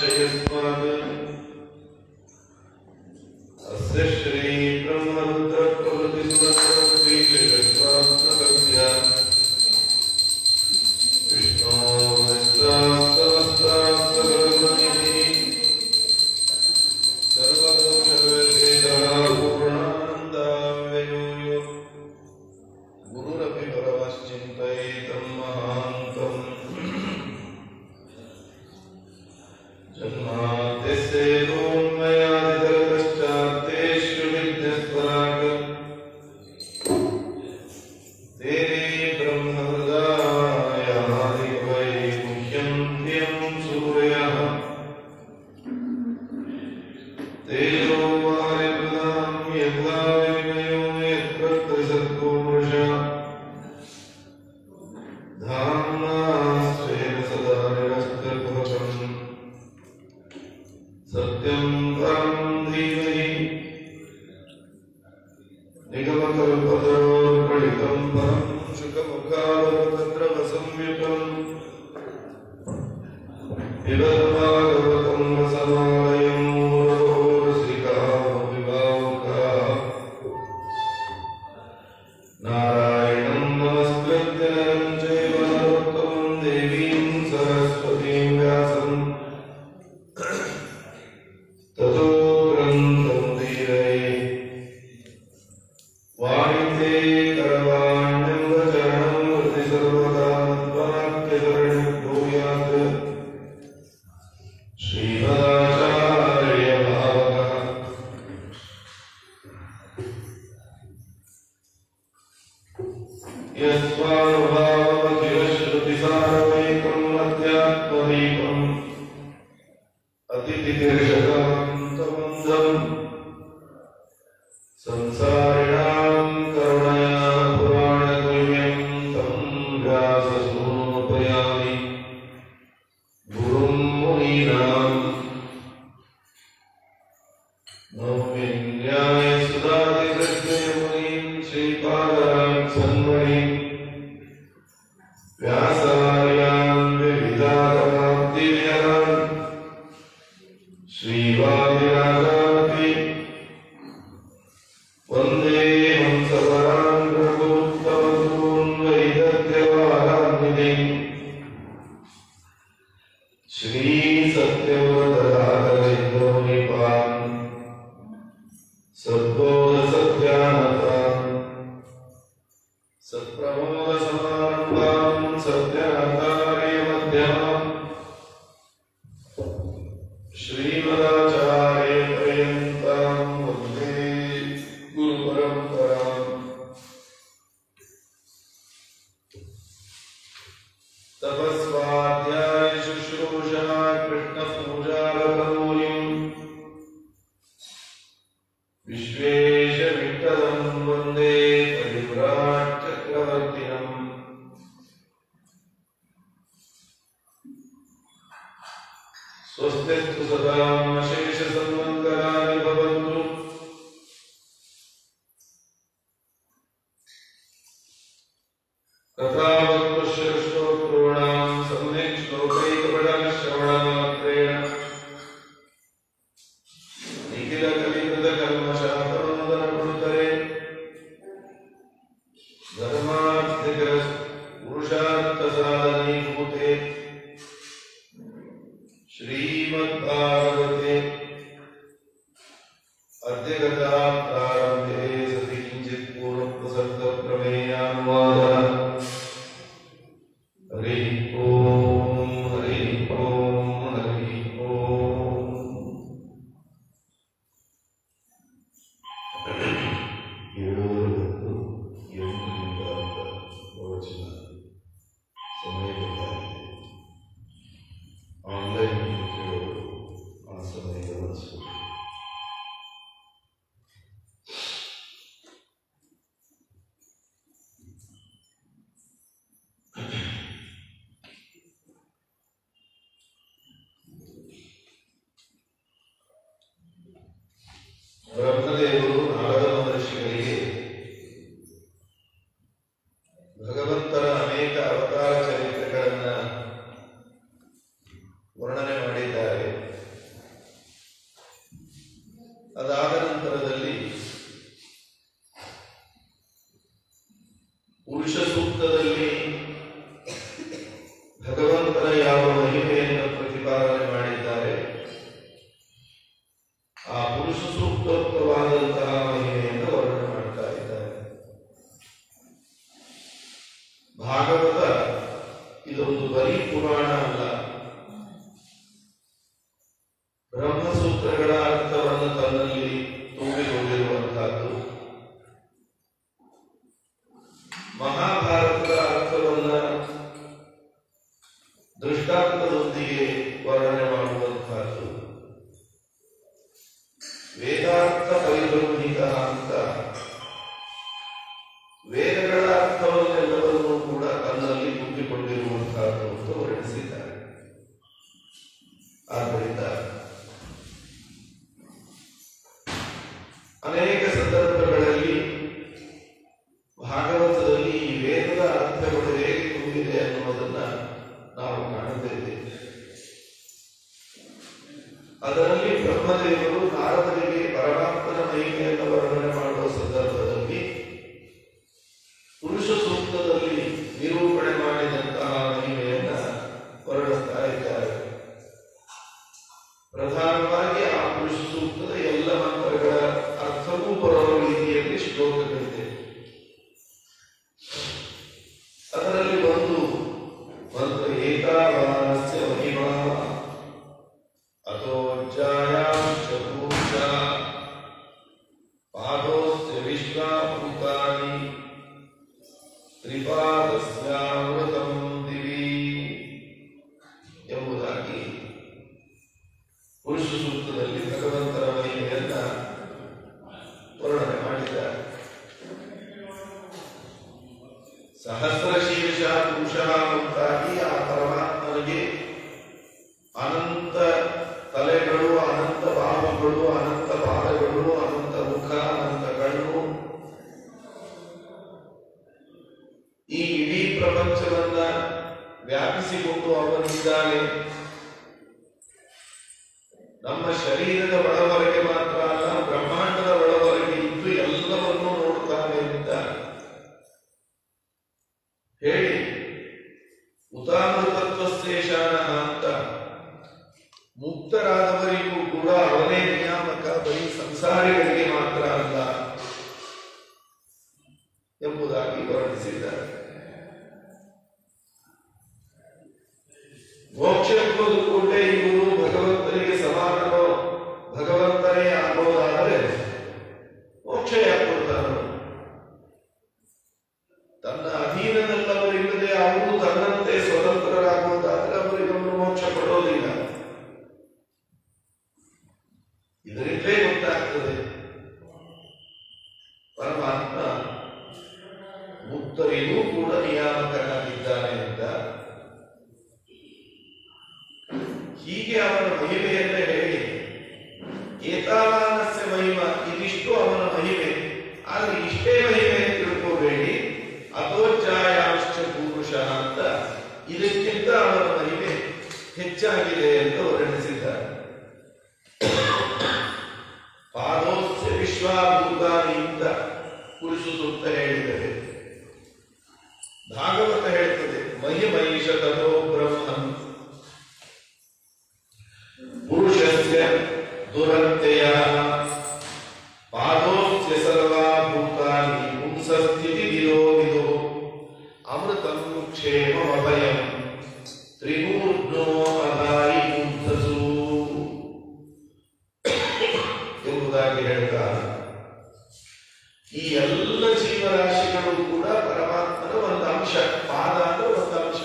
यस्मात् अस्य श्री ब्रह्मरुद्रप्रभृतिसुरश्रीकृष्णात्मकस्य विष्णोस्तास्तवस्तास्तगर्मणिः सर्वदोषवेदापूर्णानन्दाव्ययो गुरुरपि परमश्चिन्तयितं महान्तम् जन्माद्यस्येवोन्मयादितरतश्चात्तेषु विद्यस्पराग तेरे ब्रह्महृदायादिकवै मुह्यन्त्यं सूरयः तेजो वारिमृदां यथा विनिमयो यत्र सद्गोमृषा धाम्ना स्वेन सदा निरस्तभवम् सत्यं परं धीमहि निगमकल्पतरोर्पणितं परं शुकमुखावतद्रवसंयुतम् पिबद्भागवतं रसमालयं मुरहोरसिकामविभावुका नारायणं नमस्कृत्य नरं चैव नरोत्तमं देवीं सरस्वतीं व्यासम् ततो ग्रन्थमुदीरये वाणिते करवाण्यङ्गचरणं हृदि सर्वदा मद्वाक्यचरणं भूयात् श्रीमदाचार्यभावः यस्वानुभावमखिलश्रुतिसारवैकम् अध्यात्मदीपम् अतिथितिर्षकान्तमन्दम् संसारिणां करुणया पुराणगुह्यं तं व्याससूनुपयामि गुरुं मुनीनाम् नौमिन्यायसुधादिकृष्णमुनीं श्रीपादान् सन्मणिम् व्यासार्यान् विविधारमाब्दिव्यान् श्रीवादिराजापि वन्दे हंसवरान् रघुत्तमसून् वैदग्ध्यवारान्निधिम् श्रीसत्यव्रतराघवेन्द्रोनिपान् सद्बोधसत्यानतान् सत्प्रमोदसमारम्भाम् सत्याकार्यमध्यमाम् श्रीमदाचार्यपर्यन्ताम् वन्दे गुरुपरम्पराम् तपस्वाध्याय शुश्रूषा कृष्णपूजारतमूलिम् विश्वेशविठ्ठलम् वन्दे परिव्राट् चक्रवर्तिनम् स्वस्तिस्तु सदा शेषसन्वन्तराणि भवन्तु कथावत्पुष्यश्रोतॄणाम् सम्यक् श्लोकैकपठनश्रवणमात्रेण निखिलकलिकृतकर्मशास्त्रनोदनपुरुतरे धर्मार्थिकपुरुषार्थसाधनीभूते श्रीमद्भागवते अद्यगता प्रारम्भे सति किञ्चित् पूर्वप्रसक्तप्रमेयानुवादः हरिः ॐ हरिः ॐ हरिः ॐ ಏಳೂರು ಹತ್ತು ಎಂಟರಿಂದ ಪ್ರವಚನ ಸಮಯ ಗೊತ್ತಾಗಿದೆ ಆನ್ಲೈನ್ ಕೇಳೋರು ಆ ಸಮಯ ಗಮನಿಸಬೇಕು ಬ್ರಹ್ಮದೇವರು ನಾರದ ಮಹರ್ಷಿಗಳಿಗೆ ಭಗವಂತರ ಅನೇಕ ಅವತಾರ ಚರಿತ್ರೆಗಳನ್ನ ವರ್ಣನೆ ಮಾಡಿದ್ದಾರೆ ಅದಾದ ನಂತರದಲ್ಲಿ ಪುರುಷ ಸೂಕ್ತದಲ್ಲಿ ಭಗವಂತನ ಯಾವ ಮಹಿಮೆಯನ್ನು ಪ್ರತಿಪಾದನೆ ಮಾಡಿದ್ದಾರೆ ಆ ಪುರುಷ ಸೂಕ್ತೋಕ್ತವಾದಂತಹ ಮಹಿಮೆಯನ್ನು ವರ್ಣನೆ ಮಾಡ್ತಾ ಇದ್ದಾರೆ ಭಾಗವತ ಇದೊಂದು ಬರೀ ಪುರಾಣ ಅಲ್ಲ ಬ್ರಹ್ಮಸೂತ್ರಗಳ ಅರ್ಥವನ್ನು ತನ್ನಲ್ಲಿ ತುಂಬಿಕೊಂಡಿರುವಂತಹದ್ದು ಮಹಾಭಾರತದ ಅರ್ಥವನ್ನ ದೃಷ್ಟಾಂತದೊಂದಿಗೆ ವರ್ಣನೆ ಮಾಡುವಂತಹದ್ದು ವೇದಾರ್ಥ ಪರಿಬ್ರಹ್ಮಿಕ ಅಂತ ವೇದಗಳ ಅರ್ಥವನ್ನೆಲ್ಲವನ್ನೂ ಕೂಡ ತನ್ನಲ್ಲಿ ತುಂಬಿಕೊಂಡಿರುವಂತಹದ್ದು ಅಂತ ವರ್ಣಿಸಿದ್ದಾರೆ ಆದ್ದರಿಂದ ಅನೇಕ ಸಂದರ್ಭಗಳಲ್ಲಿ ಭಾಗವತದಲ್ಲಿ ಈ ವೇದದ ಅರ್ಥಗಳು ಹೇಗೆ ತುಂಬಿದೆ ಅನ್ನುವುದನ್ನ ನಾವು ಕಾಣುತ್ತೇವೆ ಅದರಲ್ಲಿ ಬ್ರಹ್ಮದೇವರು ನಾರದರಿಗೆ ಪರಮಾತ್ಮನ ಮಹಿಮೆಯನ್ನು ವರ್ಣನೆ ಮಾಡುವ ಸಂದರ್ಭದಲ್ಲಿ ಪುರುಷ ಸೂಕ್ತದಲ್ಲಿ ನಿರೂಪಣೆ ಮಾಡಿದಂತಹ ಮಹಿಮೆಯನ್ನ ವರ್ಣಿಸ್ತಾ ಇದ್ದಾರೆ ಪ್ರಧಾನವಾಗಿ ಆ ಪುರುಷ ಸೂಕ್ತದ ಎಲ್ಲ ಮಂತ್ರಗಳ ಅರ್ಥವೂ ಬರುವ ರೀತಿಯಲ್ಲಿ ಶ್ಲೋಕಗಳಿದೆ ಅದರಲ್ಲಿ ಒಂದು ಮಂತ್ರ ಏಕಾವಾನಸ್ಯ ಮಹಿಮಾ ಅತೋಜ್ಜಾಯಾಂಶ ಪೂಜ ಪಾದೋಸ್ಯ ವಿಶ್ವಾಭೂತಾನಿ ತ್ರಿಪಾದಸ್ಯಾಮೃತಂ ದಿವಿ ಎಂಬುದಾಗಿ ಪುರುಷ ಸೂಕ್ತದಲ್ಲಿ ಭಗವಂತನ ಮಹಿಮೆಯನ್ನ ವರ್ಣನೆ ಮಾಡಿದ್ದಾರೆ ಸಹಸ್ರ ಶೀರ್ಷ ಪುರುಷ ಅಂತಾಗಿ ಆ ಪರಮಾತ್ಮನಿಗೆ ಅನಂತ ತಲೆಗಳು ಅನಂತ ಬಾಹುಗಳು ಅನಂತ ಪಾದಗಳು ಅನಂತ ಮುಖ ಅನಂತ ಕಣ್ಣು ಈ ಇಡೀ ಪ್ರಪಂಚವನ್ನ ವ್ಯಾಪಿಸಿಕೊಂಡು ಅವನಿದ್ದಾನೆ ನಮ್ಮ ಶರೀರದ ಒಳವರೆಗೆ ಮಾತ್ರ ಅಲ್ಲ ಬ್ರಹ್ಮಾಂಡದ ಒಳವರೆಗೆ ಇದ್ದು ಎಲ್ಲವನ್ನೂ ನೋಡುತ್ತಾನೆ ಅಂತ ಹೇಳಿ ಉದಾಮೃತತ್ವಶೇಷಾನ ಅಂತ ಮುಕ್ತರಾದವರಿಗೂ ಕೂಡ ಅವನೇ ನಿಯಾಮಕ ಬರೀ ಸಂಸಾರಿಗಳಿಗೆ ಮಾತ್ರ ಅಲ್ಲ ಎಂಬುದಾಗಿ ವರ್ಣಿಸಿದ್ದಾರೆ ಮೋಕ್ಷಕ್ಕೆ ಕೂಡಲೇ ಇವರು ಭಗವಂತನಿಗೆ ಸಮಾನನೋ ಭಗವಂತನೇ ಆಗೋದಾದರೆ ಮೋಕ್ಷ ಯಾಕೆ ಕೊಡ್ತಾನೋ ತನ್ನ ಅಧೀನದಲ್ಲವರಿಲ್ಲದೆ ಅವರು ತನ್ನಂತೆ ಸ್ವತಂತ್ರರಾಗುವುದಾದರೆ ಅವರಿಗೊಂದು ಮೋಕ್ಷ ಕೊಡೋದಿಲ್ಲ ಇದರಿಂದಲೇ ಗೊತ್ತಾಗ್ತದೆ ಪರಮಾತ್ಮ ಮುಕ್ತರಿಗೂ ಕೂಡ ನಿಯಾಮಕನಾಗಿದ್ದಾನೆ ಅಂತ ಹೀಗೆ ಅವನ ಮಹಿಮೆಯನ್ನೇ ಹೇಳಿ ಏತಾವಾನಸ್ಯ ಮಹಿಮ ಇದಿಷ್ಟು ಅವನ ಮಹಿಮೆ ಆದ್ರೆ ಇಷ್ಟೇ ಮಹಿಮೆ ಅಂತ ತಿಳ್ಕೋಬೇಡಿ ಅತೋಚ್ಚಾಯಾಂಶ ಪುರುಷ ಅಂತ ಇದಕ್ಕಿಂತ ಅವನ ಮಹಿಮೆ ಹೆಚ್ಚಾಗಿದೆ ಅಂತ ವರ್ಣಿಸಿದ್ದಾರೆ ಪಾದೋಸ್ಯ ವಿಶ್ವಾಭೂತಾನಿ ಅಂತ ಪುರುಷ ಸೂಕ್ತ ಹೇಳಿದರೆ ಭಾಗವತ ಹೇಳ್ತದೆ ಮಹಿಮೈಷ ತಥೋ ಬ್ರಹ್ಮನ್ ಪುರುಷಸ್ಯ ದುರಂತೆಯ ಪಾದೋಸ್ಯ ಸರ್ವಾ ಭೂತಾನಿ ಪುಂಸಸ್ಥಿತಿ ವಿದೋ ವಿದೋ ಅಮೃತಂ ಕ್ಷೇಮಮಭಯಂ ತ್ರಿಮೂರ್ಧ್ನೋ ಅಧಾಯಿ ಬುದ್ಧಸು ಎಂಬುದಾಗಿ ಹೇಳ್ತಾರೆ ಈ ಎಲ್ಲ ಜೀವರಾಶಿಗಳು ಕೂಡ ಪರಮಾತ್ಮನ ಒಂದು ಅಂಶ ಪಾದ ಅಂದ್ರೆ ಒಂದು ಅಂಶ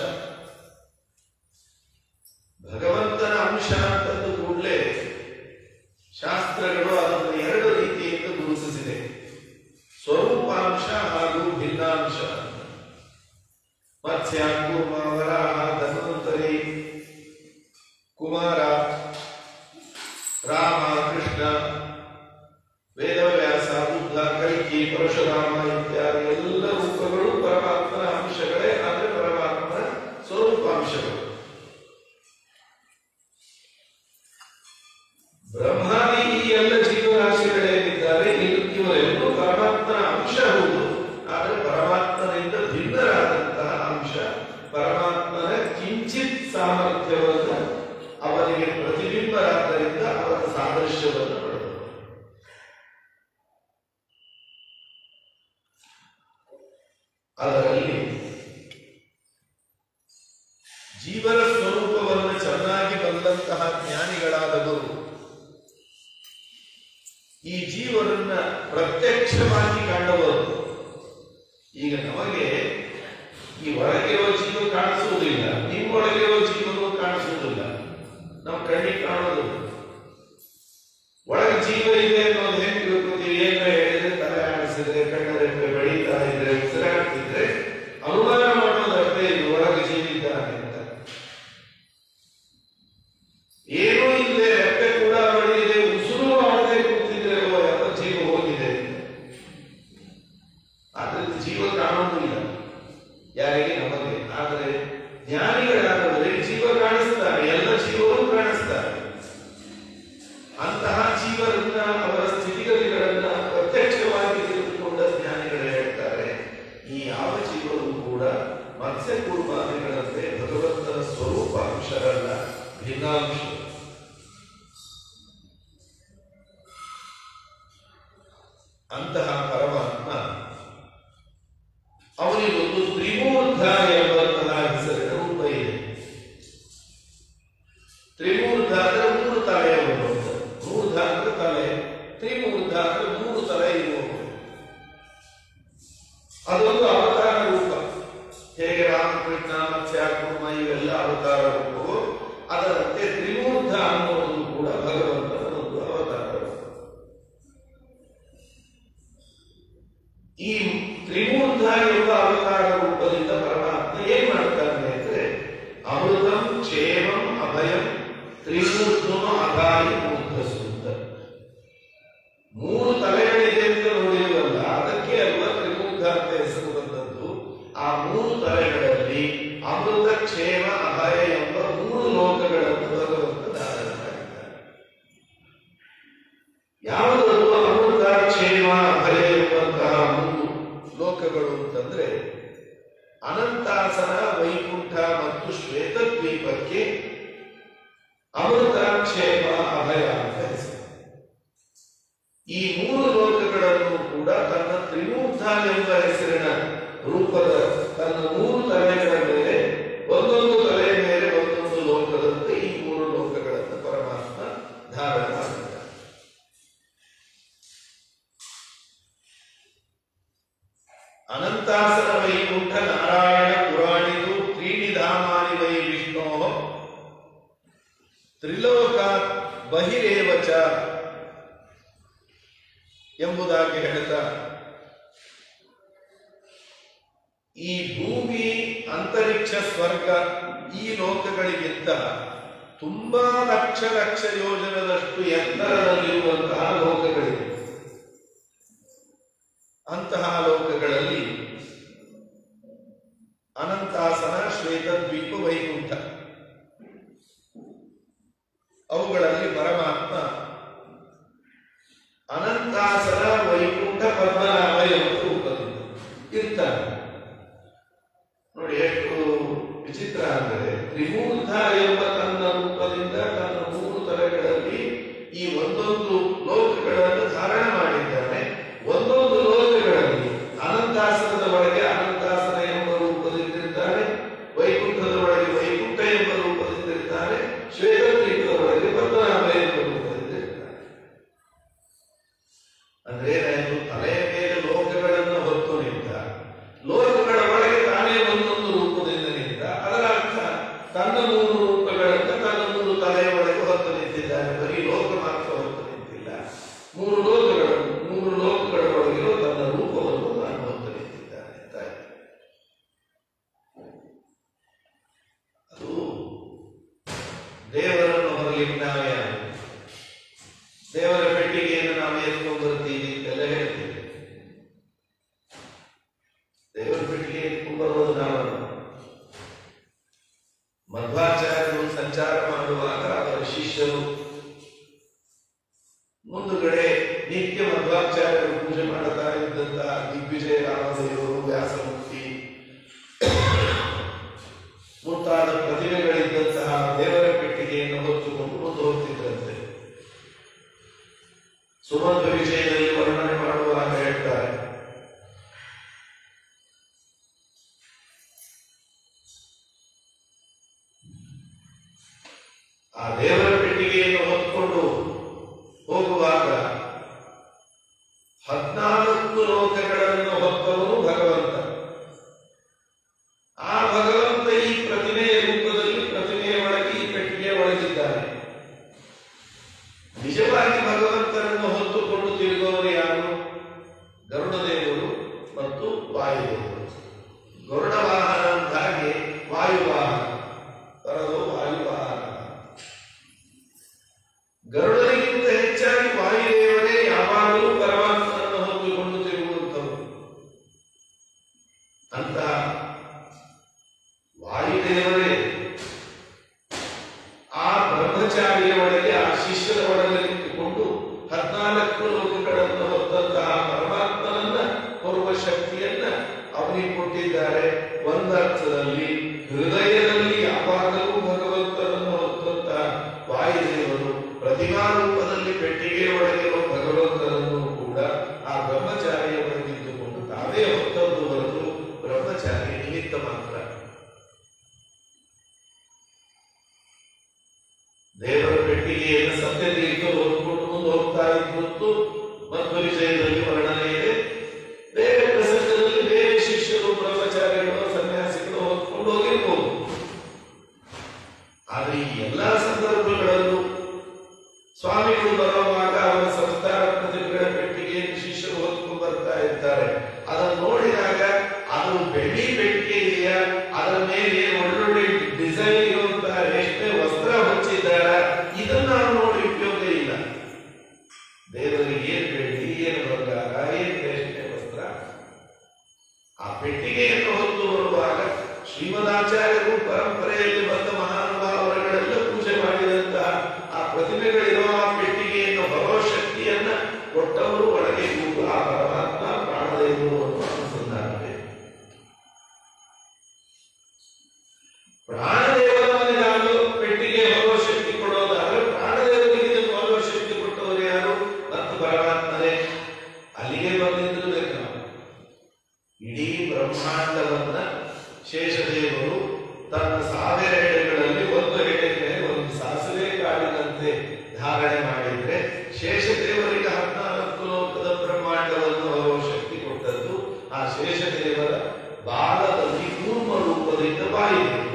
ಭಗವಂತನ ಅಂಶ ಅಂತಂದು ಕೂಡಲೇ ಶಾಸ್ತ್ರಗಳು ಅದನ್ನು ಎರಡು ರೀತಿಯಿಂದ ಗುರುತಿಸಿದೆ ಸ್ವರೂಪಾಂಶ ಹಾಗೂ ಭಿನ್ನಾಂಶ ಮತ್ಸ್ಯ ಕೂರ್ಮ ವರಾಹ ಧನ್ವಂತರಿ ಕುಮಾರ ರಾಮ ಕೃಷ್ಣ ವೇದವ್ಯಾಸ ಬುದ್ಧ ಕಲ್ಕಿ ಪರಶುರಾಮ ಇತ್ಯಾದಿ ಎಲ್ಲ ರೂಪಗಳು ಪರಮಾತ್ಮನ ಅಂಶಗಳೇ ಆದರೆ ಪರಮಾತ್ಮನ ಸ್ವರೂಪಾಂಶಗಳು ಬ್ರಹ್ಮಾದಿ ಈ ಎಲ್ಲ ಜೀವರಾಶಿ ಆದರ್ಶವನ್ನು ಪಡೆದರು ಅದರಲ್ಲಿ ಜೀವನ ಸ್ವರೂಪವನ್ನು ಚೆನ್ನಾಗಿ ಬಂದಂತಹ ಜ್ಞಾನಿಗಳಾದವರು ಈ ಜೀವನನ್ನ ಪ್ರತ್ಯಕ್ಷವಾಗಿ ಕಂಡವರು ಈಗ ನಮಗೆ ಈ ಒಳಗಿರುವ ಜೀವ ಕಾಣಿಸುವುದಿಲ್ಲ ನಿಮ್ಮೊಳಗಿರುವ ಜೀವನವು ಕಾಣಿಸುವುದಿಲ್ಲ ನಮ್ಮ ಕಣ್ಣಿಗೆ ಕಾಣೋದು ಒಳಗೆ ಜೀವ ಇದೆ ಅನ್ನೋದು ಹೆಂಗೆ ತಿಳ್ಕೊತೀವಿ ಏನ ಹೇಳಿದ್ರೆ ತಲೆ ಆಡಿಸಿದ್ರೆ ಕಣ್ಣರೆಪ್ಪೆ ಬೆಳೀತಾ ಇದ್ರೆ ಉಸಿರಾಡ್ತಿದ್ರೆ ಅನುಮಾನ ಮಾಡೋದು ಅರ್ಥ ಇದು ಒಳಗೆ ಜೀವ ಇದ್ದಾನೆ ಅಂತ ಏನೂ ಇಲ್ಲದೆ ರೆಪ್ಪೆ ಕೂಡ ಬೆಳೆದಿದೆ ಉಸಿರು ಮಾಡದೆ ಕೂತಿದ್ರೆ ಓ ಯಾವ ಜೀವ ಹೋಗಿದೆ ಆದ್ರಿಂದ ಜೀವ ಕಾಣೋದಿಲ್ಲ ಯಾರಿಗೆ ನಮಗೆ ಆದರೆ ಜ್ಞಾನಿಗಳಾದವರಿಗೆ ಜೀವ ಕಾಣಿಸ್ತಾರೆ ಎಲ್ಲ ಜೀವಗಳು ಕಾಣಿಸ್ತಾರೆ ಅಂತಹ ಜೀವರನ್ನ ಅವರ ಸ್ಥಿತಿಗತಿಗಳನ್ನ ಪ್ರತ್ಯಕ್ಷವಾಗಿ ತಿಳಿದುಕೊಂಡ ಜ್ಞಾನಿಗಳು ಹೇಳ್ತಾರೆ ಈ ಯಾವ ಜೀವವು ಕೂಡ ಮತ್ಸ್ಯ ಕೂರ್ಮಾದಿಗಳಂತೆ ಭಗವಂತನ ಸ್ವರೂಪಾಂಶರಲ್ಲ ಭಿನ್ನಾಂಶ ಅಂತಹ ಪರಮಾತ್ಮ ಅವನಿಗೊಂದು ತ್ರಿಮೂರ್ಧ ಎಂಬಂತಹ ಹೆಸರಿನ ರೂಪ ಇದೆ ತ್ರಿಮೂರ್ಧ ಅಂದ್ರೆ ಮೂರು ತಲೆಯವರು ಅಂತ. ಮೂರ್ಧ ಅಂದ್ರೆ ತಲೆ ತ್ರಿಮೂರ್ಧ ಅಂದ್ರೆ ಮೂರು ತಲೆ ಇರುವವರು ಅದೊಂದು ಅವತಾರ ರೂಪ ಹೇಗೆ ರಾಮಕೃಷ್ಣ ಮತ್ಸ್ಯ ಕೂರ್ಮ ಇವೆಲ್ಲ ಅವತಾರ ರೂಪವು ಅದರಂತೆ ತ್ರಿಮೂರ್ಧ ಅನ್ನುವುದು ಕೂಡ ಭಗವಂತನ ಒಂದು ಅವತಾರ ರೂಪ ಈ ತ್ರಿಮೂರ್ಧ ಎಂಬ ಅವತಾರ ರೂಪದಿಂದ ಪರಮಾತ್ಮ ಏನ್ ಮಾಡ್ತಾನೆ ಅಂದ್ರೆ ಅಮೃತಂ ಕ್ಷೇಮಂ ಅಭಯಂ ತ್ರಿಮೂರ್ಧನು ಅಗಾಯಿ ಮೂರ್ಧ ಸೂತ ಮೂರು ತಲೆಗಳಿದೆ ಅಂತ ನೋಡಿರುವಲ್ಲ ಅದಕ್ಕೆ ಅಲ್ವಾ ತ್ರಿಮೂರ್ಧ ಅಂತ ಹೆಸರು ಬಂದದ್ದು ಆ ಮೂರು ತಲೆಗಳಲ್ಲಿ ಅಮೃತ ಕ್ಷೇಮ ಅಭಯ ಎಂಬ ಮೂರು ಲೋಕಗಳನ್ನು ಭಗವಂತ ಧಾರಣ ಮಾಡಿದ್ದಾನೆ ಯಾವುದದು ಅಮೃತ ಕ್ಷೇಮ ಭಯ ಎಂಬಂತಹ ಮೂರು ಲೋಕಗಳು ಅಂತಂದ್ರೆ ಅನಂತಾಸನ ವೈಕುಂಠ ಮತ್ತು ಶ್ವೇತದ್ವೀಪಕ್ಕೆ ಅಮೃತ ಕ್ಷೇಮ ಅಭಯ ಅಂತ ಹೆಸರು ಈ ಮೂರು ಲೋಕಗಳನ್ನು ಕೂಡ ತನ್ನ ತ್ರಿಮೂರ್ಧ ಎಂಬ ಹೆಸರಿನ ರೂಪದ ತನ್ನ ಮೂರು ತಲೆಗಳ ಮೇಲೆ ಒಂದೊಂದು ತಲೆಯ ಮೇಲೆ ಒಂದೊಂದು ಲೋಕದಂತೆ ಈ ಮೂರು ಲೋಕಗಳನ್ನು ಪರಮಾತ್ಮ ಧಾರಣ ಮಾಡಿದ್ದಾನೆ ಅನಂತಾಸನ ವೈಕುಂಠ ನಾರಾಯಣ ಪುರಾಣಿದು ತ್ರೀಣಿ ಧಾಮಾನಿ ವೈ ವಿಷ್ಣೋ ತ್ರಿಲೋಕ ಬಹಿರೇವ ಚ ಎಂಬುದಾಗಿ ಹೇಳ್ತಾ ಈ ಭೂಮಿ ಅಂತರಿಕ್ಷ ಸ್ವರ್ಗ ಈ ಲೋಕಗಳಿಗಿಂತ ತುಂಬಾ ಲಕ್ಷ ಲಕ್ಷ ಯೋಜನದಷ್ಟು ಎತ್ತರದಲ್ಲಿರುವಂತಹ ಲೋಕಗಳಿವೆ ಅಂತಹ ಲೋಕಗಳಲ್ಲಿ ಅನಂತಾಸನ ಶ್ವೇತದ್ವೀಪ ವೈಕುಂಠ ಅವುಗಳಲ್ಲಿ ಪರಮಾತ್ಮ ಅನಂತಾಸನ ವೈಕುಂಠ ಪದ್ಮನಾಭ ಎಂಬ ರೂಪದಿಂದ ಇರ್ತಾನೆ ನೋಡಿ ಎಷ್ಟು ವಿಚಿತ್ರ ಅಂದರೆ ತ್ರಿಮೂರ್ಧ ಎಂಬ ತನ್ನ ರೂಪದಿಂದ ತನ್ನ ಮೂರು ತಲೆಗಳಲ್ಲಿ ಈ ಒಂದೊಂದು ಲೋಕಗಳನ್ನು ಧಾರಣ ಮಾಡಿದ್ದಾನೆ ಒಂದೊಂದು ಲೋಕಗಳಲ್ಲಿ ಅನಂತಾಸನದ ಒಳಗೆ ಅನಂತಾಸನ ಎಂಬ ರೂಪದಿಂದಿರ್ತಾನೆ ವೈಕುಂಠದ ಒಳಗೆ ವೈಕುಂಠ ಎಂಬ ರೂಪದಿಂದಿರ್ತಾನೆ ಶ್ವೇತದ್ವೀಪದ ಒಳಗೆ ಪದ್ಮನಾಭ ಎಂಬ ರೂಪದಿಂದಿರ್ತಾನೆ ಅಂದ್ರೆ ಏನಾಯ್ತು ತಲೆಯ ಮೇಲೆ ಲೋಕಗಳನ್ನು ಹೊತ್ತು ನಿಂತ ಲೋಕಗಳ ಒಳಗೆ ತಾನೇ ಒಂದೊಂದು ರೂಪದಿಂದ ನಿಂತ ಅದರ ಅರ್ಥ ತನ್ನ ಮೂರು ರೂಪಗಳಂತ ತನ್ನ ಮೂರು ತಲೆಯ ಒಳಗೆ ಹೊತ್ತು ನಿಂತಿದ್ದಾನೆ ಬರೀ ಲೋಕ ಮಾತ್ರ ಹೊತ್ತು ನಿಂತಿಲ್ಲ ಮೂರು ಲೋಕಗಳು ಮೂರು ಲೋಕಗಳ ಒಳಗಿರೋ ತನ್ನ ರೂಪವನ್ನು ನಾನು ಹೊತ್ತು ನಿಂತಿದ್ದಾನೆ ಅಂತ ಆಯ್ತು. ಅದು ದೇವರನ್ನು ಹೊರಲಿಕ್ಕೆ ನಾವೇ ಆಗಿದೆ. ದೇವರ ಪೆಟ್ಟಿಗೆಯನ್ನು ನಾವು ಎತ್ಕೊಂಡು ಬರ್ತೀವಿ ಅಂತೆಲ್ಲ ಹೇಳ್ತೀವಿ ದೇವರ ಪೆಟ್ಟಿಗೆ ಎತ್ಕೊಂಡು ಬರೋದು ನಾವಲ್ಲ ಮಧ್ವಾಚಾರ್ಯರು ಸಂಚಾರ ಮಾಡುವಾಗ ಅವರ ಶಿಷ್ಯರು ಮುಂದುಗಡೆ ನಿತ್ಯ ಮಧ್ವಾಚಾರ್ಯರು ಪೂಜೆ ಮಾಡುತ್ತಾ ಇದ್ದಂತಹ ದಿಗ್ವಿಜಯ ರಾಮದೇವರು ವ್ಯಾಸಮೂರ್ತಿ ಮುಂತಾದ ಪ್ರತಿಮೆಗಳಿದ್ದಂತಹ ದೇವರ ಪೆಟ್ಟಿಗೆಯನ್ನು ಹೊತ್ತುಕೊಂಡು ಮುಂದೆ ಹೋಗ್ತಿದ್ರಂತೆ ಸುಮಧ್ವ ವಿಷಯದಲ್ಲಿ ವರ್ಣನೆ ಮಾಡುವಾಗ ಹೇಳ್ತಾರೆ ಆ ದೇವರ ಪೆಟ್ಟಿಗೆಯನ್ನು ಹೊತ್ಕೊಂಡು ಹೋಗುವಾಗ ಹದ್ನಾಲ್ಕು ಲೋಕಗಳನ್ನು ಹೊತ್ತವನು ಭಗವಂತ ಆ ಭಗವಂತ ಈ ಪ್ರತಿಮೆಯ ರೂಪದಲ್ಲಿ ಪ್ರತಿಮೆಯ ಒಳಗೆ ಈ ಪೆಟ್ಟಿಗೆಯ ಒಳಗಿದ್ದಾನೆ ನಿಜವಾಗಿ ಭಗವಂತನನ್ನು ಹೊತ್ತುಕೊಂಡು ತಿರುಗುವವರು ಯಾರು ಗರುಡದೇವರು ಮತ್ತು ವಾಯುದೇವರು ಗರುಡ ವಾಹನ ಅಂತ ಹಾಗೆ ವಾಯುವಾಹನ ಬರಲು ವಾಯುವಾಹನ ಗರುಡನಿಗಿಂತ ಹೆಚ್ಚಾಗಿ ವಾಯುದೇವರೇ ಯಾವಾಗಲೂ ಪರಮಾತ್ಮನನ್ನು ಹೊತ್ತುಕೊಂಡು ತಿರುಗುವಂಥವರು ಅಂತ ವಾಯುದೇವರೇ ಆ ಬ್ರಹ್ಮಚಾರಿಯ ಒಳಗೆ ಆ ಶಿಷ್ಯರ ಒಳಗೆ ನಿಂತುಕೊಂಡು ಹದಿನಾಲ್ಕು ಲೋಕಗಳನ್ನು ಹೊತ್ತಂತಹ ಪರಮಾತ್ಮನನ್ನ ಹೊರುವ ಶಕ್ತಿಯನ್ನ ಅವನಿಗೆ ಕೊಟ್ಟಿದ್ದಾರೆ ಒಂದರ್ಥದಲ್ಲಿ ಹೃದಯದಲ್ಲಿ ಯಾವಾಗಲೂ ಭಗವಂತನನ್ನು ಹೊತ್ತಂತಹ ವಾಯುದೇವರು ಪ್ರತಿಮಾ ರೂಪದಲ್ಲಿ ಪೆಟ್ಟಿಗೆ ಒಳಗಿರುವ ಭಗವಂತನನ್ನು ಕೂಡ ಆ ಬ್ರಹ್ಮಚಾರಿಯ ಒಳಗಿದ್ದುಕೊಂಡು ತಾವೇ ಹೊತ್ತದ್ದು ಹೊರತು ಬ್ರಹ್ಮಚಾರಿ ನಿಮಿತ್ತ ಮಾತ್ರ ದೇವರ ಪೆಟ್ಟಿಗೆಯನ್ನು ಸತ್ಯತೀರ್ಥ ಹೊತ್ಕೊಂಡು ಮುಂದೆ ಹೋಗ್ತಾ ಇದ್ದು ಮತ್ತು ವಿಷಯದಲ್ಲಿ ವರ್ಣನೆ ಇದೆ ಬೇರೆ ಪ್ರಸಂಗದಲ್ಲಿ ಬೇರೆ ಶಿಷ್ಯರು ಬ್ರಹ್ಮಚಾರಿಗಳು ಸನ್ಯಾಸಿಗಳು ಹೊತ್ಕೊಂಡು ಹೋಗಿರ್ಬೋದು ಆದ್ರೆ ಈ ಎಲ್ಲಾ ಸಂದರ್ಭಗಳಲ್ಲೂ ಸ್ವಾಮಿಗಳು ಬರುವಾಗ ಅವರ ಸಂಸ್ಕಾರ ಪ್ರತಿಭೆಗಳ ಪೆಟ್ಟಿಗೆಯನ್ನು ಶಿಷ್ಯರು ಹೊತ್ಕೊಂಡು ಬರ್ತಾ ಇರ್ತಾರೆ ಅದನ್ನು ನೋಡಿದಾಗ ಅದು ಬೆಳ್ಳಿ ಪೆಟ್ಟಿಗೆ ಇದೆಯಾ ಅದರ ಮೇಲೆ ಒಳ್ಳೊಳ್ಳೆ ಡಿಸೈನ್ ಇರುವಂತಹ ರೇಷ್ಮೆ ವಸ್ತ್ರ ಹೊಚ್ಚಿದ್ದಾರ ಇದನ್ನ ನಾವು ನೋಡಿ ಉಪಯೋಗ ಇಲ್ಲ ದೇವರಿಗೆ ಏನ್ ಬೆಳ್ಳಿ ಏನು ಬಂಗಾರ ಏನ್ ರೇಷ್ಮೆ ವಸ್ತ್ರ ಆ ಪೆಟ್ಟಿಗೆಯನ್ನು ಹೊತ್ತು ಬರುವಾಗ ಶ್ರೀಮದಾಚಾರ್ಯರು ಪರಂಪರೆಯಲ್ಲಿ ಬಂದ ಮಹಾನುಭಾವರುಗಳೆಲ್ಲ ಪೂಜೆ ಮಾಡಿದಂತಹ ಆ ಪ್ರತಿಮೆಗಳಿರುವ ಆ ಪೆಟ್ಟಿಗೆಯನ್ನು ಬರೋ ಶಕ್ತಿಯನ್ನ ಕೊಟ್ಟವರು ಒಳಗೆ ಕೂತು ಆ ಪರಮಾತ್ಮ ಪ್ರಾಣದೇವರು ಅನ್ನುವ ಅನುಸಂಧಾನವೇ ಪ್ರಾಣದೇವರ ನಾನು ಪೆಟ್ಟಿಗೆ ಹೊರುವ ಶಕ್ತಿ ಕೊಡೋದಾದ್ರೆ ಪ್ರಾಣದೇವರಿಗೆ ಇದನ್ನು ಹೊರುವ ಶಕ್ತಿ ಕೊಟ್ಟವರು ಯಾರು ಮತ್ತು ಪರಮಾತ್ಮನೇ ಅಲ್ಲಿಗೆ ಬಂದಿದ್ದಿರಬೇಕು ನಾವು ಇಡೀ ಬ್ರಹ್ಮಾಂಡವನ್ನ ಶೇಷದೇವರು ತನ್ನ ಸಾವಿರ ಹೆಡೆಗಳಲ್ಲಿ ಒಂದು ಹೆಡೆ ಮೇಲೆ ಒಂದು ಸಾಸಿವೆ ಕಾಡಿನಂತೆ ಧಾರಣೆ ಮಾಡಿದ್ರೆ ಶೇಷದೇವರಿಗೆ ಹದಿನಾಲ್ಕು ಲೋಕದ ಬ್ರಹ್ಮಾಂಡವನ್ನು ಹೊರುವ ಶಕ್ತಿ ಕೊಟ್ಟದ್ದು ಆ ಶೇಷದೇವರ ಬಾಲದಲ್ಲಿ ಕೂರ್ಮ ರೂಪದಿಂದ ಬಾಯಿದೆ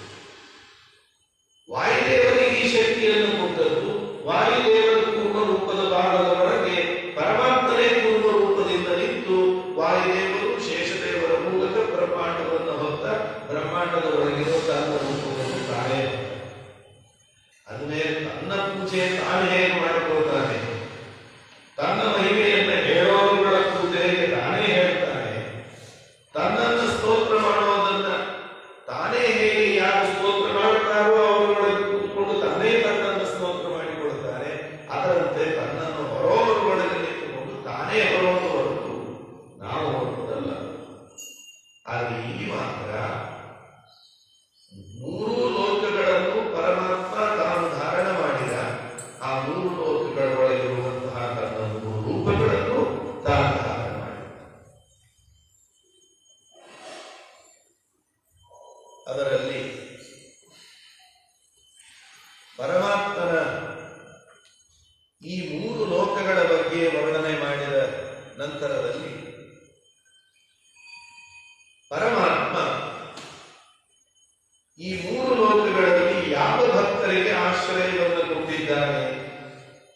ವಾಯುದೇವರಿಗೆ ಈ ಶಕ್ತಿಯನ್ನು ಕೊಟ್ಟದ್ದು ವಾಯುದೇವರ ಕೂರ್ಮ ರೂಪದ ಬಾಲದ ಒಳಗೆ ಪರಮಾತ್ಮನೇ ಕೂರ್ಮ ರೂಪದಿಂದ ನಿಂತು ವಾಯುದೇವರು ಶೇಷದೇವರ ಮೂಲಕ ಬ್ರಹ್ಮಾಂಡವನ್ನು ಹೊತ್ತ ಬ್ರಹ್ಮಾಂಡದ ಒಳಗಿರೋ ತನ್ನ ರೂಪವನ್ನು ತಾನೇ ಅದ್ಮೇಲೆ ತನ್ನ ಪೂಜೆ ತಾನು ಹೇಗೆ ಮಾಡಿಕೊಳ್ತಾನೆ ತನ್ನ ಮಹಿಮೆಯನ್ನು ಹೇಳೋರುಗಳ ಪೂಜೆಗೆ ತಾನೇ ಹೇಳ್ತಾನೆ ತನ್ನನ್ನು ಸ್ತೋತ್ರ ಮಾಡುವುದನ್ನ ತಾನೇ ಹೇಗೆ ಯಾರು ಸ್ತೋತ್ರ ಮಾಡುತ್ತಾರೋ ಅವರುಗಳಲ್ಲಿ ಕೂತ್ಕೊಂಡು ತನ್ನೇ ತನ್ನನ್ನು ಸ್ತೋತ್ರ ಮಾಡಿಕೊಳ್ತಾನೆ ಅದರಂತೆ ತನ್ನನ್ನು ಹೊರೋವರುಗಳಲ್ಲಿ ನಿಂತುಕೊಂಡು ತಾನೇ ಹೊರೋದು ಹೊರತು ನಾವು ಹೊರತುದಲ್ಲ ಆದರೆ ಇಲ್ಲಿ ಮಾತ್ರ ಮೂರು ಲೋಕಗಳನ್ನು ಪರಮಾತ್ಮ ತಾನು ಧಾರಣ ಮಾಡಿದ ಆ ಮೂರು ಲೋಕಗಳ ಒಳಗಿರುವಂತಹ ತನ್ನ ಮೂರು ರೂಪಗಳನ್ನು ತಾನು ಧಾರಣ ಮಾಡಿದ ಅದರಲ್ಲಿ ಪರಮಾತ್ಮನ ಈ ಮೂರು ಲೋಕಗಳ ಬಗ್ಗೆ ವರ್ಣನೆ ಮಾಡಿದ ನಂತರದಲ್ಲಿ ಪರಮಾತ್ಮ ಈ ಮೂರು ಲೋಕಗಳಲ್ಲಿ ಯಾವ ಭಕ್ತರಿಗೆ ಆಶ್ರಯವನ್ನು ಕೊಟ್ಟಿದ್ದಾನೆ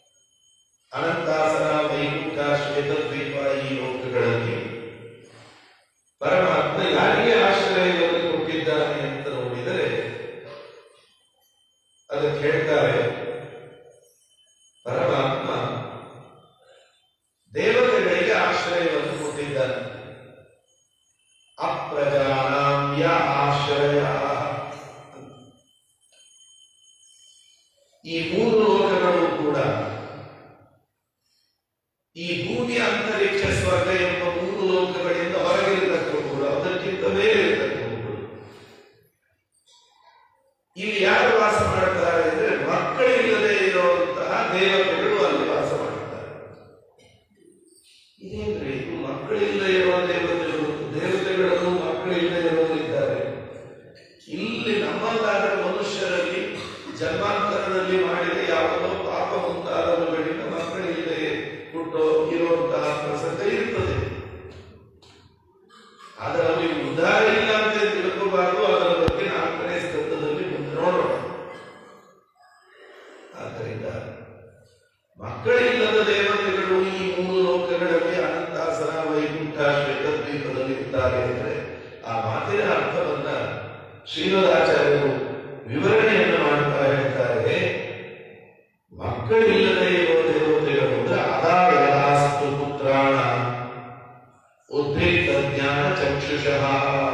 ಮಕ್ಕಳಿಲ್ಲದ ದೇವತೆಗಳು ಈ ಮೂರು ಲೋಕಗಳಲ್ಲಿ ಅನಂತಾಸನ ವೈಕುಂಠ ಶ್ವೇತದ್ವೀಪದಲ್ಲಿ ಇರ್ತಾರೆ ಅಂದ್ರೆ ಆ ಮಾತಿನ ಅರ್ಥವನ್ನ ಶ್ರೀಮದಾಚಾರ್ಯರು ವಿವರಣೆಯನ್ನು ಮಾಡ್ತಾ ಹೇಳ್ತಾರೆ ಮಕ್ಕಳಿಲ್ಲದೆ ಇರುವ ದೇವತೆಗಳು ಅಂದ್ರೆ ಅದಾಯದಾಸ್ತು ಪುತ್ರಾಣ ಉದ್ರಿಕ್ತ ಜ್ಞಾನ ಚಕ್ಷುಷಃ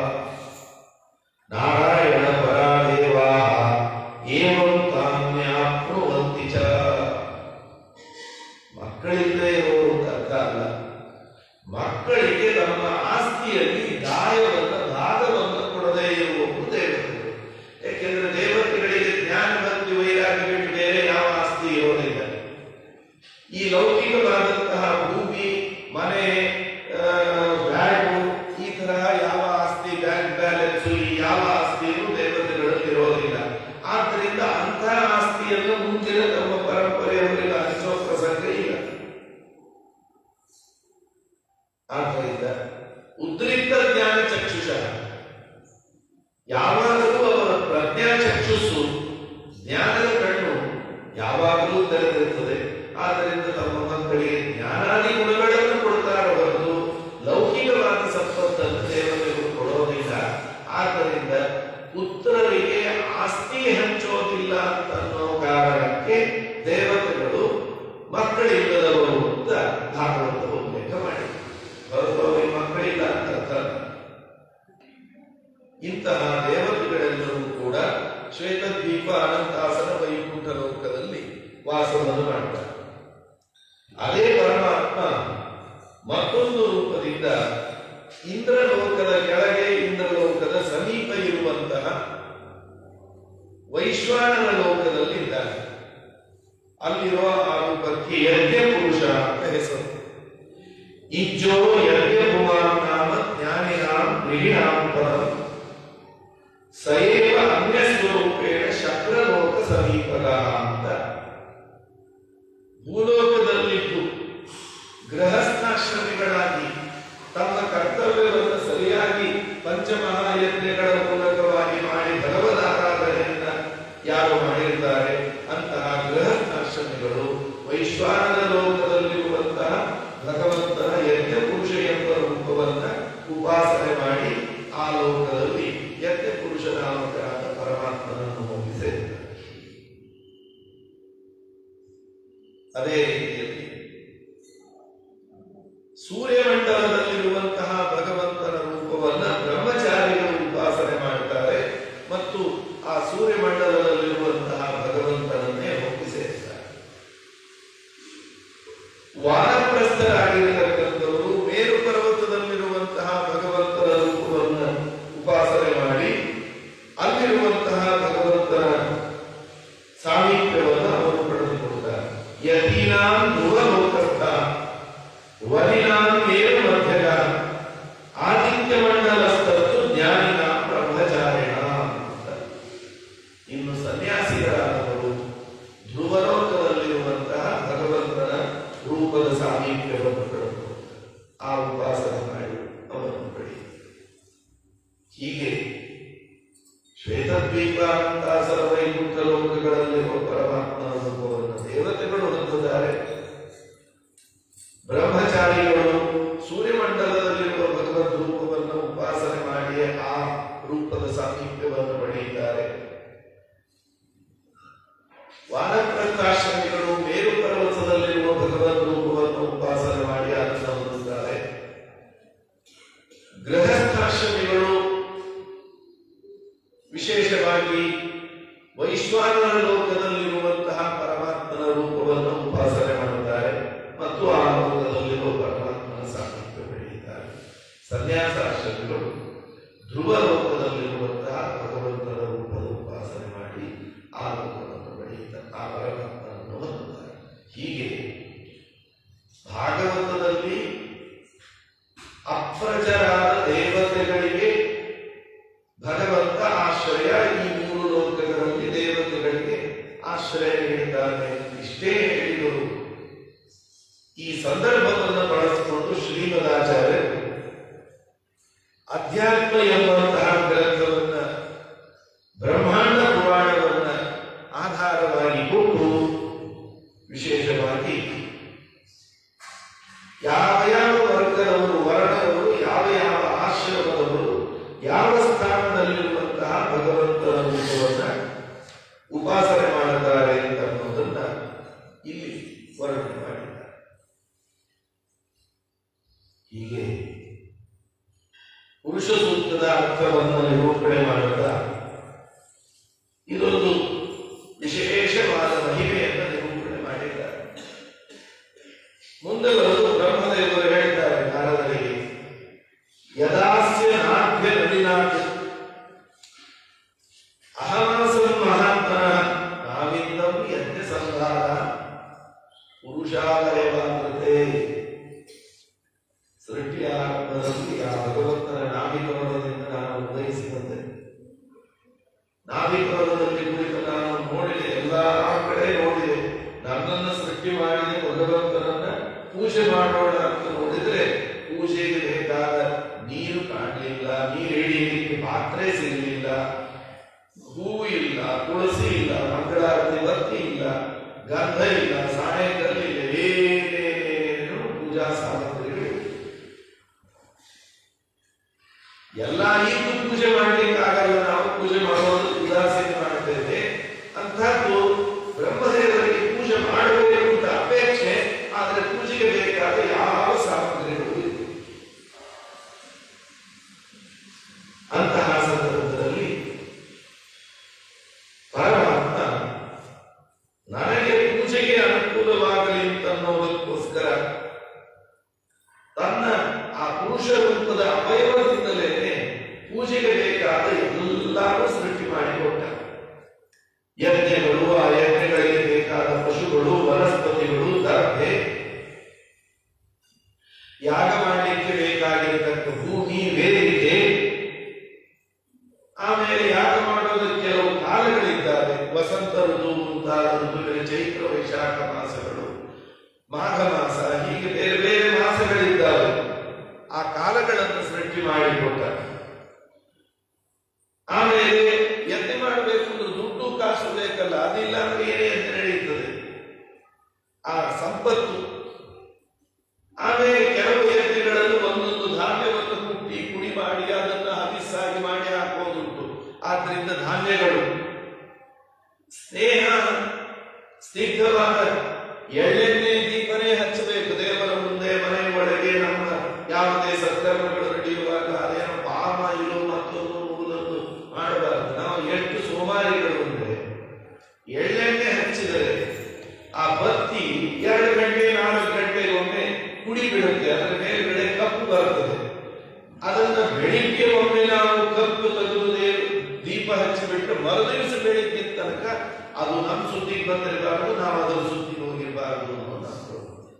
ನಾರಾಯಣ ಪರಾದೇವಾ ಏವಂ ತಾನ್ಯಾಪ್ನುವಂತಿ ಚ ಮಕ್ಕಳಿಲ್ಲದೆ ಇರುವರು ಅಂತ ಅರ್ಥ ಅಲ್ಲ ಮಕ್ಕಳಿಗೆ ನಮ್ಮ ಆಸ್ತಿಯಲ್ಲಿ ದಾಯವನ್ನ ಭಾಗವನ್ನು ಕೊಡದೇ ಇರುವವರು ದೇವತೆಗಳು ಯಾಕೆಂದ್ರೆ ದೇವತೆಗಳಿಗೆ ಜ್ಞಾನ ಭಕ್ತಿ ವೈರಾಗ್ಯ ಬಿಟ್ಟು ಬೇರೆ ಯಾವ ಆಸ್ತಿ ಇರೋದಿಲ್ಲ ಈ ಲೌಕಿಕವಾದಂತಹ ಭೂಮಿ ಮನೆ ಆ, ಬ್ಯಾಂಕು ಈ ತರಹ ಯಾವ ಆಸ್ತಿ ಬ್ಯಾಂಕ್ ಬ್ಯಾಲೆನ್ಸ್ ಈ ಯಾವ ಆಸ್ತಿಯೂ ದೇವತೆಗಳಲ್ಲಿ ಇರೋದಿಲ್ಲ ಆದ್ದರಿಂದ ಅಂತಹ ಆಸ್ತಿಯನ್ನು ಮುಂಚಿನ ತಮ್ಮ ಪರಂಪರೆಯವರಿಗೆ ಹಂಚುವ ಪ್ರಸಂಗ ಇಲ್ಲ ಆದ್ದರಿಂದ ಉದ್ರಿಕ್ತ ಜ್ಞಾನ ಚಕ್ಷುಷ ಯಾವಾಗಲೂ ಅವರ ಪ್ರಜ್ಞಾ ಚಕ್ಷುಸ್ಸು ಜ್ಞಾನದ ಕಣ್ಣು ಯಾವಾಗಲೂ ತೆರೆದಿರುತ್ತದೆ ಆದ್ದರಿಂದ ತಮ್ಮ ಮಕ್ಕಳಿಗೆ ಜ್ಞಾನಾದಿ ಗುಣಗಳನ್ನು ಕೊಡ್ತಾರೆ ಹೊರತು ಲೌಕಿಕವಾದ ಸಂಪತ್ತನ್ನು ದೇವತೆಗಳು ಕೊಡೋದಿಲ್ಲ ಆದ್ದರಿಂದ ಪುತ್ರರಿಗೆ ಆಸ್ತಿ ಹಂಚೋದಿಲ್ಲ ಅನ್ನೋ ಕಾರಣಕ್ಕೆ ದೇವತೆಗಳು ಮಕ್ಕಳಿಲ್ಲದವರು ಅಂತ ಭಾಗವತ ಉಲ್ಲೇಖ ಮಾಡಿ ಹೊರತು ಅವರಿಗೆ ಮಕ್ಕಳಿಲ್ಲ ಅಂತ ಅರ್ಥ ಅಲ್ಲ. ಇಂತಹ ದೇವತೆಗಳೆಲ್ಲರೂ ಕೂಡ ಶ್ವೇತದ್ವೀಪ ಅನಂತಾಸನ ವೈಕುಂಠ ಲೋಕದಲ್ಲಿ ವಾಸವನ್ನು ಮಾಡ್ತಾರೆ ಅದೇ ಪರಮಾತ್ಮ ಮತ್ತೊಂದು ರೂಪದಿಂದ ಇಂದ್ರಲೋಕದ ಕೆಳಗೆ ಇಂದ್ರಲೋಕದ ಸಮೀಪ ಇರುವಂತಹ ವೈಶ್ವಾನರ ಲೋಕದಲ್ಲಿ ಇದ್ದಾನೆ ಅಲ್ಲಿರುವ ಆ ರೂಪಕ್ಕೆ ಯಜ್ಞ ಪುರುಷ ಅಂತ ಹೆಸರು ಇಜ್ಜೋ ಯಜ್ಞ ಭುವಾಂ ನಾಮ ಜ್ಞಾನಿನಾಂ ಗೃಹಿಣಾಂ ಪರಂ ಸಯೇವ ಅನ್ಯ ಸ್ವರೂಪೇಣ ಶಕ್ರಲೋಕ ಸಮೀಪದ ಅಂತ ಭೂಲೋಕದಲ್ಲಿದ್ದು ಗೃಹಸ್ಥಾಶ್ರಮಿಗಳಾಗಿ ತಮ್ಮ ಕರ್ತವ್ಯವನ್ನು ಸರಿಯಾಗಿ ಪಂಚಮಹಾಯಜ್ಞಗಳ ಮೂಲಕವಾಗಿ ಮಾಡಿ ಭಗವದ್ ಆರಾಧನೆಯನ್ನ ಯಾರು ಮಾಡಿರ್ತಾರೆ ಅಂತಹ ಗೃಹಸ್ಥಾಶ್ರಮಿಗಳು ವೈಶ್ವಾನರ ಲೋಕದಲ್ಲಿರುವಂತಹ ಭಗವಂತನ ಯಜ್ಞ ಪುರುಷ ಎಂಬ ರೂಪವನ್ನ ಉಪಾಸನೆ ಮಾಡಿ ಆ ಲೋಕದಲ್ಲಿ ಯಜ್ಞ ಪುರುಷ ನಾಮಕರಾದ ಪರಮಾತ್ಮನನ್ನು ಒಪ್ಪಿಸಿದ್ದಾರೆ ಅದೇ ರೀತಿಯಲ್ಲಿ ಸೂರ್ಯಮಂಡಲದಲ್ಲಿರುವಂತಹ ಭಗವಂತನ ರೂಪವನ್ನ ಬ್ರಹ್ಮಚಾರಿಗಳು ಉಪಾಸನೆ ಮಾಡುತ್ತಾರೆ ಮತ್ತು ಆ ಸೂರ್ಯಮಂಡಲದಲ್ಲಿರುವಂತಹ ಭಗವಂತನನ್ನೇ ಒಪ್ಪಿಸಿರ್ತಾರೆ ವಾನಪ್ರಸ್ಥರಾಗಿರತಕ್ಕಂಥವರು ಮೇರು ಪರ್ವತದಲ್ಲಿರುವಂತಹ ಭಗವಂತನ ರೂಪವನ್ನು ಉಪಾಸನೆ ಮಾಡಿ ಅಲ್ಲಿರುವಂತಹ ಭಗವಂತನ ಸಾಮೀಪ್ಯವನ್ನು ಅವರು ಪಡೆದುಕೊಳ್ತಾರೆ ಯತೀನಾಂ ಧ್ರುವ ಲೋಕಸ್ಥ ವನಿನಾಂ ಏವ ಮಧ್ಯಗ ಆದಿತ್ಯ ಮಂಡಲಸ್ಥತ್ತು ಜ್ಞಾನಿನ ಬ್ರಹ್ಮಚಾರಿಣ ಅಂತ. ಇನ್ನು ಸನ್ಯಾಸಿಗಳಾದವರು ಧ್ರುವಲೋಕದಲ್ಲಿರುವಂತಹ ಭಗವಂತನ ರೂಪದ ಸಾಮೀಪ್ಯವನ್ನು ಪಡೆದುಕೊಳ್ತಾರೆ ಆ ಉಪಾಸನೆ ಮಾಡಿ ಅವರನ್ನು ಪಡಿ ಹೀಗೆ ಶ್ವೇತದ್ವೀಪಾಂತಾಸರ ವೈಕುಂಠ ಲೋಕಗಳಲ್ಲಿರುವ ಪರಮಾತ್ಮನ ರೂಪವನ್ನು ದೇವತೆಗಳು ಹೊಂದಿದ್ದಾರೆ ಬ್ರಹ್ಮಚಾರಿಗಳು ಸೂರ್ಯಮಂಡಲದಲ್ಲಿರುವ ಭಗವದ್ ರೂಪವನ್ನು ಉಪಾಸನೆ ಮಾಡಿ ಆ ರೂಪದ ಸಾಮೀಪ್ಯವನ್ನು ಪಡೆಯುತ್ತಾರೆ ವಾನಪ್ರಸ್ಥಾಶ್ರಮಿಗಳು ಮೇರು ಪರ್ವತದಲ್ಲಿರುವ ಭಗವದ್ ರೂಪವನ್ನು ಉಪಾಸನೆ ಮಾಡಿ ಆನಂದ ಹೊಂದುತ್ತಾರೆ ಗೃಹಸ್ಥಾಶ್ರಮಿಗಳು ವಿಶೇಷವಾಗಿ ವೈಶ್ವಾನರ ಲೋಕದಲ್ಲಿರುವಂತಹ ಪರಮಾತ್ಮನ ರೂಪವನ್ನು ಉಪಾಸನೆ ಮಾಡುತ್ತಾರೆ ಮತ್ತು ಆ ಲೋಕದಲ್ಲಿರುವ ಪರಮಾತ್ಮನ ಸಾಮರ್ಥ್ಯ ಬೆಳೆಯುತ್ತಾರೆ ಸನ್ಯಾಸಾಶ್ರಮಿಗಳು ಧ್ರುವ ಲೋಕದಲ್ಲಿರುವಂತಹ ಭಗವಂತನ ರೂಪದ ಉಪಾಸನೆ ಮಾಡಿ ಆ ಲೋಕವನ್ನು ಬೆಳೆಯುತ್ತಾರೆ ಆ ಪರಮಾತ್ಮನನ್ನು ಹೊಂದುತ್ತಾರೆ ಹೀಗೆ ಭಾಗವತದಲ್ಲಿ ಅಪ್ರಜರಾದ ದೇವತೆಗಳಿಗೆ ಭಗವಂತ ಆಶ್ರಯ ಈ ಮೂರು ಲೋಕಗಳಲ್ಲಿ ದೇವತೆಗಳಿಗೆ ಆಶ್ರಯ ನೀಡಿದ್ದಾನೆ ಇಷ್ಟೇ ಹೇಳಿದರು ಈ ಸಂದರ್ಭವನ್ನು ಬಳಸಿಕೊಂಡು ಶ್ರೀಮದಾಚಾರ್ಯರು ಅಧ್ಯಾತ್ಮ ಎಂಬಂತಹ ಗ್ರಂಥವನ್ನ ಬ್ರಹ್ಮಾಂಡ ಪುರಾಣವನ್ನ ಆಧಾರವಾಗಿ ಕೊಟ್ಟು ವಿಶೇಷವಾಗಿ ವರ್ಣನೆ ಮಾಡಿದ್ದಾರೆ ಹೀಗೆ ಪುರುಷ ಸೂಕ್ತದ ಅರ್ಥವನ್ನು ನಿರೂಪಣೆ ಮಾಡುತ್ತಾ ಇದೊಂದು ವಿಶೇಷವಾದ ಮಹಿಮೆಯನ್ನು ನಿರೂಪಣೆ ಮಾಡಿದ್ದಾರೆ ಮುಂದೆ ಬರೋದು ಬ್ರಹ್ಮದೇವರು ಹೇಳ್ತಾರೆ ನಾರದರಿಗೆ ಯದಾಸ್ಯ ನಾಭ್ಯ ನಳಿನಾಥ ಅಹಮಾಸಂ ಮಹಾತ್ಮನ ನಾವಿಂದಂ ಯಜ್ಞ ಸಂಧಾನ ಪುರುಷಾಲಯವಾಗುತ್ತೆ ಸೃಷ್ಟಿಯಾತ್ಮದಲ್ಲಿ ಆ ಭಗವಂತನ ನಾಭಿಕವನದಿಂದ ನಾನು ಉದಯಿಸಿದಂತೆ ನಾಭಿಕವನದಲ್ಲಿ ಕುರಿತು ನಾನು ನೋಡಿದೆ ಎಲ್ಲಾ ಕಡೆ ನೋಡಿದೆ ನನ್ನನ್ನು ಸೃಷ್ಟಿ ಮಾಡಿದೆ ಭಗವಂತನನ್ನ ಪೂಜೆ ಮಾಡೋಣ ಅಂತ ನೋಡಿದ್ರೆ ಪೂಜೆಗೆ ಬೇಕಾದ ನೀರು ಕಾಣಲಿಲ್ಲ ನೀರು ಹಿಡಿಯಲಿಕ್ಕೆ ಪಾತ್ರೆ ಸಿಗಲಿಲ್ಲ ಹೂವು ಇಲ್ಲ ತುಳಸಿ ಇಲ್ಲ ಮಂಗಳಾರತಿ ಬತ್ತಿ ಇಲ್ಲ ಗಂಧ ಇಲ್ಲ ಸಾಯಂಕಾಲ ಇಲ್ಲ ಏನೇನು ಪೂಜಾ ಸಾಮಗ್ರಿಗಳು ಎಲ್ಲ ಇದ್ದು ಪೂಜೆ ಮಾಡ್ಲಿಕ್ಕೆ ಆಗಲ್ಲ ನಾವು ಪೂಜೆ ಮಾಡೋದು ಉದಾಸೀನ ಮಾಡ್ತೇವೆ ಅಂತಹದ್ದು ಬ್ರಹ್ಮದೇವರಿಗೆ ಪೂಜೆ ಮಾಡಬೇಕು ಅಂತ ಅಪೇಕ್ಷೆ ಆದರೆ ಪೂಜೆಗೆ ಬೇಕಾದ ಯಾವ ಸಾಮಗ್ರಿಗಳು ಇಲ್ಲ ಅಂತಹ ಸಂದರ್ಭದಲ್ಲಿ ಪರಮಾತ್ಮ ನನಗೆ ಪೂಜೆಗೆ ಅನುಕೂಲವಾಗಲಿ ಅಂತನ್ನೋದಕ್ಕೋಸ್ಕರ ತನ್ನ ಆ ಪುರುಷ ರೂಪದ ಅವಯವದಿಂದಲೇ ಪೂಜೆಗೆ ಬೇಕಾದ ಎಲ್ಲರೂ ಸೃಷ್ಟಿ ಮಾಡಿಕೊಟ್ಟ ಯಜ್ಞಗಳು ಆ ಯಜ್ಞಗಳಿಗೆ ಬೇಕಾದ ಪಶುಗಳು ವನಸ್ಪತಿಗಳು ದರ್ಭೆ ಯಾಗ ಮಾಡಲಿಕ್ಕೆ ಬೇಕಾಗಿರತಕ್ಕ ಭೂಮಿ ವೇದಿಕೆ ಆಮೇಲೆ ಯಾಗ ಮಾಡೋದಕ್ಕೆ ಕೆಲವು ಕಾಲಗಳಿದ್ದಾವೆ ವಸಂತ ಋತು ಮುಂತಾದ ಋತುವಿನ ಚೈತ್ರ ವೈಶಾಖ ಮಾಸಗಳು ಮಾಘ ಮಾಸ ಹೀಗೆ ಬೇರೆ ಬೇರೆ ಮಾಸಗಳಿದ್ದಾವೆ ಆ ಕಾಲಗಳನ್ನು ಸೃಷ್ಟಿ ಮಾಡಿಕೊಟ್ಟ ಆಮೇಲೆ ಯಜ್ಞ ಮಾಡಬೇಕು ಅಂದ್ರೆ ದುಡ್ಡು ಕಾಸು ಬೇಕಲ್ಲ ಅದಿಲ್ಲ ಅಂದ್ರೆ ಏನೇ ಯಜ್ಞ ನಡೆಯುತ್ತದೆ ಆ ಸಂಪತ್ತು ಆಮೇಲೆ ಕೆಲವು ಯಜ್ಞಗಳಲ್ಲಿ ಒಂದೊಂದು ಧಾನ್ಯವನ್ನು ಕುಟ್ಟಿ ಪುಡಿ ಮಾಡಿ ಅದನ್ನು ಹಬಿಸ್ಸಾಗಿ ಮಾಡಿ ಹಾಕೋದುಂಟು ಆದ್ರಿಂದ ಧಾನ್ಯಗಳು ಸ್ನೇಹ ಸ್ನಿಗ್ಧವಾದ ಎಳ್ಳೆಣ್ಣೆ ದೀಪನೇ ಹಚ್ಚಬೇಕು ದೇವರ ಮುಂದೆ ಮನೆ ಒಳಗೆ ನಮ್ಮ ಯಾವುದೇ ಸತ್ಕರ್ಮಗಳು ನಡೆಯುವಾಗ ಅದೇನೋ ಪಾಮ ಇಲು ಮತ್ತೊಂದು ಮುಗುದೊಂದು ಮಾಡಬಾರದು ನಾವು ಎಷ್ಟು ಸೋಮಾರಿಗಳು ಅಂದ್ರೆ ಎಳ್ಳೆಣ್ಣೆ ಹಚ್ಚಿದರೆ ಆ ಬತ್ತಿ ಎರಡು ಗಂಟೆ ನಾಲ್ಕು ಗಂಟೆಗೆ ಒಮ್ಮೆ ಕುಡಿ ಬಿಡುತ್ತೆ ಅದರ ಮೇಲ್ಗಡೆ ಕಪ್ಪು ಬರ್ತದೆ ಅದನ್ನ ಬೆಳಿಗ್ಗೆ ಒಮ್ಮೆ ನಾವು ಕಪ್ಪು ತೆಗೆದು ದೇವ್- ದೀಪ ಹಚ್ಚಿಬಿಟ್ಟು ಮರುದಿವಸ ಬೆಳಿಗ್ಗೆ ತನಕ ಅದು ನಮ್ಮ ಸುದ್ದಿಗೆ ಬಂದಿರಬಾರದು ನಾವು ಅದರ ಸುದ್ದಿಗೆ ಹೋಗಿರಬಾರದು ಅನ್ನೋ ನಮ್ದು.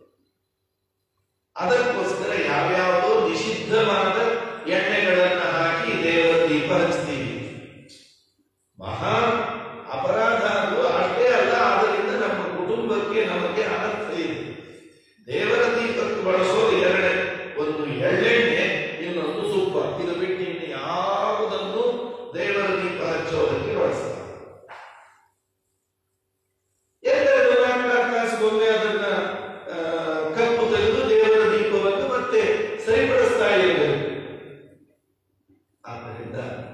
ಅದಕ್ಕೋಸ್ಕರ ಯಾವ್ಯಾವುದೋ ನಿಷಿದ್ಧವಾದ ಎಣ್ಣೆಗಳನ್ನ ಹಾಕಿ ದೇವರ ದೀಪ ಹಚ್ತೀವಿ ಮಹಾ ಅಪರಾಧ ಅದು ಅಷ್ಟೇ ಅಲ್ಲ ಅದರಿಂದ ನಮ್ಮ ಕುಟುಂಬಕ್ಕೆ ನಮಗೆ ಅನರ್ಥ ಇದೆ ದೇವರ ದೀಪಕ್ಕೆ ಬಳಸೋದು ಎರಡೇ ಒಂದು ಎಳ್ಳೆಣ್ಣೆ ಇನ್ನೊಂದು ತುಪ್ಪ ಇದು ಬಿಟ್ಟು ಇನ್ನು ಯಾವುದನ್ನು ದೇವರ ದೀಪ ಹಚ್ಚೋದಕ್ಕೆ ಬಳಸ್ತಾರೆ ಎರಡೆರಡು ನಾಲ್ಕು ನಾಲ್ಕು ತಾಸಿಗೊಮ್ಮೆ ಅದನ್ನ ಆ, ಕಪ್ಪು ತೆಗೆದು ದೇವರ ದೀಪವನ್ನು ಮತ್ತೆ ಸರಿಪಡಿಸ್ತಾ ಇರಬೇಕು ಆದ್ದರಿಂದ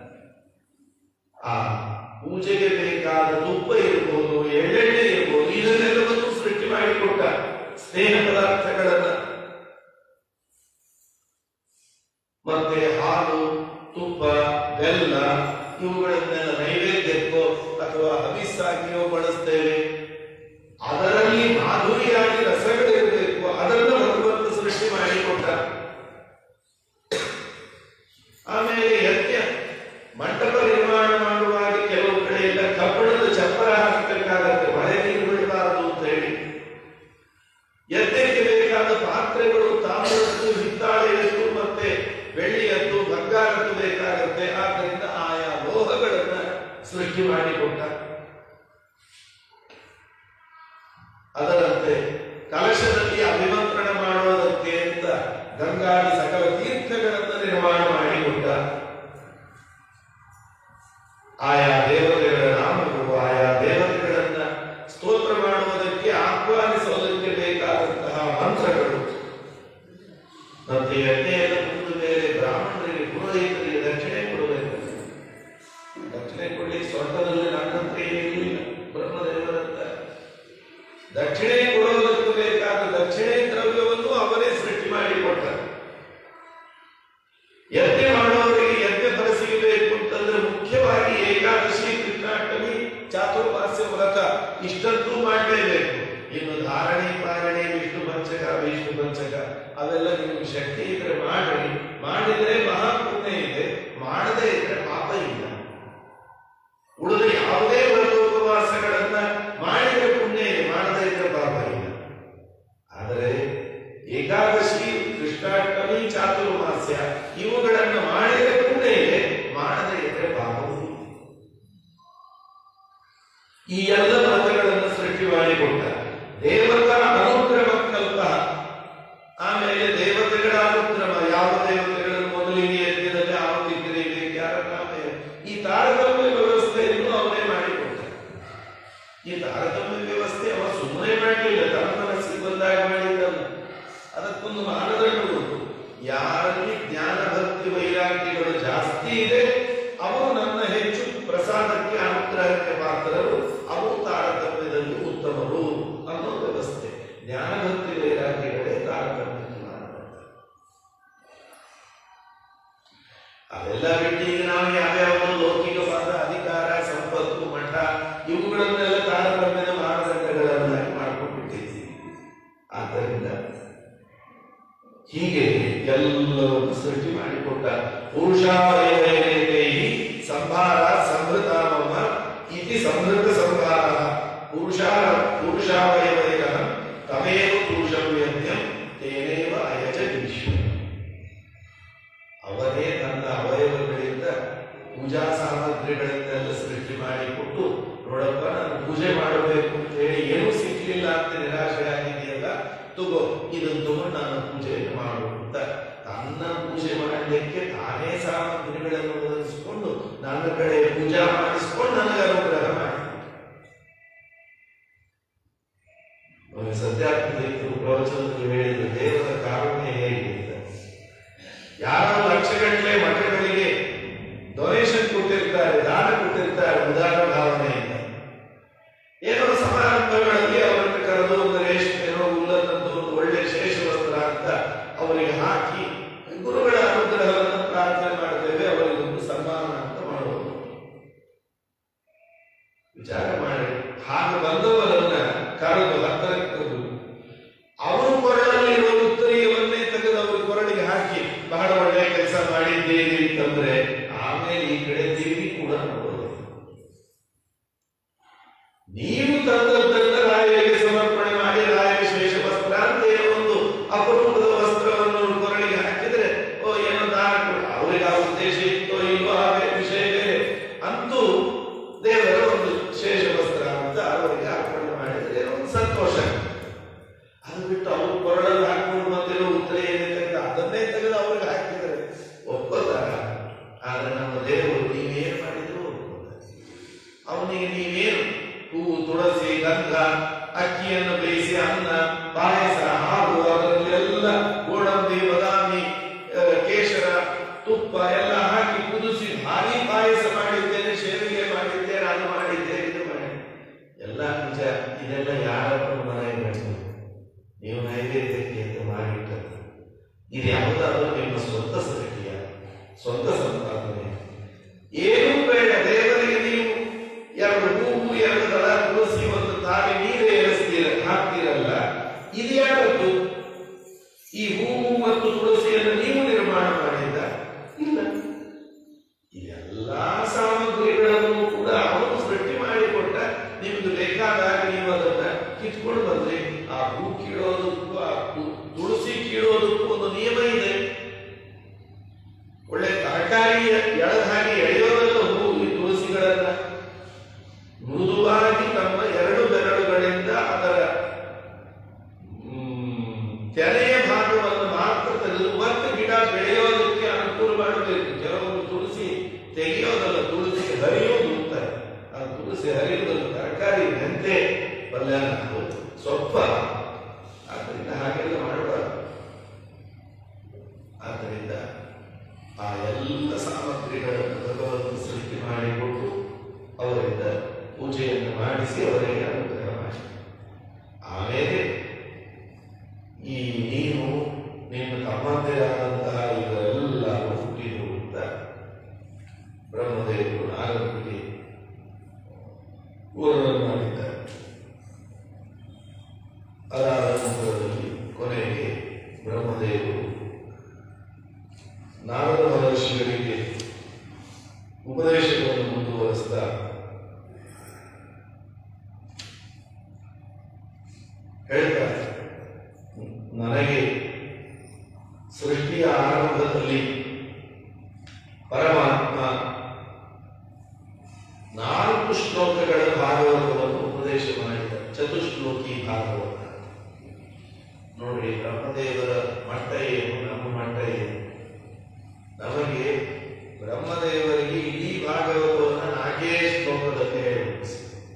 ಆ ಪೂಜೆಗೆ ಬೇಕಾದ ತುಪ್ಪ ಇರ್ಬೋದು ಎಳ್ಳೆಣ್ಣೆ ಇರ್ಬೋದು ಇದನ್ನೆಲ್ಲವನ್ನು ಸೃಷ್ಟಿ ಮಾಡಿಕೊಟ್ಟ ಸ್ನೇಹ ಪದಾರ್ಥಗಳನ್ನ ಮತ್ತೆ ಹಾಲು ತುಪ್ಪ ಬೆಲ್ಲ ಇವುಗಳನ್ನೆಲ್ಲ ನೈವೇದ್ಯಕ್ಕೋ ಅಥವಾ ಹವಿಸ್ಸಾಗಿಯೋ ಬಳಸ್ತೇವೆ ಅದರಲ್ಲಿ ಮಾಧುರಿಯಾಗಿ ರಸಗಳಿರಬೇಕು ಅದನ್ನು ಭಗವಂತ ಸೃಷ್ಟಿ ಮಾಡಿಕೊಟ್ಟ ಆಮೇಲೆ ಯಜ್ಞ ಮಂಟಪ ನಿರ್ಮಾಣ ಮಾಡುವಾಗ ಕೆಲವು ಕಡೆ ಎಲ್ಲ ಕಬ್ಬಣದ ಚಪ್ಪರ ಹಾಕಬೇಕಾಗತ್ತೆ ಮಳೆ ನೀರು ಬಿಡಬಾರದು ಅಂತ ಹೇಳಿ ಯಜ್ಞಕ್ಕೆ ಬೇಕಾದ ಪಾತ್ರೆಗಳು ತಾಮ್ರದ್ದು ಹಿತ್ತಾಳೆಯದ್ದು ಮತ್ತೆ ಬೆಳ್ಳಿಯದ್ದು ಬಂಗಾರದ್ದು ಬೇಕಾಗತ್ತೆ ಆದ್ದರಿಂದ ಆಯಾ ಲೋಹಗಳನ್ನ ಸೃಷ್ಟಿ ಮಾಡಿಕೊಟ್ಟ ಅದರಂತೆ ಕಲಶದಲ್ಲಿ ಅಭಿಮಂತ್ರಣ ಮಾಡುವುದಕ್ಕೆ ಅಂತ ಗಂಗಾದಿ ಸಕಲ ತೀರ್ಥಗಳನ್ನು ನಿರ್ಮಾಣ ಮಾಡಿಕೊಟ್ಟ ಆಯಾ ದೇವತೆಗಳ ನಾಮಗಳು ಆಯಾ ದೇವತೆಗಳನ್ನ ಸ್ತೋತ್ರ ಮಾಡುವುದಕ್ಕೆ ಆಹ್ವಾನಿಸುವುದಕ್ಕೆ ಬೇಕಾದಂತಹ ಮಂತ್ರಗಳು ಮತ್ತೆ ಯಜ್ಞೆಯನ್ನು ಮುಂದ ಮೇಲೆ ಬ್ರಾಹ್ಮಣರಿಗೆ ಪುರೋಹಿತರಿಗೆ ದಕ್ಷಿಣೆ ಕೊಡಬೇಕು ದಕ್ಷಿಣೆ ಕೊಡ್ಲಿಕ್ಕೆ ಸ್ವರ್ಗದಲ್ಲಿ ನನ್ನಂತೆ ಏನಿಲ್ಲ ಬ್ರಹ್ಮದೇವರಂತ ದಕ್ಷಿಣೆ ಕೊಡುವುದಕ್ಕೆ ಆದ್ದರಿಂದ ಹೀಗೆ ಎಲ್ಲವನ್ನು ಸೃಷ್ಟಿ ಮಾಡಿಕೊಟ್ಟ ಪುರುಷಾವಯವೇ ಸಂಭಾರ ಸಂಭೃತಾಮಮ ಇತಿ ಸಂಭೃತ ಸಂಭಾರ ಪುರುಷ ಪುರುಷಾವಯವಯ ತಮೇವ ಪುರುಷಂ ಯಜ್ಞಂ ತೇನೇವ ಅಯಜ ವಿಶ್ವ ಅವನೇ ತನ್ನ ಅವಯವಗಳಿಂದ ಪೂಜಾ ಸಾಮಗ್ರಿಗಳಿಂದೆಲ್ಲ ಸೃಷ್ಟಿ ಮಾಡಿಕೊಟ್ಟು ನೋಡಪ್ಪ ನಾನು ಪೂಜೆ ಮಾಡಬೇಕು ಅಂತ ಹೇಳಿ ಏನೂ ಸಿಕ್ಲಿಲ್ಲ ಅಂತ ನಿರಾಶೆ ಆಗಿದೆಯಲ್ಲ ತಗೋ ಇದನ್ನು ತಗೊಂಡು ನಾನು ಪೂಜೆಯನ್ನು ಮಾಡು ಅಂತ ತನ್ನ ಪೂಜೆ ಮಾಡಲಿಕ್ಕೆ ತಾನೇ ಸಾಮಗ್ರಿಗಳನ್ನು ಒದಗಿಸಿಕೊಂಡು ನನ್ನ ಕಡೆ ಪೂಜಾ ಮಾಡಿಸಿಕೊಂಡು ನನಗೆ ಅನುಗ್ರಹ ಮಾಡಿ ಸತ್ಯಾತ್ಮಕರು ಪ್ರವಚನದಲ್ಲಿ ಹೇಳಿದ ದೇವರ ಕಾರುಣ್ಯ ಹೇಗೆ ಅಂತ ಯಾರೋ ಲಕ್ಷಗಟ್ಟಲೆ ಮಠಗಳಿಗೆ ಡೊನೇಷನ್ ಕೊಟ್ಟಿರ್ತಾರೆ ದಾನ ಕೊಟ್ಟಿರ್ತಾರೆ ಉದಾರ ಭಾವನೆಯಿಂದ ಏನೋ ಸಮಾರಂಭಗಳಲ್ಲಿ ಅವರನ್ನು ಕರೆದು ಒಂದು ರೇಷ್ಮೆನೋ ಉಲ್ಲದಂತ ಒಂದು ಒಳ್ಳೆ ಶೇಷ ವಸ್ತ್ರ ಅಂತ ಅವರಿಗೆ ಹಾಕಿ ಗುರುಗಳ ಅನುಗ್ರಹವನ್ನು ಪ್ರಾರ್ಥನೆ ಮಾಡ್ತೇವೆ ಅವರಿಗೆ ಒಂದು ಸನ್ಮಾನ ಅಂತ ಮಾಡುವುದು ವಿಚಾರ ಮಾಡಿ ಹಾಗೆ ಬಂದವರನ್ನ ಕರೆದು ಹತ್ತಿರಕ್ಕೆ ಕರೆದು ಅವರು ಕೊರಳಲ್ಲಿ ಇರುವ ಉತ್ತರೀಯವನ್ನೇ ತೆಗೆದು ಅವರು ಕೊರಳಿಗೆ ಹಾಕಿ ಬಹಳ ಒಳ್ಳೆಯ ಕೆಲಸ ಮಾಡಿದ್ದೀರಿ ಅಂತಂದ್ರೆ ಆಮೇಲೆ ಈ ಕಡೆ ತಿರುಗಿ ಕೂಡ ನೋಡೋದು ನೀವು ತಂದದ್ದನ್ನ ರಾಯರಿಗೆ ಸಮರ್ಪಣೆ ಮಾಡಿ ರಾಯ ವಿಶೇಷ ವಸ್ತ್ರ ಅಂತ ಏನೋ ಒಂದು ಅಪರೂಪದ ವಸ್ತ್ರವನ್ನು ಕೊರಳಿಗೆ ಹಾಕಿದ್ರೆ ಓ ಏನೋ ದಾನ ಕೊಡು. ಅವರಿಗೆ ಆ ಉದ್ದೇಶ ಇತ್ತೋ ಇಲ್ವೋ ಆ ವಿಷಯ ಬೇರೆ ಅಂತೂ ದೇವರ ಒಂದು ಶೇಷ ವಸ್ತ್ರ ಅಂತ ಅವರಿಗೆ ಅರ್ಪಣೆ ಮಾಡಿದ್ರೆ ಒಂದು ಸಂತೋಷ ಅದು ಬಿಟ್ಟು ಅವರು ಕೊರಳಲ್ಲಿ ಹಾಕೊಂಡು ಬಂದಿರೋ ಉತ್ತರ ಏನೇ ತೆಗೆದು ಅದನ್ನೇ ತೆಗೆದು ಅವ್ರಿಗೆ ಹಾಕಿದರೆ ಒಪ್ಪೋದಾರ ಆದ್ರೆ ನಮ್ಮ ದೇವರು ನೀವೇನು ಮಾಡಿದ್ರು ಒಪ್ಪೋದಾರ ಅವನಿಗೆ ನೀವೇನು ಹೂವು ತುಳಸಿ ಗಂಧ ಅಕ್ಕಿಯನ್ನು ಬೇಯಿಸಿ ಅನ್ನ ಪಾಯಸ ಹಾಲು ಅದರಲ್ಲಿ ಎಲ್ಲ ಗೋಡಂಬಿ ಬಾದಾಮಿ ಆ, ಕೇಶರ ತುಪ್ಪ ಎಲ್ಲ ಹಾಕಿ ಕುದಿಸಿ ಭಾರಿ ಪಾಯಸ ಮಾಡಿದ್ದೇನೆ ಶೇವಿಗೆ ಮಾಡಿದ್ದೇನೆ ಅದು ಮಾಡಿದ್ದೆ ಇದು ಮಾಡಿ ಎಲ್ಲ ನಿಜ ಇದೆಲ್ಲ ಯಾರನ್ನು ಮನೆಗೆ ಬೇಕು ನೀವು ನೈವೇದ್ಯಕ್ಕೆ ಅಂತ ಮಾಡಿಟ್ಟದ್ದು ಇದು ಯಾವುದಾದ್ರೂ ನಿಮ್ಮ ಸ್ವಂತ ಸೃಷ್ಟಿಯ ಸ್ವಂತ ಸಂಪಾದನೆ ಏನೂ ಬೇಡ ದೇವರಿಗೆ ನೀವು ಎರಡು ಹೂವು ಎರಡು ದಳ ತುಳಸಿ ಒಂದು ತಾವಿ ನೀರೇ ಏರಿಸ್ತೀರ ಹಾಕ್ತೀರಲ್ಲ ಇದು ಯಾರದ್ದು ಈ ಹೂವು ಮತ್ತು ತುಳಸಿಯನ್ನು ನೀವು ನಿರ್ಮಾಣ ಮಾಡಿದ್ದ ಇಲ್ಲ ಇದೆಲ್ಲಾ ಸಾಮಗ್ರಿಗಳನ್ನು ಕೂಡ ಅವನು ಸೃಷ್ಟಿ ಮಾಡಿಕೊಟ್ಟ ನಿಮ್ದು ಬೇಕಾದಾಗ ನೀವು ಅದನ್ನ ಕಿತ್ಕೊಂಡು ಬಂದ್ರಿ ಆ ಹೂ ಕೀಳೋದಕ್ಕೂ ಆ ತು- ತುಳಸಿ ಕೀಳೋದಕ್ಕೂ ಒಂದು ನಿಯಮ ಇದೆ ಒಳ್ಳೆ ತರಕಾರಿ ಎಳೆದ ಹಾಗೆ ಎಳೆಯೋದಲ್ಲ ಹೂ ಈ ತುಳಸಿಗಳನ್ನ ಮೃದುವಾಗಿ ತಮ್ಮ ಎರಡು ಬೆರಳುಗಳಿಂದ ಅದರ ಮ್, ತೆನೆಯ ಭಾಗವನ್ನು ಮಾತ್ರ ತೆಗೆದು ಮತ್ತೆ ಗಿಡ ಬೆಳೆಯೋದಕ್ಕೆ ಅನುಕೂಲ ಮಾಡಬೇಕು ಕೆಲವೊಂದು ತುಳಸಿ ತೆಗೆಯೋದಲ್ಲ ತುಳಸಿ ಹರಿಯೋದು ಅಂತಾರೆ ಆ ತುಳಸಿ ಹರಿಯೋದಲ್ಲ ತರಕಾರಿ ಮೆಂತೆ ಪಲ್ಯ ಹಾಕೋದು ಸೊಪ್ಪ ಆದ್ದರಿಂದ ಹಾಗೆಲ್ಲ ಮಾಡಬಾರ್ದು ಆದ್ದರಿಂದ ಆ ಎಲ್ಲ ಸಾಮಗ್ರಿಗಳನ್ನು ಭಗವಂತನು ಸೃಷ್ಟಿ ಮಾಡಿಕೊಟ್ಟು ಅವರಿಂದ ಪೂಜೆಯನ್ನು ಮಾಡಿಸಿ ಅವರಿಗೆ ಅನುಗ್ರಹ ಮಾಡಿ ಆಮೇಲೆ ಈ ನೀನು ನಿನ್ನ ತಮ್ಮಂದಿರಾದಂತಹ ಇವರೆಲ್ಲ ಹುಟ್ಟಿದರು ಅಂತ ಬ್ರಹ್ಮದೇವರು ನಾರದರಿಗೆ ಊರನ್ನು ಮಾಡಿದ್ದಾರೆ ಅದಾದ ನಂತರದಲ್ಲಿ ಕೊನೆಗೆ ಬ್ರಹ್ಮದೇವರು ನಾರದ ಮಹರ್ಷಿಗಳಿಗೆ ಉಪದೇಶಗಳನ್ನು ಮುಂದುವರಿಸ್ತಾ ಹೇಳ್ತಾರೆ ನನಗೆ ಸೃಷ್ಟಿಯ ಆರಂಭದಲ್ಲಿ ಪರಮಾತ್ಮ ನಾಲ್ಕು ಶ್ಲೋಕಗಳ ಭಾಗವತವನ್ನು ಉಪದೇಶ ಮಾಡಿದ ಚತುಶ್ಲೋಕಿ ಭಾಗವತ ನೋಡಿ ಬ್ರಹ್ಮದೇವರ ಮಟ್ಟ ಏನು ನಮ್ಮ ಮಟ್ಟ ಏನು ನಮಗೆ ಬ್ರಹ್ಮದೇವರಿಗೆ ಇಡೀ ಭಾಗವತವನ್ನು ನಾಲ್ಕೇ ಶ್ಲೋಕದಲ್ಲಿ ಹೇಳಬೇಕು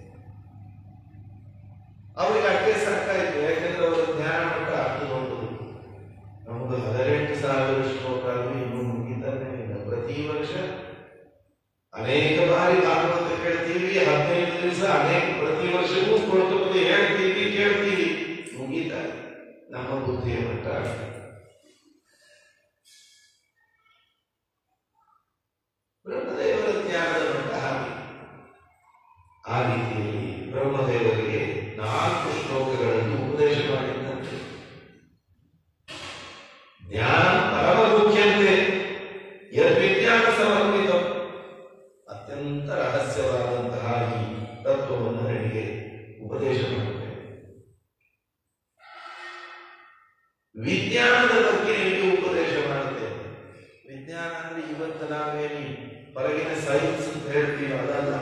ಅವರಿಗೆ ಅಷ್ಟೇ ಸಾಕಾಯ್ತು ಯಾಕಂದ್ರೆ ಅವರ ಜ್ಞಾನ ಮಟ್ಟ ಅಷ್ಟು ದೊಡ್ಡದು ನಮ್ದು ಹದಿನೆಂಟು ಸಾವಿರ ಶ್ಲೋಕ ಅದು ಇನ್ನೂ ಮುಗಿತಾನೆ ಇಲ್ಲ ಪ್ರತಿ ವರ್ಷ ಅನೇಕ ಬಾರಿ ಭಾಗವತ ಕೇಳ್ತೀವಿ ಹದಿನೈದು ದಿವಸ ಅನೇಕ ಪ್ರತಿ ವರ್ಷವೂ ಶ್ಲೋಕಪದಿ ಹೇಳ್ತೀವಿ ಕೇಳ್ತೀವಿ ಮುಗೀತಾ ನಮ್ಮ ಬುದ್ಧಿಯ ಮಟ್ಟ ಅಷ್ಟೇ. ಬ್ರಹ್ಮದೇವರ ಜ್ಞಾನದ ಮಟ್ಟ ಹಾಗೆ ಆ ರೀತಿಯಲ್ಲಿ ಬ್ರಹ್ಮದೇವರಿಗೆ ನಾಲ್ಕು ಶ್ಲೋಕಗಳನ್ನು ಉಪದೇಶ ಮಾಡಿದ್ದಂತೆ ವಿಜ್ಞಾನದ ಬಗ್ಗೆ ನಿಮಗೆ ಉಪದೇಶ ಮಾಡುತ್ತೇನೆ ವಿಜ್ಞಾನ ಅಂದ್ರೆ ಇವತ್ತು ನಾವೇನಿ ಹೊರಗಿನ ಸೈನ್ಸ್ ಅಂತ ಹೇಳ್ತೀವಿ ಅದಲ್ಲ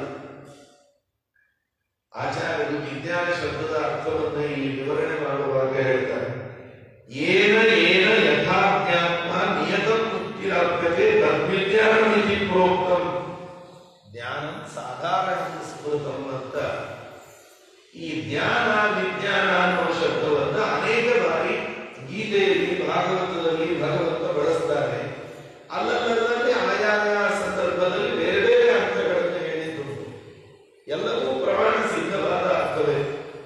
ಆಚಾರ್ಯರು ವಿಜ್ಞಾನ ಶಬ್ದದ ಅರ್ಥವನ್ನು ಇಲ್ಲಿ ವಿವರಣೆ ಮಾಡುವಾಗ ಹೇಳ್ತಾರೆ ಏನ ಏನ ಯಥಾಜ್ಞಾತ್ಮ ನಿಯತ ಮುಕ್ತಿರಾಪ್ಯತೆ ತದ್ವಿಜ್ಞಾನಮಿತಿ ಪ್ರೋಕ್ತಂ ಜ್ಞಾನ ಸಾಧಾರಣ ಸ್ಮೃತಂ ಅಂತ ಈ ಜ್ಞಾನ ವಿಜ್ಞಾನ ಅನ್ನುವ ಶಬ್ದವನ್ನ ಅನೇಕ ಬಾರಿ ಗೀತೆಯಲ್ಲಿ ಭಾಗವತದಲ್ಲಿ ಭಗವಂತ ಬಳಸ್ತಾರೆ ಅಲ್ಲಲ್ಲಲ್ಲಿ ಆಯಾಯ ಸಂದರ್ಭದಲ್ಲಿ ಬೇರೆ ಬೇರೆ ಅರ್ಥಗಳನ್ನು ಹೇಳಿದ್ದುಂಟು ಎಲ್ಲವೂ ಪ್ರಮಾಣ ಸಿದ್ಧವಾದ ಅರ್ಥವೇ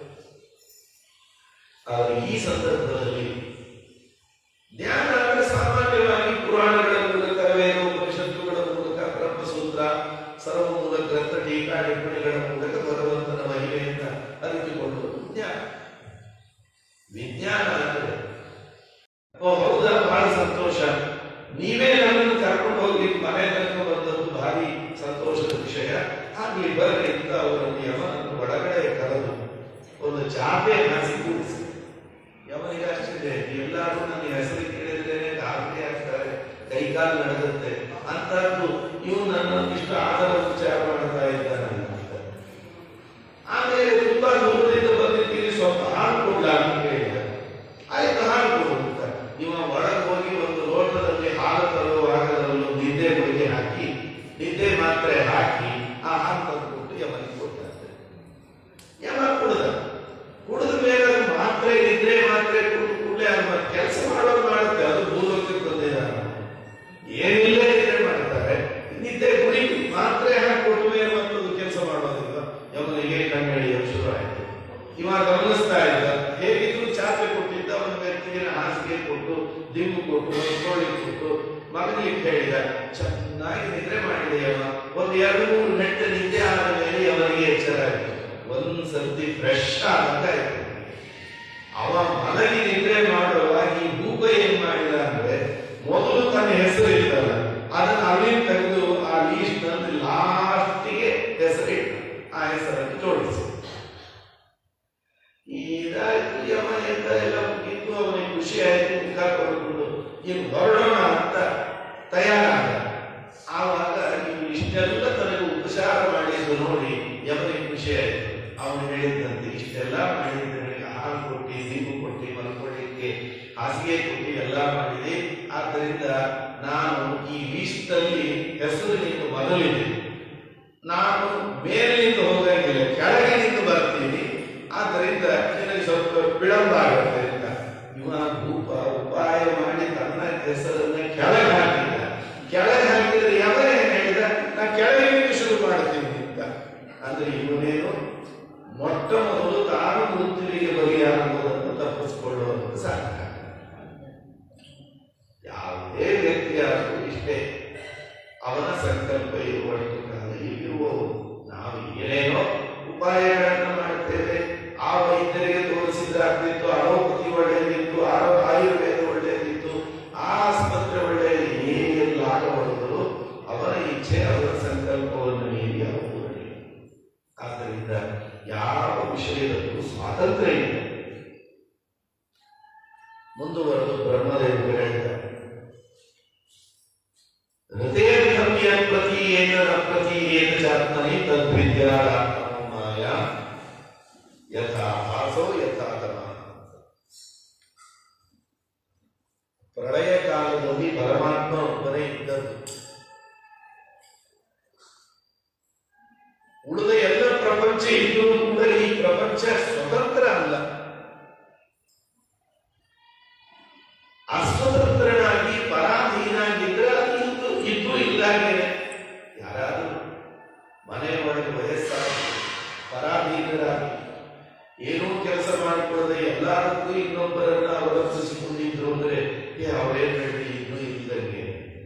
ಆದರೆ ಈ ಸಂದರ್ಭದಲ್ಲಿ ಜ್ಞಾನ ಅಂದ್ರೆ ಸಾಮಾನ್ಯವಾಗಿ ಪುರಾಣಗಳ ಮೂಲಕ ವೇದ ಉಪನಿಷತ್ತುಗಳ ಮೂಲಕ ಬ್ರಹ್ಮಸೂತ್ರ ಸರ್ವಮೂಲ ಗ್ರಂಥ ಟೀಕಾ ಟಿಪ್ಪಣಿಗಳ ಮೂಲಕ ಭಗವಂತನ ಮಹಿಮೆಯನ್ನ ಅರಿತುಕೊಳ್ಳುವುದು ಜ್ಞಾನ ವಿಜ್ಞಾನ ಅಂದ್ರೆ ಓ ಹೌದಾ ಬಹಳ ಸಂತೋಷ ನೀವೇ ನನ್ನನ್ನು ಕರ್ಕೊಂಡು ಹೋಗಿ ಮನೆ ತನಕ ಬಂದದ್ದು ಭಾರಿ ಸಂತೋಷದ ವಿಷಯ ಆಗ್ಲಿ ಬರ್ರಿ ಅಂತ ಅವರನ್ನು ಯಮನನ್ನು ಒಳಗಡೆ ಕರೆದು ಒಂದು ಚಾಪೆ ಹಾಸಿ ಕೂಡಿಸಿ ಯಮನಿಗೆ ಅಷ್ಟಿದೆ ಎಲ್ಲರೂ ನನ್ನ ಹೆಸರು ಕೇಳಿದ್ರೇನೆ ಗಾಬರಿ ಆಗ್ತಾರೆ ಕೈಕಾಲು ನಡೆದುತ್ತೆ ಅಂತದ್ದು ಇವು ನನ್ನ ಇಷ್ಟು ಆದರ ವಿಚಾರ ಮಾಡ್ತಾ ಇದ್ದಾನೆ ಅಂತ. ಆಮೇಲೆ ತುಂಬಾ ದೂರದಿಂದ ಬಂದಿದ್ದೀರಿ ಸ್ವಲ್ಪ ಹಾಲು ಕೊಡ್ಲ ಅಂತ ಕೇಳಿದ ಆಯ್ತು ಹಾಲು ಕೊಡು ಅಂತ ಇವ ಒಳಗೆ ಹೋಗಿ ಒಂದು ಲೋಟದಲ್ಲಿ ಹಾಲು ತರುವಾಗ ಅದರಲ್ಲಿ ಒಂದು ನಿದ್ದೆ ಗುಳಿಗೆ ಹಾಕಿ ನಿದ್ದೆ ಮಾತ್ರೆ ಹಾಕಿ ಆ ಹಾಲು ತಂದು ಕೊಟ್ಟು ಯಮನಿಗೆ ಕೊಡ್ತಾರೆ ಯಮ ಕುಡ್ದ ಕುಡಿದ ಮೇಲೆ ಅದು ಮಾತ್ರೆ ನಿದ್ರೆ ಮಾತ್ರೆ ಕುಡಿದು ಕೂಡಲೇ ಅದು ಕೆಲಸ ಮಾಡೋದು ಮಾಡುತ್ತೆ ಅದು ಭೂಲೋಕಕ್ಕೆ ಬಂದಿದ್ದಾನೆ ಏನಿಲ್ಲ ನಿದ್ರೆ ಮಾಡ್ತಾರೆ ನಿದ್ದೆ ಗುಡಿ ಮಾತ್ರೆ ಹಾಕಿ ಕೊಟ್ಟ ಮೇಲೆ ಮತ್ತದು ಕೆಲಸ ಮಾಡೋದಿಲ್ಲ ಯಮನಿಗೆ ಕಣ್ಣಡಿ ಶುರು ಆಯ್ತು ಇವಾಗ ಗಮನಿಸ್ತಾ ಇದ್ದ ಹೇಗಿದ್ರು ಚಾಪೆ ಕೊಟ್ಟಿದ್ದ ಒಂದು ವ್ಯಕ್ತಿಗೆ ಹಾಸಿಗೆ ಕೊಟ್ಟು ದಿಂಬು ಕೊಟ್ಟು ಒಂದು ಕೋಳಿ ಕೊಟ್ಟು ಮಗನಿಗೆ ಹೇಳಿದ ಚೆನ್ನಾಗಿ ನಿದ್ರೆ ಮಾಡಿದೆ ಯಮ ಒಂದು ಎರಡು ಮೂರು ಗಂಟೆ ನಿದ್ದೆ ಆದ ಮೇಲೆ ಅವನಿಗೆ ಎಚ್ಚರ ಆಯ್ತು ಒಂದ್ ಸರ್ತಿ ಫ್ರೆಶ್ ಆದಂಗಾಯ್ತು ಅವ ಮಲಗಿ ನಿದ್ರೆ ಮಾಡುವಾಗ ಈ ಭೂಪ ಏನ್ ಮಾಡಿದ ಅಂದ್ರೆ ಮೊದಲು ತನ್ನ ಹೆಸರು ಇರ್ತಲ್ಲ ಅದನ್ನ ಅಲ್ಲಿ ತೆಗೆದು ಆ ಲೀಸ್ಟ್ ನಲ್ಲಿ ಲಾಸ್ಟಿಗೆ ಹೆಸರಿಟ್ಟು ಆ ಹೆಸರನ್ನು ಜೋಡಿಸಿ ಇದಾಯ್ತು ಯಮ ಎಂದ ಎಲ್ಲ ಮುಗಿತು ಅವನಿಗೆ ಖುಷಿ ಆಯ್ತು ಮುಖ ಪಡ್ಕೊಂಡು ಇನ್ನು ಹೊರಡೋಣ ಅಂತ ತಯಾರಾದ ಆವಾಗ ನೀವು ಇಷ್ಟೆಲ್ಲ ತನಗೆ ಉಪಚಾರ ಮಾಡಿದ್ದು ನೋಡಿ ಯಮನಿಗೆ ಖುಷಿ ಆಯ್ತು ಅವನು ಹೇಳಿದಂತೆ ಇಷ್ಟೆಲ್ಲ ಮಾಡಿದ್ರೆ ನನಗೆ ಹಾಲು ಕೊಟ್ಟು ನೀರು ಕೊಟ್ಟು ಮಲ್ಕೊಳ್ಳಿಕ್ಕೆ ಹಾಸಿಗೆ ಕೊಟ್ಟು ಎಲ್ಲ ಮಾಡಿದೆ ಆದ್ದರಿಂದ ನಾನು ಈ ಲೀಸ್ಟಲ್ಲಿ ಹೆಸರು ನಿಂತು ಮೊದಲಿದೆ ನಾನು ಮೇಲಿನಿಂದ ಹೋಗಂಗಿಲ್ಲ ಕೆಳಗಿನಿಂದ ಬರ್ತೀನಿ ಆದ್ದರಿಂದ ನಿನಗೆ ಸ್ವಲ್ಪ ವಿಳಂಬ ಆಗುತ್ತೆ ಅಂತ ಇವ ಭೂಪ ಉಪಾಯ ಮಾಡಿ ತನ್ನ ಹೆಸರನ್ನ ಕೆಳಗೆ ಹಾಕಿದ ಕೆಳಗೆ ಹಾಕಿದ್ರೆ ಯಾವನೇ ಹೇಳಿದ ನಾ ಕೆಳಗಿನಿಂದ ಶುರು ಮಾಡ್ತೀನಿ ಅಂತ ಅಂದ್ರೆ ಇವನೇನು ಮೊಟ್ಟ ಮೊದಲು ತಾನು ಮೃತ್ಯುವಿಗೆ ಬಲಿಯಾಗುವುದನ್ನು ತಪ್ಪಿಸಿಕೊಳ್ಳುವಂತ ಸಾಧ್ಯ ಯಾವುದೇ ವ್ಯಕ್ತಿಯಾದರೂ ಇಷ್ಟೇ ಅವನ ಸಂಕಲ್ಪ ಇರುವಷ್ಟು ಕಾಲ ಇಲ್ಲಿರುವವು ನಾವು ಏನೇನೋ ಉಪಾಯಗಳನ್ನು ಮಾಡುತ್ತೇವೆ ಆ ವೈದ್ಯರಿಗೆ ತೋರಿಸಿದ್ರಾಗ್ತಿತ್ತು ಅಲೋಪತಿ ಒಳ್ಳೆಯದಿತ್ತು ಆರೋ ಆಯುರ್ವೇದ ಒಳ್ಳೆಯದಿತ್ತು ಆ ಆಸ್ಪತ್ರೆ ಒಳ್ಳೆಯದು ಏನೆಲ್ಲ ಆಗಬಾರದು ಅವರ ಇಚ್ಛೆ ಅವರ ಸಂಕಲ್ಪವನ್ನು ಮೀರಿ ಅವರು ಆದ್ದರಿಂದ ಯಾವ ವಿಷಯದಲ್ಲೂ ಸ್ವಾತಂತ್ರ್ಯ ಇಲ್ಲ ಮುಂದುವರೆದು ಬ್ರಹ್ಮದೇವರು ಹೇಳ್ತಾರೆ ಹೃದಯಧಮ್ಯ ಪ್ರತೀಯೇನ ನ ಪ್ರತೀಯೇನ ಚಾತ್ಮನಿ ತದ್ವಿದ್ಯಾತ್ಮ ಮಾಯಾ ಯಥಾ ಭಾಸೋ ಯಥಾ ತಮ ಪ್ರಳಯ ಕಾಲದಲ್ಲಿ ಪರಮಾತ್ಮ ಒಬ್ಬನೇ ಇದ್ದದ್ದು ಉಳಿದ ಎಲ್ಲ ಪ್ರಪಂಚ ಇದ್ದರೂ ಕೂಡ ಈ ಪ್ರಪಂಚ ಸ್ವತಂತ್ರ ಅಲ್ಲ ಅಸ್ವತಂತ್ರನಾಗಿ ಪರಾಧೀನಾಗಿದ್ರೆ ಅದು ಇದ್ದು ಇದ್ದು ಇಲ್ಲಾಗೇನೆ ಯಾರಾದರೂ ಮನೆ ಒಳಗೆ ವಯಸ್ಸಾಗಿ ಪರಾಧೀನರಾಗಿ ಏನೂ ಕೆಲಸ ಮಾಡಿಕೊಳ್ಳದೆ ಎಲ್ಲದಕ್ಕೂ ಇನ್ನೊಬ್ಬರನ್ನ ಅವಲಂಬಿಸಿಕೊಂಡಿದ್ರು ಅಂದ್ರೆ ಏ ಅವರೇನ್ ಹೇಳಿ ಇನ್ನೂ ಇದ್ದಂಗೆ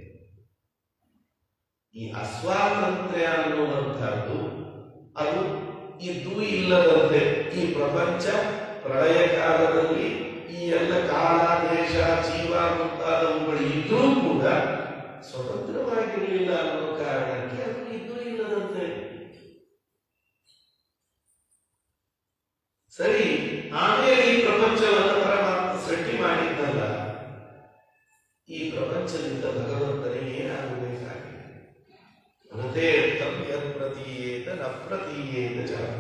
ಈ ಅಸ್ವಾತಂತ್ರ್ಯ ಅನ್ನುವಂಥದ್ದು ಅದು ಇದ್ದು ಇಲ್ಲದಂತೆ ಈ ಪ್ರಪಂಚ ಪ್ರಳಯ ಕಾಲದಲ್ಲಿ ಈ ಎಲ್ಲ ಕಾಲ ದೇಶ ಜೀವ ಮುಂತಾದವುಗಳು ಇದ್ರೂ ಕೂಡ ಸ್ವತಂತ್ರವಾಗಿರಲಿಲ್ಲ ಅನ್ನೋ ಕಾರಣಕ್ಕೆ ಅದು ಇದ್ದು ಇಲ್ಲದಂತೆ ಸರಿ ಆಮೇಲೆ ಈ ಪ್ರಪಂಚ ಈ ಪ್ರಪಂಚದಿಂದ ಭಗವಂತನಿಗೆ ಏನಾಗಬೇಕಾಗಿದೆ ಮೃತೇ ತಮ್ಯತ್ ಪ್ರತೀಯೇತ ನ ಪ್ರತೀಯೇತ ಜಾತ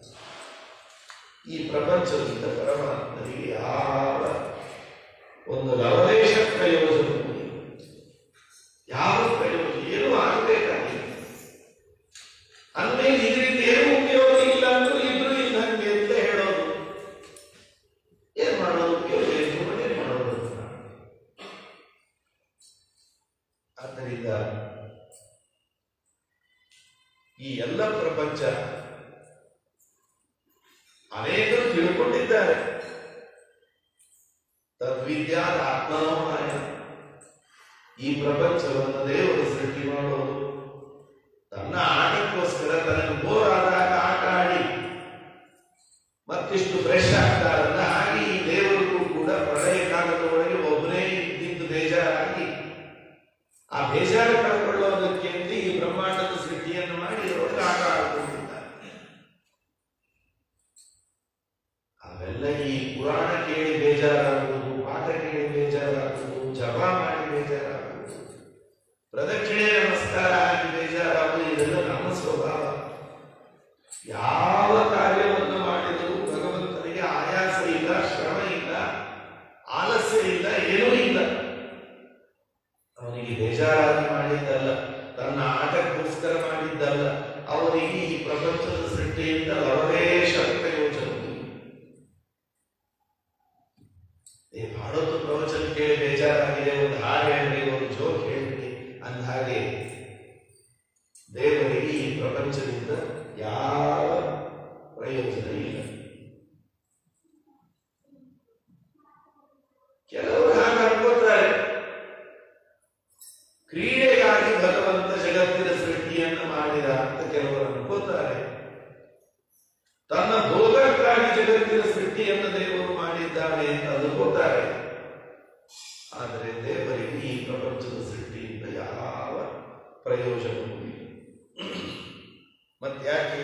ಈ ಪ್ರಪಂಚದಿಂದ ಪರಮಾತ್ಮನಿಗೆ ಯಾವ ಒಂದು ಲವಲೇಶ ಪ್ರಯೋಜನವೂ ಇಲ್ಲ. ಯಾವ ಪ್ರಯೋಜನ ಏನೂ ಆಗಬೇಕಾಗಿಲ್ಲ ಅಂದ್ಮೇಲೆ ಇದರಿಂದ ಏನು ಉಪಯೋಗ ಇಲ್ಲ ಅಂದ್ರೂ ಇಬ್ರು ಇದ್ದಂಗೆ ಅಂತ ಹೇಳೋದು ಏನ್ ಮಾಡೋದು ಉಪಯೋಗ ಏನು ಏನ್ ಮಾಡೋದು ಅಂತ. ಆದ್ದರಿಂದ ಈ ಎಲ್ಲ ಪ್ರಪಂಚ ಅನೇಕರು ತಿಳ್ಕೊಂಡಿದ್ದಾರೆ ತದ್ವಿದ್ಯಾದ ಆತ್ಮನೋಮಾಯ ಈ ಪ್ರಪಂಚವನ್ನು ದೇವರು ಸೃಷ್ಟಿ ಮಾಡೋದು ತನ್ನ ಆಟಕ್ಕೋಸ್ಕರ ತನಗೆ ಬೋರ್ ಆದಾಗ ಆಟ ಆಡಿ ಮತ್ತಿಷ್ಟು ಫ್ರೆಶ್ ಆಗ್ತಾರಲ್ಲ ಹಾಗೆ ಈ ದೇವರಿಗೂ ಕೂಡ ಪ್ರಳಯ ಕಾಲದ ಒಳಗೆ ಒಬ್ಬನೇ ಇದ್ದಿದ್ದು ಬೇಜಾರಾಗಿ ಆ ಬೇಜಾರು ಕಳ್ಕೊಳ್ಳೋದಕ್ಕೆ ಅಂತ ಈ ಬ್ರಹ್ಮಾಂಡದ ಸೃಷ್ಟಿಯನ್ನು ಮಾಡಿ ಅವರಿಗೆ ಆಟ ಆಡ್ಕೊಂಡಿದ್ದಾರೆ ಅವೆಲ್ಲ ಈ ಪುರಾಣ ಕೇಳಿ ಬೇಜಾರಾಗುವುದು ಪಾಠ ಕೇಳಿ ಬೇಜಾರಾಗುವುದು ಜಪ ಮಾಡಿ ಬೇಜಾರಾಗುವುದು ಪ್ರದಕ್ಷಿಣೆ ನಮಸ್ಕಾರ ಆಗಿ ಬೇಜಾರಾಗುವುದು ಇದೆಲ್ಲ ನಮ್ಮ ಸ್ವಭಾವ ಯಾವ ಕಾರ್ಯವನ್ನು ಮಾಡಿದರೂ ಭಗವಂತನಿಗೆ ಆಯಾಸ ಇಲ್ಲ ಶ್ರಮ ಇಲ್ಲ ಆಲಸ್ಯ ಇಲ್ಲ ಏನೂ ಇಲ್ಲ ಅವನಿಗೆ ಬೇಜಾರಾಗಿ ಮಾಡಿದ್ದಲ್ಲ ತನ್ನ ಆಟಕ್ಕೋಸ್ಕರ ಮಾಡಿದ್ದಲ್ಲ ಅವನಿಗೆ ಈ ಪ್ರಪಂಚದ ಸೃಷ್ಟಿಯಿಂದ ಲವಲೇಶ ಪ್ರಯೋಜನ ಈ ಮಾಡೋದು ಪ್ರವಚನ ಕೇಳಿ ಬೇಜಾರಾಗಿದೆ ಒಂದು ಹಾಡು ಹೇಳ್ರಿ ಒಂದು ಜೋಕ್ ಹೇಳ್ರಿ ಅಂದ ಹಾಗೆ ದೇವರಿಗೆ ಈ ಪ್ರಪಂಚದಿಂದ ಯಾವ ಪ್ರಯೋಜನ ಇಲ್ಲ ಕೆಲವರು ಹಾಗೆ ಅನ್ಕೋತಾರೆ ಕ್ರೀಡೆಗಾಗಿ ಭಗವಂತ ಜಗತ್ತಿನ ಸೃಷ್ಟಿಯನ್ನು ಮಾಡಿದ ಅಂತ ಕೆಲವರು ಅನ್ಕೋತಾರೆ ತನ್ನ ಭೋಗಕ್ಕಾಗಿ ಜಗತ್ತಿನ ಸೃಷ್ಟಿಯನ್ನು ದೇವರು ಮಾಡಿದ್ದಾನೆ ಅಂತ ಅನ್ಕೋತಾರೆ ಆದರೆ ದೇವರಿಗೆ ಈ ಪ್ರಪಂಚದ ಸೃಷ್ಟಿಯಿಂದ ಯಾವ ಪ್ರಯೋಜನವೂ ಇಲ್ಲ ಮತ್ತ್ಯಾಕೆ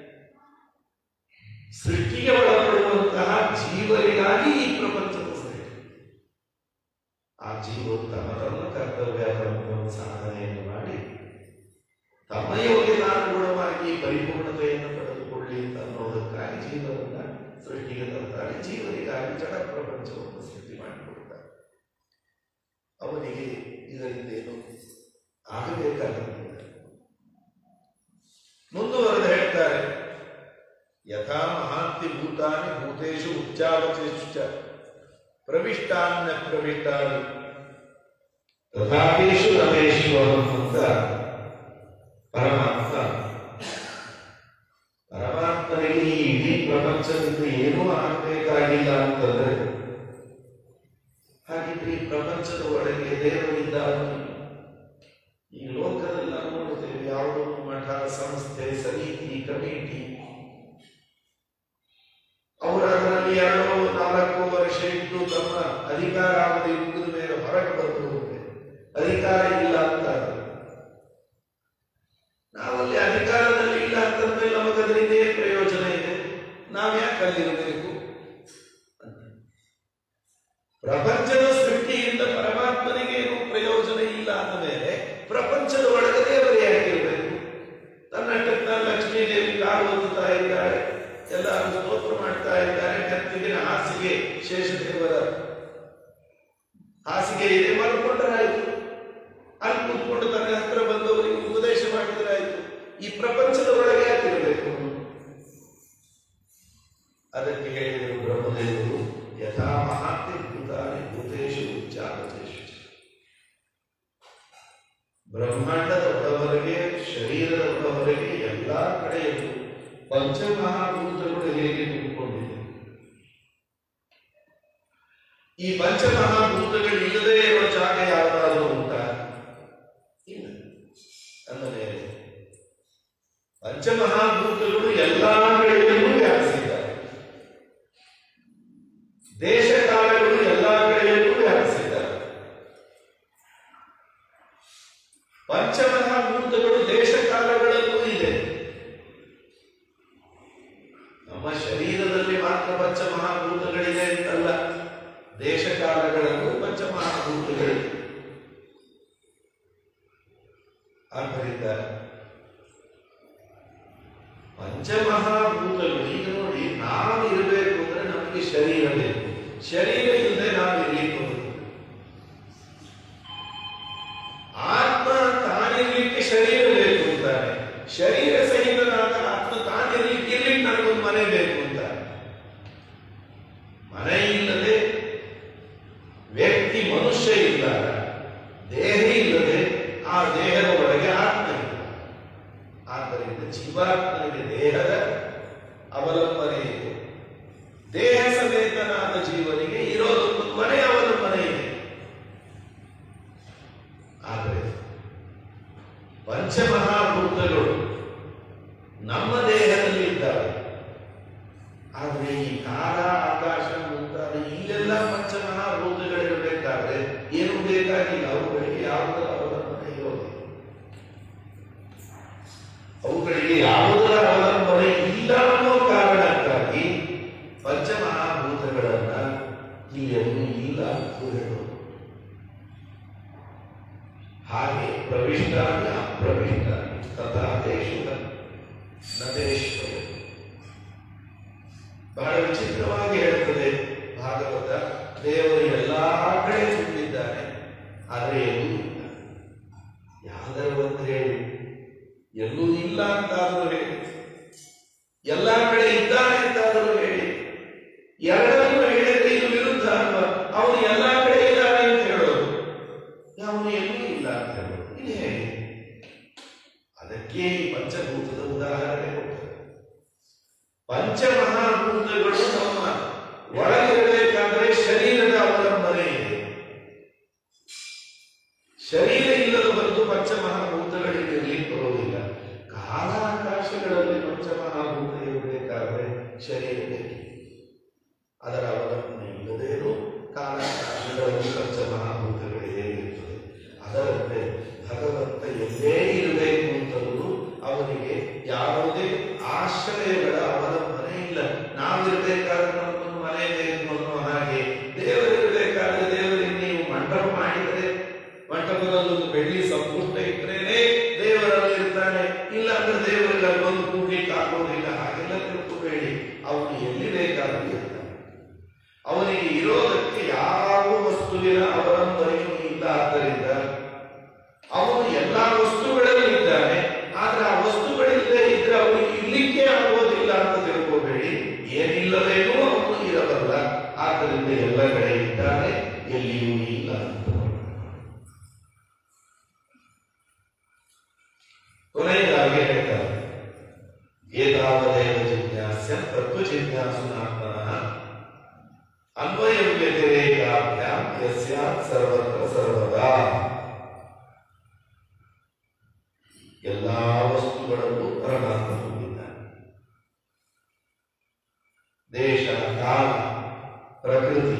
ಸೃಷ್ಟಿಗೆ ಒಳಪಡುವಂತಹ ಜೀವರಿಗಾಗಿ ಈ ಪ್ರಪಂಚದ ಸೃಷ್ಟಿ ಆ ಜೀವರು ತಮ್ಮ ತಮ್ಮ ಕರ್ತವ್ಯಗಳನ್ನು ಸಾಧನೆಯನ್ನು ಮಾಡಿ ತಮ್ಮ ಯೋಗ್ಯತಾನುಗುಣವಾಗಿ ಪರಿಪೂರ್ಣತೆಯನ್ನು ಪಡೆದುಕೊಳ್ಳಿ ಅಂತ ಅನ್ನೋದಕ್ಕಾಗಿ ಜೀವನನ್ನ ಸೃಷ್ಟಿಗೆ ತರ್ತಾರೆ ಜೀವನಿಗಾಗಿ ಜಡ ಪ್ರಪಂಚವನ್ನು ಸೃಷ್ಟಿ ಮಾಡಿಕೊಡ್ತಾರೆ ಅವನಿಗೆ ಇದರಿಂದ ಏನು ಆಗಬೇಕಾಗಿಲ್ಲ ಮುಂದುವರೆದು ಹೇಳ್ತಾರೆ ಯಥಾ ಮಹಾಂತಿ ಭೂತಾನಿ ಭೂತೇಶು ಉಚ್ಚಾವಚೇಶು ಚ ಪ್ರವಿಷ್ಟಾನ್ಯ ಪ್ರವಿಷ್ಟಾನಿ ತಥಾಪೇಶು ರಮೇಶ್ವರಂ ಅಂತ ಪರಮಾತ್ಮ ಪರಮಾತ್ಮನಿಗೆ ಈ ಇಡೀ ಪ್ರಪಂಚದಿಂದ ಏನೂ ಆಗಬೇಕಾಗಿಲ್ಲ ಅಂತಂದ್ರೆ ಹಾಗಿದ್ರೆ ಈ ಪ್ರಪಂಚದ ಒಳಗೆ ದೇವರಿದ್ದಾನೆ ಈ ಲೋಕದಲ್ಲಿ ನಾವು ನೋಡುತ್ತೇವೆ ಯಾವುದೋ ಒಂದು ಮಠ ಸಂಸ್ಥೆ ಸಮಿತಿ ಕಮಿಟಿ ಅವರು ಅದರಲ್ಲಿ ಎರಡೋ ನಾಲ್ಕು ವರ್ಷ ಇದ್ದು ತಮ್ಮ ಅಧಿಕಾರಾವಧಿ ಮುಗಿದ ಮೇಲೆ ಹೊರಗೆ ಬಂದು ಅಧಿಕಾರ ಇಲ್ಲ ಅಂತಾರೆ ನಾವಲ್ಲಿ ಅಧಿಕಾರದಲ್ಲಿ ಇಲ್ಲ ಅಂತಂದ್ರೆ ನಮಗೆ ಅದರಿಂದ ಏನು ಪ್ರಯೋಜನ ಇದೆ ನಾವು ಯಾಕೆ ಅಲ್ಲಿರಬೇಕು ಅಂತ. ಪ್ರಪಂಚದ ಸೃಷ್ಟಿಯಿಂದ ಪರಮಾತ್ಮನಿಗೆ ಏನು ಪ್ರಯೋಜನ ಇಲ್ಲ ಅಂದ ಮೇಲೆ ಪ್ರಪಂಚದ ಒಳಗೆ ದೇವರೇ ಯಾಕಿರಬೇಕು ತನ್ನಷ್ಟಕ್ಕೆ ತಾನು ಲಕ್ಷ್ಮೀ ದೇವಿ ಕಾಲು ಓದುತ್ತಾ ಇದ್ದಾರೆ ಎಲ್ಲರೂ ಸ್ತೋತ್ರ ಮಾಡ್ತಾ ಇದ್ದಾರೆ ಕತ್ತಿಗಿನ ಹಾಸಿಗೆ ಶೇಷದೇವರ ಹಾಸಿಗೆ ಇದೆ ಮಲ್ಕೊಂಡ್ರಾಯ್ತು ಅಲ್ಲಿ ಕೂತ್ಕೊಂಡು ತನ್ನ ಹತ್ರ ಬಂದವರಿಗೆ ಉಪದೇಶ ಮಾಡಿದ್ರಾಯ್ತು ಈ ಪ್ರಪಂಚದ ಒಳಗೆ ಯಾಕಿರಬೇಕು ಅದಕ್ಕೆ ಹೇಳಿದರು ಬ್ರಹ್ಮದೇವರು ಯಥಾ ಮಹಾತ್ಮ ಭೂತಾನಿ ಭೂತೇಶು ಉಚ್ಚಾವತೇಶು ಬ್ರಹ್ಮಾಂಡದ ಒಳವರೆಗೆ ಶರೀರದ ಒಳವರೆಗೆ ಎಲ್ಲಾ ಕಡೆಯಲ್ಲೂ ಪಂಚಮಹಾಭೂತಗಳು ಹೇಗೆ ತುಂಬಿಕೊಂಡಿದೆ ಈ ಪಂಚಮಹಾಭೂತಗಳು ಇಲ್ಲದೆ ಇರುವ ಜಾಗ ಯಾವುದಾದರೂ ಉಂಟಾ ಇಲ್ಲ ಅಂದ ಮೇಲೆ ಪಂಚಮಹಾಭೂತಗಳು ಎಲ್ಲಾ ಕಡೆಯಲ್ಲೂ ವ್ಯಾಪಿಸಿದ್ದಾರೆ ದೇಶ ಕಾಲಗಳು ಎಲ್ಲಾ ಕಡೆಯಲ್ಲೂ ವ್ಯಾಪಿಸಿದ್ದಾರೆ ಪಂಚಮಹಾಭೂತಗಳು ದೇಶ ಕಾಲಗಳಲ್ಲೂ ಇದೆ ನಮ್ಮ ಶರೀರದಲ್ಲಿ ಮಾತ್ರ ಪಂಚಮಹಾಭೂತಗಳಿದೆ ಅಂತಲ್ಲ ದೇಶ ಕಾಲಗಳಲ್ಲೂ ಪಂಚಮಹಾಭೂತಗಳಿವೆ ಇಲ್ಲದೆ ವ್ಯಕ್ತಿ ಮನುಷ್ಯ ಇದ್ದಾಗ ದೇಹ ಇಲ್ಲದೆ ಆ ದೇಹದ ಒಳಗೆ ಆತ್ಮ ಇಲ್ಲ ಆದ್ದರಿಂದ ಜೀವಾತ್ಮನಿಗೆ ದೇಹದ ಅವಲಂಬನೆ ಇದೆ ದೇಹ ಸಮೇತನಾದ ಜೀವನಿಗೆ ಇರೋದೊಂದು ಮನೆ ಅವಲಂಬನೆ ಇದೆ ಆದರೆ ಪಂಚಮಹಾಭೂತಗಳು ನಮ್ಮ ದೇಹದಲ್ಲಿ ಇದ್ದಾವೆ ಆದರೆ ಈ ಕಾಲ ಆಕಾಶ ಮುಂತಾದ ಇಲ್ಲೆಲ್ಲ ಪಂಚಮಹಾಭೂತಗಳಿರಬೇಕಾದ್ರೆ ಏನು ಬೇಕಾಗಿಲ್ಲ ಅವುಗಳಿಗೆ ಯಾವುದರ ಅವಲಂಬನೆ ಇರೋದಿಲ್ಲ ಅವುಗಳಿಗೆ ಯಾವುದರ ಅವಲಂಬನೆ ಇಲ್ಲ ಅನ್ನೋ ಕಾರಣಕ್ಕಾಗಿ ಪಂಚಮಹಾಭೂತಗಳನ್ನ ಇಲ್ಲೆಲ್ಲೂ ಇಲ್ಲ ಅಂತ ಹೇಳೋದು ಹಾಗೆ ಪ್ರವಿಷ್ಟಾನಿ ಅಪ್ರವಿಷ್ಟಾನಿ ತಥಾ ದೇಶು ನದೇಶ್ವರ ಬಹಳ ವಿಚಿತ್ರವಾಗಿ ಹೇಳ್ತದೆ ಭಾಗವತ ದೇವರು ಎಲ್ಲಾ ಕಡೆ ತುಂಬಿದ್ದಾನೆ ಆದರೆ ಎಲ್ಲೂ ಇಲ್ಲ ಯಾವ್ದಾರ ಒಂದು ಹೇಳಿ ಎಲ್ಲೂ ಇಲ್ಲ ಅಂತಾದರೂ ಹೇಳಿ ಎಲ್ಲಾ ಕಡೆ ಇದ್ದಾನೆ ಅಂತಾದರೂ ಹೇಳಿ ಎರಡನ್ನೂ ಹೇಳಿದ್ರೆ ಇದು ವಿರುದ್ಧ ಅಲ್ವಾ ಅವನು ಎಲ್ಲಾ ಕಡೆ ಇದ್ದಾನೆ ಅಂತ ಹೇಳೋದು ಅವನು ಎಲ್ಲೂ ಇಲ್ಲ ಅಂತ ಹೇಳೋದು ಇದು ಹೇಗೆ ಅದಕ್ಕೆ ಈ ಪಂಚಭೂತದ ಉದಾಹರಣೆ ಕೊಡ್ತಾರೆ ಪಂಚಮಹಾಭೂತಗಳು ನಮ್ಮ ಒಳಗಿರಬೇಕಾದ್ರೆ ಶರೀರದ ಅವಲಂಬನೆ ಇದೆ ಶರೀರ ಇಲ್ಲದ ಹೊರತು ಪಂಚಮಹಾಭೂತಗಳಿಗೆ ಇರಲಿಕ್ಕೆ ಬರೋದಿಲ್ಲ ಕಾಲಾಕಾಶಗಳಲ್ಲಿ ಪಂಚಮಹಾಭೂತ ಇರಬೇಕಾದ್ರೆ ಶರೀರ ಬೇಕಿದೆ ಅದರ ಅವಲಂಬನೆ ಇಲ್ಲದೇನು ಕಾಲಾಕಾಶಗಳಲ್ಲಿ ಪಂಚಮಹಾಭೂತಗಳಿಗೆ ಇರುತ್ತದೆ ಅದರಂತೆ ಭಗವಂತ ಎಲ್ಲೇ ಇರಬೇಕು ಅಂತಲೂ ಅವನಿಗೆ ಯಾವುದೇ ಆಶ್ರಯಗಳ ಅವಲಂಬನೆ ಇಲ್ಲ ನಾವಿರಬೇಕಾದ್ರೆ ನಮಗೊಂದು ಮನೆ ಬೇಕು ಅನ್ನೋ ಹಾಗೆ ದೇವರಿರಬೇಕಾದ್ರೆ ದೇವರಿಗೆ ನೀವು ಮಂಟಪ ಮಾಡಿದರೆ ಮಂಟಪದಲ್ಲಿ ಒಂದು ಬೆಳ್ಳಿ ಸಂಪುಷ್ಟ ಇಟ್ಟರೇನೆ ದೇವರಲ್ಲಿ ಇರ್ತಾನೆ ಇಲ್ಲ ಅಂದ್ರೆ ದೇವರಿಗೆ ಅಲ್ಲೊಂದು ಕೂಡ್ಲಿಕ್ಕೆ ಆಗೋದಿಲ್ಲ ಹಾಗೆಲ್ಲ ತಿಳ್ಕೋಬೇಡಿ ಅವನು ಎಲ್ಲಿ ಬೇಕಾದ್ರೂ ಇರ್ತಾನೆ ಅವನಿಗೆ ಇರೋದಕ್ಕೆ ಯಾವ ವಸ್ತುವಿನ ಅವಲಂಬನೆಯೂ ಇಲ್ಲ ಆದ್ದರಿಂದ ಅವನು ಎಲ್ಲಾ ವಸ್ತುಗಳಲ್ಲಿ ಇದ್ದಾನೆ ಆದ್ರೆ ಆ ವಸ್ತುಗಳಿಲ್ಲದೆ ಇದ್ರೆ ಅವನಿಗೆ ಇರ್ಲಿಕ್ಕೆ ಆಗೋದಿಲ್ಲ ಅಂತ ತಿಳ್ಕೋಬೇಡಿ ಏನಿಲ್ಲದೇನೂ ಅವನು ಇರಬಲ್ಲ ಆದ್ದರಿಂದ ಎಲ್ಲ ಕಡೆ ಇದ್ದಾನೆ ಎಲ್ಲಿಯೂ ಇಲ್ಲ ಅಂತ ಕೊನೆಯದಾಗಿ ಹೇಳ್ತಾರೆ ಏತಾವದೇವ ಜಿಜ್ಞಾಸ್ಯ ತತ್ವ ಜಿಜ್ಞಾಸುನಾತ್ಮನಃ ಅನ್ವಯ ವ್ಯತಿರೇಕಾಭ್ಯಾಂ ಯಸ್ಯಾತ್ ಸರ್ವತ್ರ ಸರ್ವದಾ ಎಲ್ಲಾ ವಸ್ತುಗಳಲ್ಲೂ ಪರಮಾತ್ಮ ತುಂಬಿದ್ದಾನೆ ದೇಶ ಕಾಲ ಪ್ರಕೃತಿ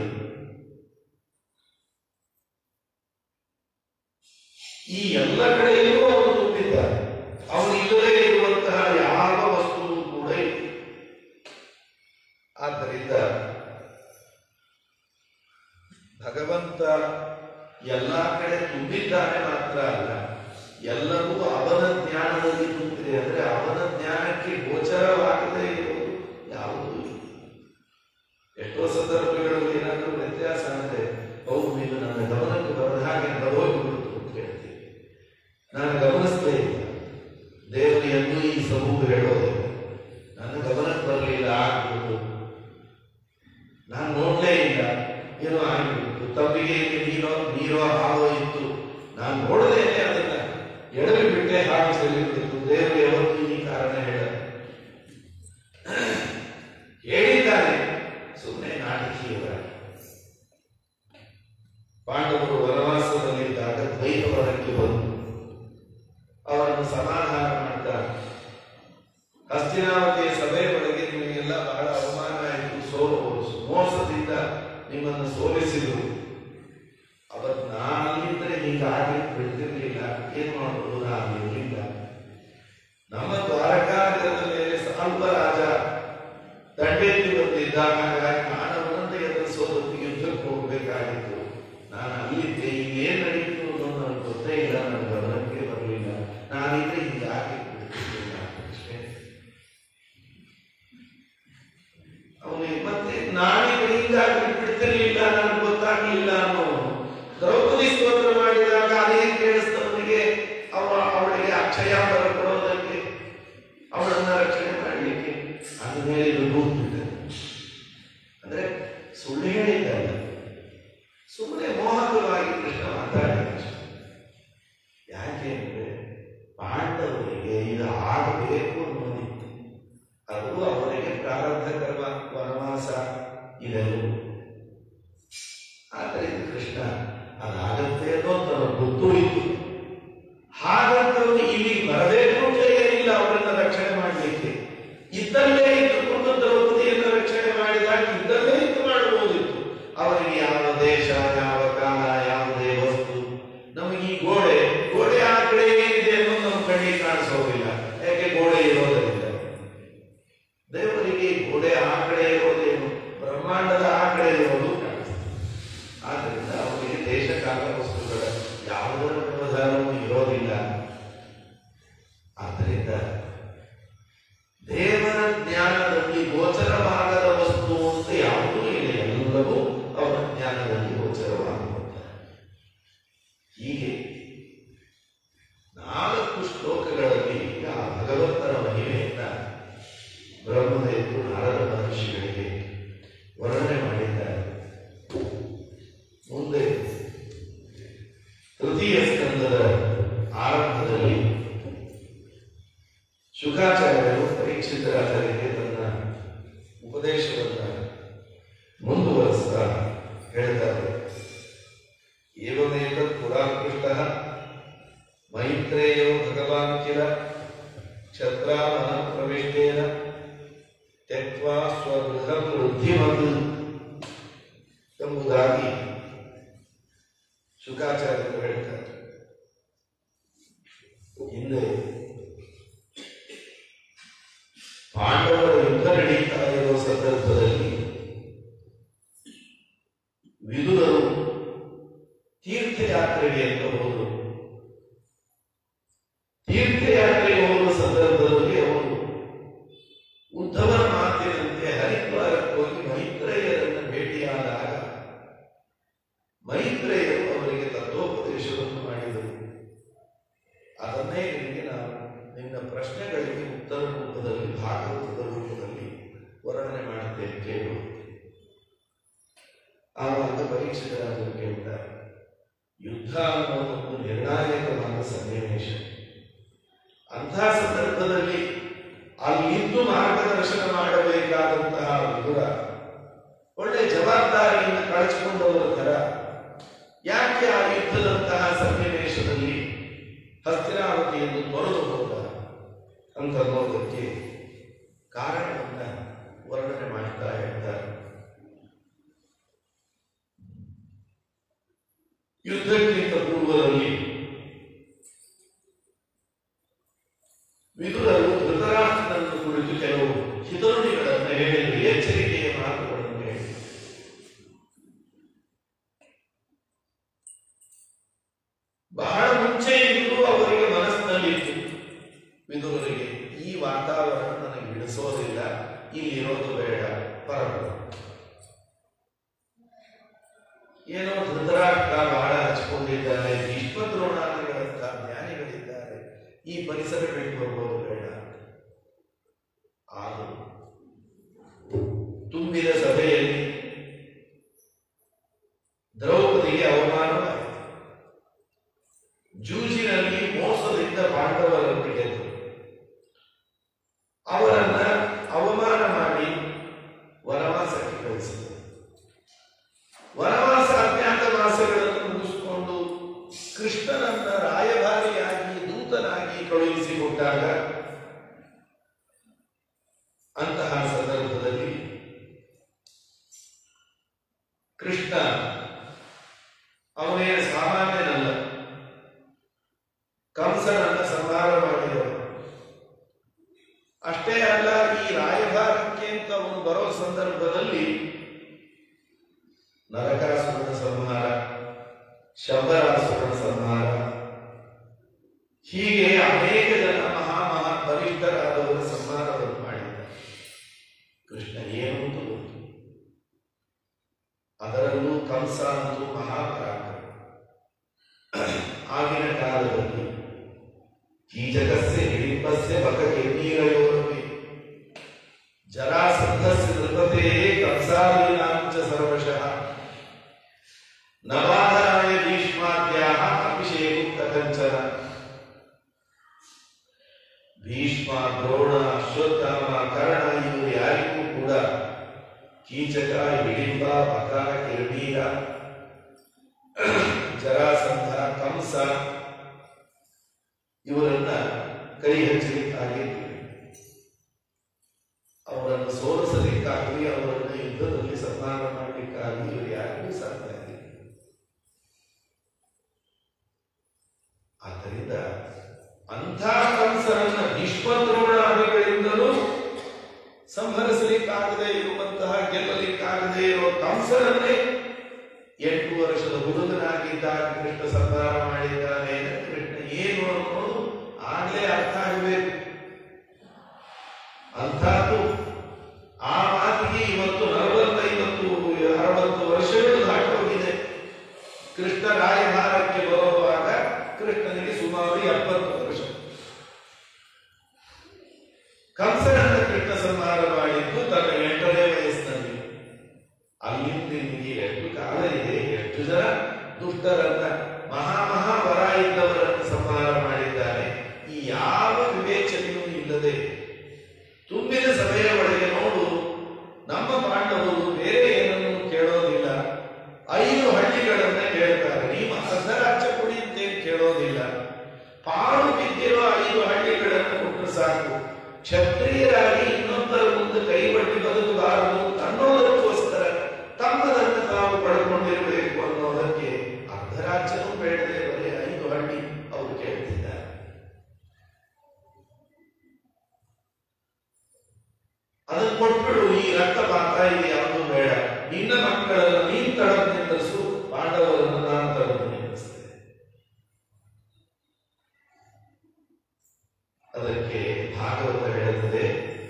ಈ ಎಲ್ಲ ಕಡೆಯಲ್ಲೂ ಅವನು ತುಂಬಿದ್ದಾನೆ ಅವನು ಇಲ್ಲದೇ ಇರುವಂತಹ ಯಾವ ವಸ್ತುವು ಕೂಡ ಇಲ್ಲ ಆದ್ದರಿಂದ ಭಗವಂತ ಎಲ್ಲ ಕಡೆ ತುಂಬಿದ್ದಾನೆ ಮಾತ್ರ ಅಲ್ಲ ಎಲ್ಲವೂ ಅವನ ಜ್ಞಾನದಲ್ಲಿ ತುಂಬಿದೆ ಅಂದ್ರೆ ಅವನ ಜ್ಞಾನಕ್ಕೆ ಗೋಚರವಾಗದೇ ಇರುವುದು ಯಾವುದೂ ಇಲ್ಲ ಎಷ್ಟೋ ಸಂದರ್ಭಗಳಲ್ಲಿ ಏನಾದರೂ ವ್ಯತ್ಯಾಸ ಅಂದ್ರೆ ಹೌದು ನೀವು ನನ್ನ ಗಮನಕ್ಕೆ ಬರದ ಹಾಗೆ ಬರೋಗ್ಬಿಡ್ತು ಅಂತ ಹೇಳ್ತೀವಿ ನಾನು ಗಮನಿಸ್ತೇ ಇಲ್ಲ ದೇವರು ಎಂದೂ ಈ ಸಮೂಹ ಹೇಳೋದಿಲ್ಲ ನನ್ನ ಗಮನಕ್ಕೆ ಬರಲಿಲ್ಲ ಆಗ್ಬಿಟ್ಟು ನಾನು ನೋಡ್ಲೇ ಇಲ್ಲ ಏನೋ ಆಗಿಬಿಟ್ಟು ತಪ್ಪಿಗೆ ನೀರೋ ನೀರೋ ಹಾವೋ ಇತ್ತು ನಾನು ನೋಡದೇನೆ ಅದನ್ನ ಎಡವಿ ಬಿಟ್ಟೆ ಹಾಗೆ ಸರಿಬಿಟ್ಟಿತ್ತು ದೇವರು ಯಾವತ್ತೂ ಈ ಕಾರಣ ಹೇಳ ಹೇಳಿದ್ದಾನೆ ಸುಮ್ಮನೆ ನಾಟಕೀಯವಾಗಿ ಪಾಂಡವರು ವನವಾಸದಲ್ಲಿದ್ದಾಗ ದ್ವೈತವನಕ್ಕೆ ಬಂದು ಅವರನ್ನು ಸಮಾಧಾನ ಮಾಡ್ತಾರೆ ಹಸ್ತಿನಾವತಿಯ ಸಭೆ ಒಳಗೆ ನಿಮಗೆಲ್ಲ ಬಹಳ ಅವಮಾನ ಆಯಿತು ಸೋ ಮೋಸದಿಂದ ನಿಮ್ಮನ್ನು ಸೋಲಿಸಿದರು ಅವತ್ತು ನಾನಿದ್ದರೆ ಹೀಗೆ ಆಗ್ಲಿಕ್ಕೆ ಬಿಡ್ತಿರ್ಲಿಲ್ಲ ಏನ್ ಮಾಡೋದು ನಾನು ಇರಲಿಲ್ಲ ನಮ್ಮ ದ್ವಾರಕಾನಗರದ ಮೇಲೆ ಸ್ವಲ್ಪ ರಾಜ ದಂಡೆತ್ತಿ ಬಂದಿದ್ದ ಹಾಗಾಗಿ ನಾನು ಅವನಂತೆ ಎದುರಿಸೋದಕ್ಕೆ ಯುದ್ಧಕ್ಕೆ ಹೋಗ್ಬೇಕಾಗಿತ್ತು ನಾನು ಅಲ್ಲಿದ್ದೆ ಈಗ ಏನ್ ನಡೀತು ಅನ್ನೋದು ನನಗೆ ಗೊತ್ತೇ ಇಲ್ಲ ನನ್ನ ಗಮನಕ್ಕೆ ಬರಲಿಲ್ಲ ನಾನಿದ್ರೆ ಹೀಗೆ ಆಗ್ಲಿಕ್ಕೆ ಬಿಡ್ತಿರ್ಲಿಲ್ಲ ಅಷ್ಟೇ ಅವನಿಗೆ ಮತ್ತೆ ನಾನೀಗ ಹೀಗಾಗಿ ಬಿಡ್ತಿರ್ಲಿಲ್ಲ ನನಗೆ ಗೊತ್ತಾಗ್ಲಿಲ್ಲ ಅನ್ನೋನು ದ್ರೌಪದಿ ಸ್ತೋತ್ರ ಮಾಡಿದಾಗ ಅದೇನ್ ಕೇಳಿಸ್ತವನಿಗೆ ಅವ ಅವಳಿಗೆ ಅಕ್ಷಯ ಬರ ಕೊಡೋದಕ್ಕೆ ಅವಳನ್ನ ರಕ್ಷಣೆ ಮಾಡಲಿಕ್ಕೆ ಅಂದಮೇಲೆ ಇದು ಕೂತ್ಬಿಟ್ಟೆ ಅಂದ್ರೆ ಸುಳ್ಳು ಹೇಳಿದ್ದಲ್ಲ ಸುಮ್ಮನೆ ಮೋಹಕವಾಗಿ ಕೃಷ್ಣ ಮಾತಾಡಿದ ಯಾಕೆ ಅಂದ್ರೆ ಪಾಂಡವರಿಗೆ ಇದು ಆಗಬೇಕು ಅನ್ನೋದಿತ್ತು ಅದು ಅವರಿಗೆ ಪ್ರಾರಬ್ಧ ಕರ್ಮ ವನವಾಸ ಇದೆಲ್ಲವೂ ಆದ್ದರಿಂದ ಕೃಷ್ಣ ಅದಾಗತ್ತೆ ಅನ್ನೋ ತನ್ನ ಗೊತ್ತೂ ಇತ್ತು ಹಾಗಂತವನು ಇಲ್ಲಿಗೆ ಬರಬೇಕು ಅಂತ ಏನಿಲ್ಲ ಅವರನ್ನ ರಕ್ಷಣೆ ಮಾಡಲಿಕ್ಕೆ ಇದ್ದಲ್ಲೇ ಇದ್ದುಕೊಂಡು ದ್ರೌಪದಿಯನ್ನು ರಕ್ಷಣೆ ಮಾಡಿದಾಗ ಇದ್ದಲ್ಲೇ ಇದ್ದು ಮಾಡಬಹುದಿತ್ತು ಅವರಿಗೆ ಯಾವ ದೇಶ ಯಾವ ಕಾಲ ಯಾವುದೇ ವಸ್ತು ನಮಗೆ ಈ ಗೋಡೆ ಗೋಡೆ ಆ ಕಡೆ ಏನಿದೆ ಅನ್ನೋದು ನಮ್ಮ ಕಣ್ಣಿಗೆ ಕಾಣಿಸೋದಿಲ್ಲ ಯಾಕೆ ಗೋಡೆ ಇರೋದರಿಂದ ದೇವರಿಗೆ ಗೋಡೆ ಆ ಕಡೆ ಇರೋದೇನು ಬ್ರಹ್ಮಾಂಡದ ಆ ಕಡೆ ಇರೋದು ಕಾಣಿಸ್ತದೆ ಆದ್ದರಿಂದ ಅವರಿಗೆ ದೇಶ ಕಾಲ ವಸ್ತುಗಳ ಯಾವುದರ ವ್ಯವಧಾನವೂ ಇರೋದಿಲ್ಲ ಆದ್ದರಿಂದ ದೇವರ ಜ್ಞಾನದಲ್ಲಿ ಗೋಚರವಾಗದ ವಸ್ತು ಅಂತ ಯಾವುದೂ ಇಲ್ಲ ಎಲ್ಲವೂ ಅವರ ಜ್ಞಾನದಲ್ಲಿ ಗೋಚರವಾಗುತ್ತದೆ ಹೀಗೆ ನಾಲ್ಕು ಶ್ಲೋಕಗಳಲ್ಲಿ ಆ ಭಗವಂತನ ಮಹಿಮೆಯನ್ನ ಬ್ರಹ್ಮದೇವರು ನಾರದ ಮಹರ್ಷಿಗಳಿಗೆ ವರ್ಣನೆ ಮಾಡಿದ್ದಾರೆ ಮುಂದೆ ತೃತೀಯ ಸ್ಕಂದದ ಆರಂಭದಲ್ಲಿ ಶುಕಾಚಾರ್ಯರು ಪರೀಕ್ಷಿತರಾದರಿಗೆ ತನ್ನ ಉಪದೇಶವನ್ನ ಮುಂದುವರಿಸ್ತಾ ಹೇಳ್ತಾರೆ ಏವಮೇತ ಪುರಾಕೃಷ್ಟ ಮೈತ್ರೇಯೋ ಭಗವಾನ್ ಕಿಲ ಕ್ಷತ್ರಾಮನ ಪ್ರವಿಷ್ಟೇನ ತ್ಯಕ್ವಾ ಸ್ವಗೃಹಂ ವೃದ್ಧಿಮತ್ ಎಂಬುದಾಗಿ ಶುಕಾಚಾರ್ಯರು ಹೇಳ್ತಾರೆ ಹಿಂದೆ ಪಾಂಡವರ ಯುದ್ಧ ನಡೀತಾ ಇರುವ ಸಂದರ್ಭದಲ್ಲಿ ವಿದುರರು ತೀರ್ಥಯಾತ್ರೆಗೆ ಅಂತ ಹೋದರು ತೀರ್ಥಯಾತ್ರೆಗೆ ಹೋಗುವ ಸಂದರ್ಭದಲ್ಲಿ ಅವರು ಉದ್ಧವನ ಮಾತಿನಂತೆ ಹರಿದ್ವಾರಕ್ಕೆ ಹೋಗಿ ಮೈತ್ರೇಯರನ್ನು ಭೇಟಿಯಾದಾಗ ಮೈತ್ರೇಯರು ಅವರಿಗೆ ತತ್ವೋಪದೇಶವನ್ನು ಮಾಡಿದರು ಅದನ್ನೇ ನಿಮಗೆ ನಾನು ನಿನ್ನ ಪ್ರಶ್ನೆಗಳಿಗೆ ಉತ್ತರ ರೂಪದಲ್ಲಿ ಭಾಗವತದ ರೂಪದಲ್ಲಿ ವರ್ಣನೆ ಮಾಡುತ್ತೇನೆ ಕೇಳು ಆವಾಗ ಪರೀಕ್ಷಿತರಾದರು ಕೇಳ್ತಾರೆ ಯುದ್ಧ ಅನ್ನೋದು ಒಂದು ನಿರ್ಣಾಯಕವಾದ ಸನ್ನಿವೇಶ ಅಂಥ ಸಂದರ್ಭದಲ್ಲಿ ಅಲ್ಲಿದ್ದು ಮಾರ್ಗದರ್ಶನ ಮಾಡಬೇಕಾದಂತಹ ವಿದುರ ಒಳ್ಳೆ ಜವಾಬ್ದಾರಿಯನ್ನು ಕಳಚಿಕೊಂಡವರ ತರ ಯಾಕೆ ಆ ಯುದ್ಧದಂತಹ ಸನ್ನಿವೇಶದಲ್ಲಿ ಹಸ್ತಿನಾವತಿಯನ್ನು ತೊರೆದು ಹೋದ ಅಂತ ಅನ್ನೋದಕ್ಕೆ ಕಾರಣವನ್ನ ವರ್ಣನೆ ಮಾಡ್ತಾ ಹೇಳ್ತಾರೆ ಯುದ್ಧಕ್ಕಿಂತ ಪೂರ್ವದಲ್ಲಿ ವಿದುರರು ಧೃತರಾಷ್ಟ್ರನನ್ನು ಕುರಿತು ಕೆಲವು ಹಿತನುಡಿಗಳನ್ನು ಹೇಳಿದರು ಎಚ್ಚರಿಕೆಯ ಮಾತುಗಳನ್ನು ಹೇಳಿ ಬಹಳ ಮುಂಚೆಯಿಂದಲೂ ಅವರಿಗೆ ಮನಸ್ಸಿನಲ್ಲಿತ್ತು ವಿದುರರಿಗೆ ಈ ವಾತಾವರಣ ನನಗೆ ಬಿಡಿಸೋದಿಲ್ಲ ಇಲ್ಲಿ ಇರೋದು ಬೇಡ ಪರವಾಗಿಲ್ಲ ಏನೋ ಧೃತರಾಷ್ಟ್ರ ಬಹಳ ಹಚ್ಕೊಂಡಿದ್ದಾರೆ ಭೀಷ್ಮದ್ರೋಣಾದಿಗಳಂತ ಜ್ಞಾನಿಗಳಿದ್ದಾರೆ ಈ ಪರಿಸರ ಬಿಟ್ಟು ಹೋಗೋದು ಬೇಡ ಆದರೂ ತುಂಬಿದ ಸಭೆಯಲ್ಲಿ ದ್ರೌಪದಿಗೆ ಅವಮಾನವಾಯಿತು ಜೂಜಿನಲ್ಲಿ ಮೋಸದಿಂದ ಪಾಂಡವರನ್ನು ಗೆದ್ದು ಅವರನ್ನ ಅವಮಾನ ಮಾಡಿ ವನವಾಸಕ್ಕೆ ಕಳಿಸಿದರು ವನವಾಸ ಅಜ್ಞಾತವಾಸಗಳನ್ನು ಮುಗಿಸಿಕೊಂಡು ಕೃಷ್ಣನನ್ನ ರಾಯಭಾರಿಯಾಗಿ ದೂತನಾಗಿ ಕಳುಹಿಸಿಕೊಟ್ಟಾಗ ಅಂತಹ ಸಂದರ್ಭದಲ್ಲಿ ಕೃಷ್ಣ ಅವನೇನು ಸಾಮಾನ್ಯನಲ್ಲ ಕಂಸನನ್ನ ಸಂಹಾರ ಮಾಡಿದವರು ಅಷ್ಟೇ ಅಲ್ಲ ಈ ರಾಯಭಾರಕ್ಕೆ ಅಂತ ಅವನು ಬರೋ ಸಂದರ್ಭದಲ್ಲಿ ನರಕಾಸುರನ ಸಂಹಾರ ಶಬರಾಸುರನ ಸಂಹಾರ ಹೀಗೆ ಅನೇಕ ಜನ ಮಹಾ ಮಹಾ ಬಲಿಷ್ಠರಾದವರ ಸಂಹಾರವನ್ನು ಮಾಡಿದ್ದಾರೆ ಕೃಷ್ಣ ಏನು ಅಂತ ಗೊತ್ತು ಅದರಲ್ಲೂ ಕಂಸ ಅಂತೂ ಮಹಾಪರಾಕ್ರಮ ಆಗಿನ ಕಾಲದಲ್ಲಿ ಕೀಚಕಸ್ಯ ಹಿಡಿಂಬಸ್ಯ ಬಕಕೆನ್ನೀರಯೋರಪಿ ಜರಾಸಂಧಸ್ಯ ನೃಪತೆ ಕಂಸಾದೀನಾಂಚ ಸರ್ವಶಃ ನವಾಧರಾಯ ಭೀಷ್ಮಾದ್ಯಾಹ ಅಭಿಷೇಕ ಕಂಚನ ಭೀಷ್ಮ ದ್ರೋಣ ಅಶ್ವತ್ಥಾಮ ಕರ್ಣ ಇವರು ಯಾರಿಗೂ ಕೂಡ ಕೀಚಕ ಹಿಡಿಂಬ ಬಕ ಕಿರಟೀರ ಜರಾಸಂಧ ಕಂಸ ಇವರನ್ನ ಕೈ ಹಚ್ಚಲಿಕ್ಕಾಗಿ ಅವರನ್ನು ಸೋಲಿಸಲಿಕ್ಕಾಗಲಿ ಅವರನ್ನು ಯುದ್ಧದಲ್ಲಿ ಸನ್ಮಾನ ಮಾಡಲಿಕ್ಕಾಗಲಿ ಇವರು ಯಾರಿಗೂ ಸಾಧ್ಯ ಆಗಿಲ್ಲ ಆದ್ದರಿಂದ ಅಂಥ ಕಂಸರನ್ನ ಭೀಷ್ಮದ್ರೋಣಾದಿಗಳಿಂದಲೂ ಸಂಹರಿಸಲಿಕ್ಕಾಗದೆ ಇರುವಂತಹ ಗೆಲ್ಲಲಿಕ್ಕಾಗದೆ ಇರುವ ಕಂಸರನ್ನೇ ಎಂಟು ವರ್ಷದ ಹುಡುಗನಾಗಿದ್ದಾಗ ಕೃಷ್ಣ ಸಂಹಾರ ಮಾಡಿದ್ದಾನೆ ಕೃಷ್ಣ ಏನು ಅನ್ನೋದು ಆಗ್ಲೇ ಅರ್ಥ ಆಗಬೇಕು ಅಂಥದ್ದು ಆ ಮಾತಿಗೆ ಇವತ್ತು ನಲವತ್ತೈವತ್ತು ಅರವತ್ತು ವರ್ಷಗಳು ದಾಟೋಗಿದೆ ಕೃಷ್ಣ ರಾಯಭಾರಕ್ಕೆ ಬರುವಾಗ ಕೃಷ್ಣನಿಗೆ ಸುಮಾರು ಎಪ್ಪತ್ತು ವರ್ಷ ಕಂಸನನ್ನ ಕೃಷ್ಣ ಸಂಹಾರ ಮಾಡಿದ್ದು ತನ್ನ ಎಂಟನೇ ವಯಸ್ಸಿನಲ್ಲಿ ಅಲ್ಲಿಂದ ನಿಮಗೆ ಎಷ್ಟು ಕಾಲ ಇದೆ ಎಷ್ಟು ಜನ ದುಷ್ಟರನ್ನ ಮಹಾ ಮಹಾ ವರ ಇದ್ದವರನ್ನು ಸಂಹಾರ ಮಾಡಿದ್ದಾನೆ ಈ ಯಾವ ವಿವೇಚನೆಯೂ ಇಲ್ಲದೆ ತುಂಬಿದ ಸಮಯ ಒಳಗೆ ನೋಡು ನಮ್ಮ ಪಾಂಡವರು ಬೇರೆ ಏನನ್ನು ಕೇಳೋದಿಲ್ಲ ಐದು ಹಳ್ಳಿಗಳನ್ನ ಕೇಳ್ತಾರೆ ನೀವು ಅರ್ಧ ರಾಜ್ಯ ಕೊಡಿ ಅಂತೇನು ಕೇಳೋದಿಲ್ಲ ಪಾಳು ಬಿದ್ದಿರೋ ಐದು ಹಳ್ಳಿಗಳನ್ನು ಕೊಟ್ಟರೆ ಸಾಕು ಕ್ಷತ್ರಿಯರಾಗಿ ಇನ್ನೊಬ್ಬರ ಮುಂದೆ ಕೈ ಬಟ್ಟಿ ಬದುಕಬಾರದು ಅನ್ನೋದಕ್ಕೋಸ್ಕರ ತಮ್ಮದನ್ನು ತಾವು ಪಡ್ಕೊಂಡಿರಬೇಕು ಅನ್ನೋದಕ್ಕೆ ಅರ್ಧ ರಾಜ್ಯನೂ ಬೇಡದೆ ಬರೀ ಐದು ಹಳ್ಳಿ ಅವರು ಕೇಳ್ತಿದ್ದಾರೆ ಅದನ್ನು ಕೊಟ್ಬಿಡು ಈ ರಕ್ತಪಾತ ಇದು ಯಾವುದು ಬೇಡ ನಿನ್ನ ಮಕ್ಕಳನ್ನು ನೀನ್ ತಡದು ನಿಲ್ಲಿಸು ಪಾಂಡವರನ್ನು ನಾನು ತಡದು ನಿಲ್ಲಿಸ್ತೇನೆ ಅದಕ್ಕೆ ಭಾಗವತ ಹೇಳುತ್ತದೆ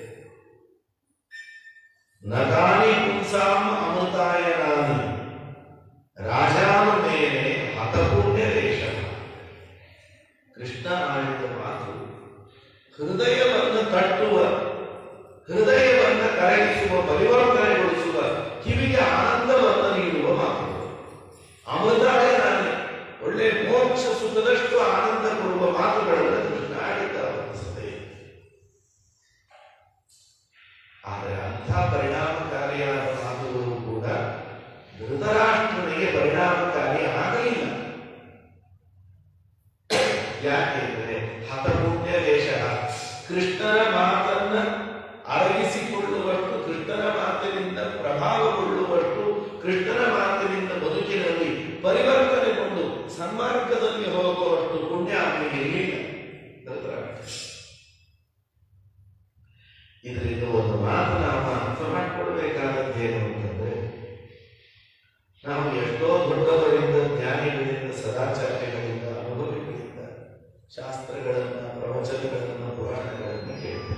ನಗಾನಿ ಪುಂಸಾಂ ಅಮೃತಾಯನಾನಿ ರಾಜಾನ ಮೇಲೆ ಹತಪುಣ್ಯ ದೇಶ ಕೃಷ್ಣ ಆಡಿದ ಮಾತು ಹೃದಯವನ್ನು ತಟ್ಟುವ ಹೃದಯವನ್ನು ಕರಗಿಸುವ ಪರಿವರ್ತನೆಗೊಳಿಸುವ ಕಿವಿಗೆ ಆನಂದವನ್ನು ನೀಡುವ ಮಾತು ಅಮೃತಾಯ ನಾನೇ ಒಳ್ಳೆ ಮೋಕ್ಷ ಸುಖದಷ್ಟು ಆನಂದ ಕೊಡುವ ಮಾತುಗಳನ್ನು ಕೃಷ್ಣ ಆಡಿದ್ದ ಅವನ ಸಭೆಯಲ್ಲಿ ಆದರೆ ಅಂಥ ಪರಿಣಾಮಕಾರಿಯಾದ ಮಾತುಗಳು ಕೂಡ ಧೃತರಾಷ್ಟ್ರನಿಗೆ ಪರಿಣಾಮಕಾರಿ ಆಗಲಿಲ್ಲ ಯಾಕೆಂದರೆ ಹತಪುಣ್ಯ ದೇಶ ಕೃಷ್ಣನ ಮಾತನ್ನ ಅರಗಿಸಿಕೊಳ್ಳುವಷ್ಟು ಕೃಷ್ಣನ ಮಾತಿನಿಂದ ಪ್ರಭಾವಗೊಳ್ಳುವಷ್ಟು ಕೃಷ್ಣನ ಮಾತಿನಿಂದ ಬದುಕಿನಲ್ಲಿ ಪರಿವರ್ತನೆಗೊಂಡು ಸನ್ಮಾರ್ಗದಲ್ಲಿ ಹೋಗುವಷ್ಟು ಪುಣ್ಯ ಅವನಿಗೆ ಇರಲಿಲ್ಲ ಧೃತರಾಷ್ಟ್ರ ಇದರಿಂದ ಒಂದು ಮಾತು ನಾವು ಅರ್ಥ ಮಾಡಿಕೊಳ್ಬೇಕಾದದ್ದೇನು ಅಂತಂದ್ರೆ ನಾವು ಎಷ್ಟೋ ದೊಡ್ಡವರಿಂದ ಜ್ಞಾನಿಗಳಿಂದ ಸದಾಚಾರ್ಯಗಳಿಂದ ಅನುಭವಿಗಳಿಂದ ಶಾಸ್ತ್ರಗಳನ್ನ ಪ್ರವಚನಗಳನ್ನ ಪುರಾಣಗಳನ್ನ ಕೇಳ್ತೇವೆ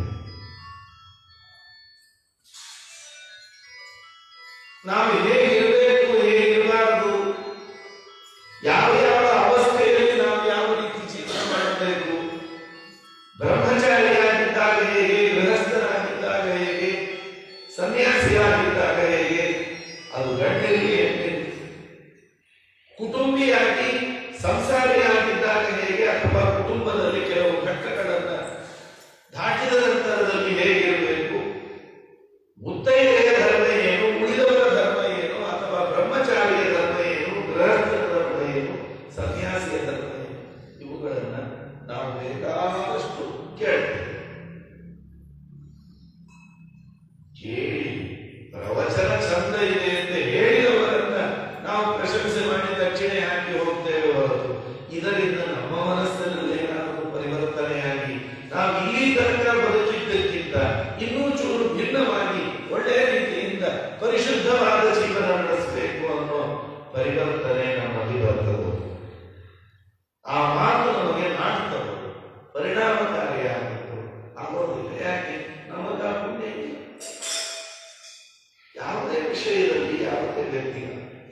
ನಾವು ಹೇಗಿರಬೇಕು ಹೇಗಿರಬಾರದು ಯಾವ ಯಾವ ಅವಸ್ಥೆಯಲ್ಲಿ ನಾವು ಯಾವ ರೀತಿ ಜೀವನ ಮಾಡಬೇಕು ಬ್ರಹ್ಮಚಾರಿಯಾಗಿದ್ದಾಗ ಹೇಗೆ ಗೃಹಸ್ಥರಾಗಿದ್ದಾಗ ಹೇಗೆ ಸನ್ಯಾಸಿಯಾಗಿದ್ದಾಗ ಹೇಗೆ ಅದು ಗಂಡಿರಲಿ ಹೆಣ್ಣಿರಲಿ ಕುಟುಂಬಿಯಾಗಿ ಸಂಸಾರಿಯಾಗಿದ್ದಾಗ ಹೇಗೆ ಅಥವಾ ಕುಟುಂಬದಲ್ಲಿ ಕೆಲವು ಘಟ್ಟಗಳನ್ನ ದಾಟಿದ ನಂತರದಲ್ಲಿ ಹೇಗಿರಬೇಕು ಮುತ್ತೈದೆಯ ಧರ್ಮ ಏನು ಉಳಿದವರ ಧರ್ಮ ಏನು ಅಥವಾ ಬ್ರಹ್ಮಚಾರಿಯ ಧರ್ಮ ಏನು ಗೃಹಸ್ಥರ ಧರ್ಮ ಏನು ಸನ್ಯಾಸಿಯ ಧರ್ಮ ಏನು ಇವುಗಳನ್ನ ನಾವು ಬೇಕಾದಷ್ಟು ಕೇಳ್ತೇವೆ ಕೇಳಿ ಪ್ರವಚನ ಚಂದ ಇದೆ ಅಂತ ಹೇಳಿದವರನ್ನ ನಾವು ಪ್ರಶಂಸೆ ಮಾಡಿ ದಕ್ಷಿಣೆ ಹಾಕಿ ಹೋಗ್ತೇವೆ ಹೊರತು ಇದರಿಂದ ನಮ್ಮ ಮನಸ್ಸಿನಲ್ಲಿ ಏನಾದರೂ ಪರಿವರ್ತನೆಯಾಗಿ ನಾವು ಇಲ್ಲಿ ತನಕ ಬದುಕಿದ್ದಕ್ಕಿಂತ ಇನ್ನೂ ಚೂರು ಭಿನ್ನವಾಗಿ ಒಳ್ಳೆಯ ರೀತಿಯಿಂದ ಪರಿಶುದ್ಧವಾದ ಜೀವನ ನಡೆಸಬೇಕು ಅನ್ನೋ ಪರಿವರ್ತನೆ ನಮ್ಮಲ್ಲಿ ಬರ್ತದೆ ಆ ಮಾತು ನಮಗೆ ನಾಟುತ್ತದೆ ಪರಿಣಾಮಕಾರಿಯಾಗಿತ್ತು ಆಗೋದಿಲ್ಲ ಯಾಕೆ ನಮಗ ಪುಣ್ಯ ಇಲ್ಲ ಯಾವುದೇ ವಿಷಯದಲ್ಲಿ ಯಾವುದೇ ವ್ಯಕ್ತಿಗ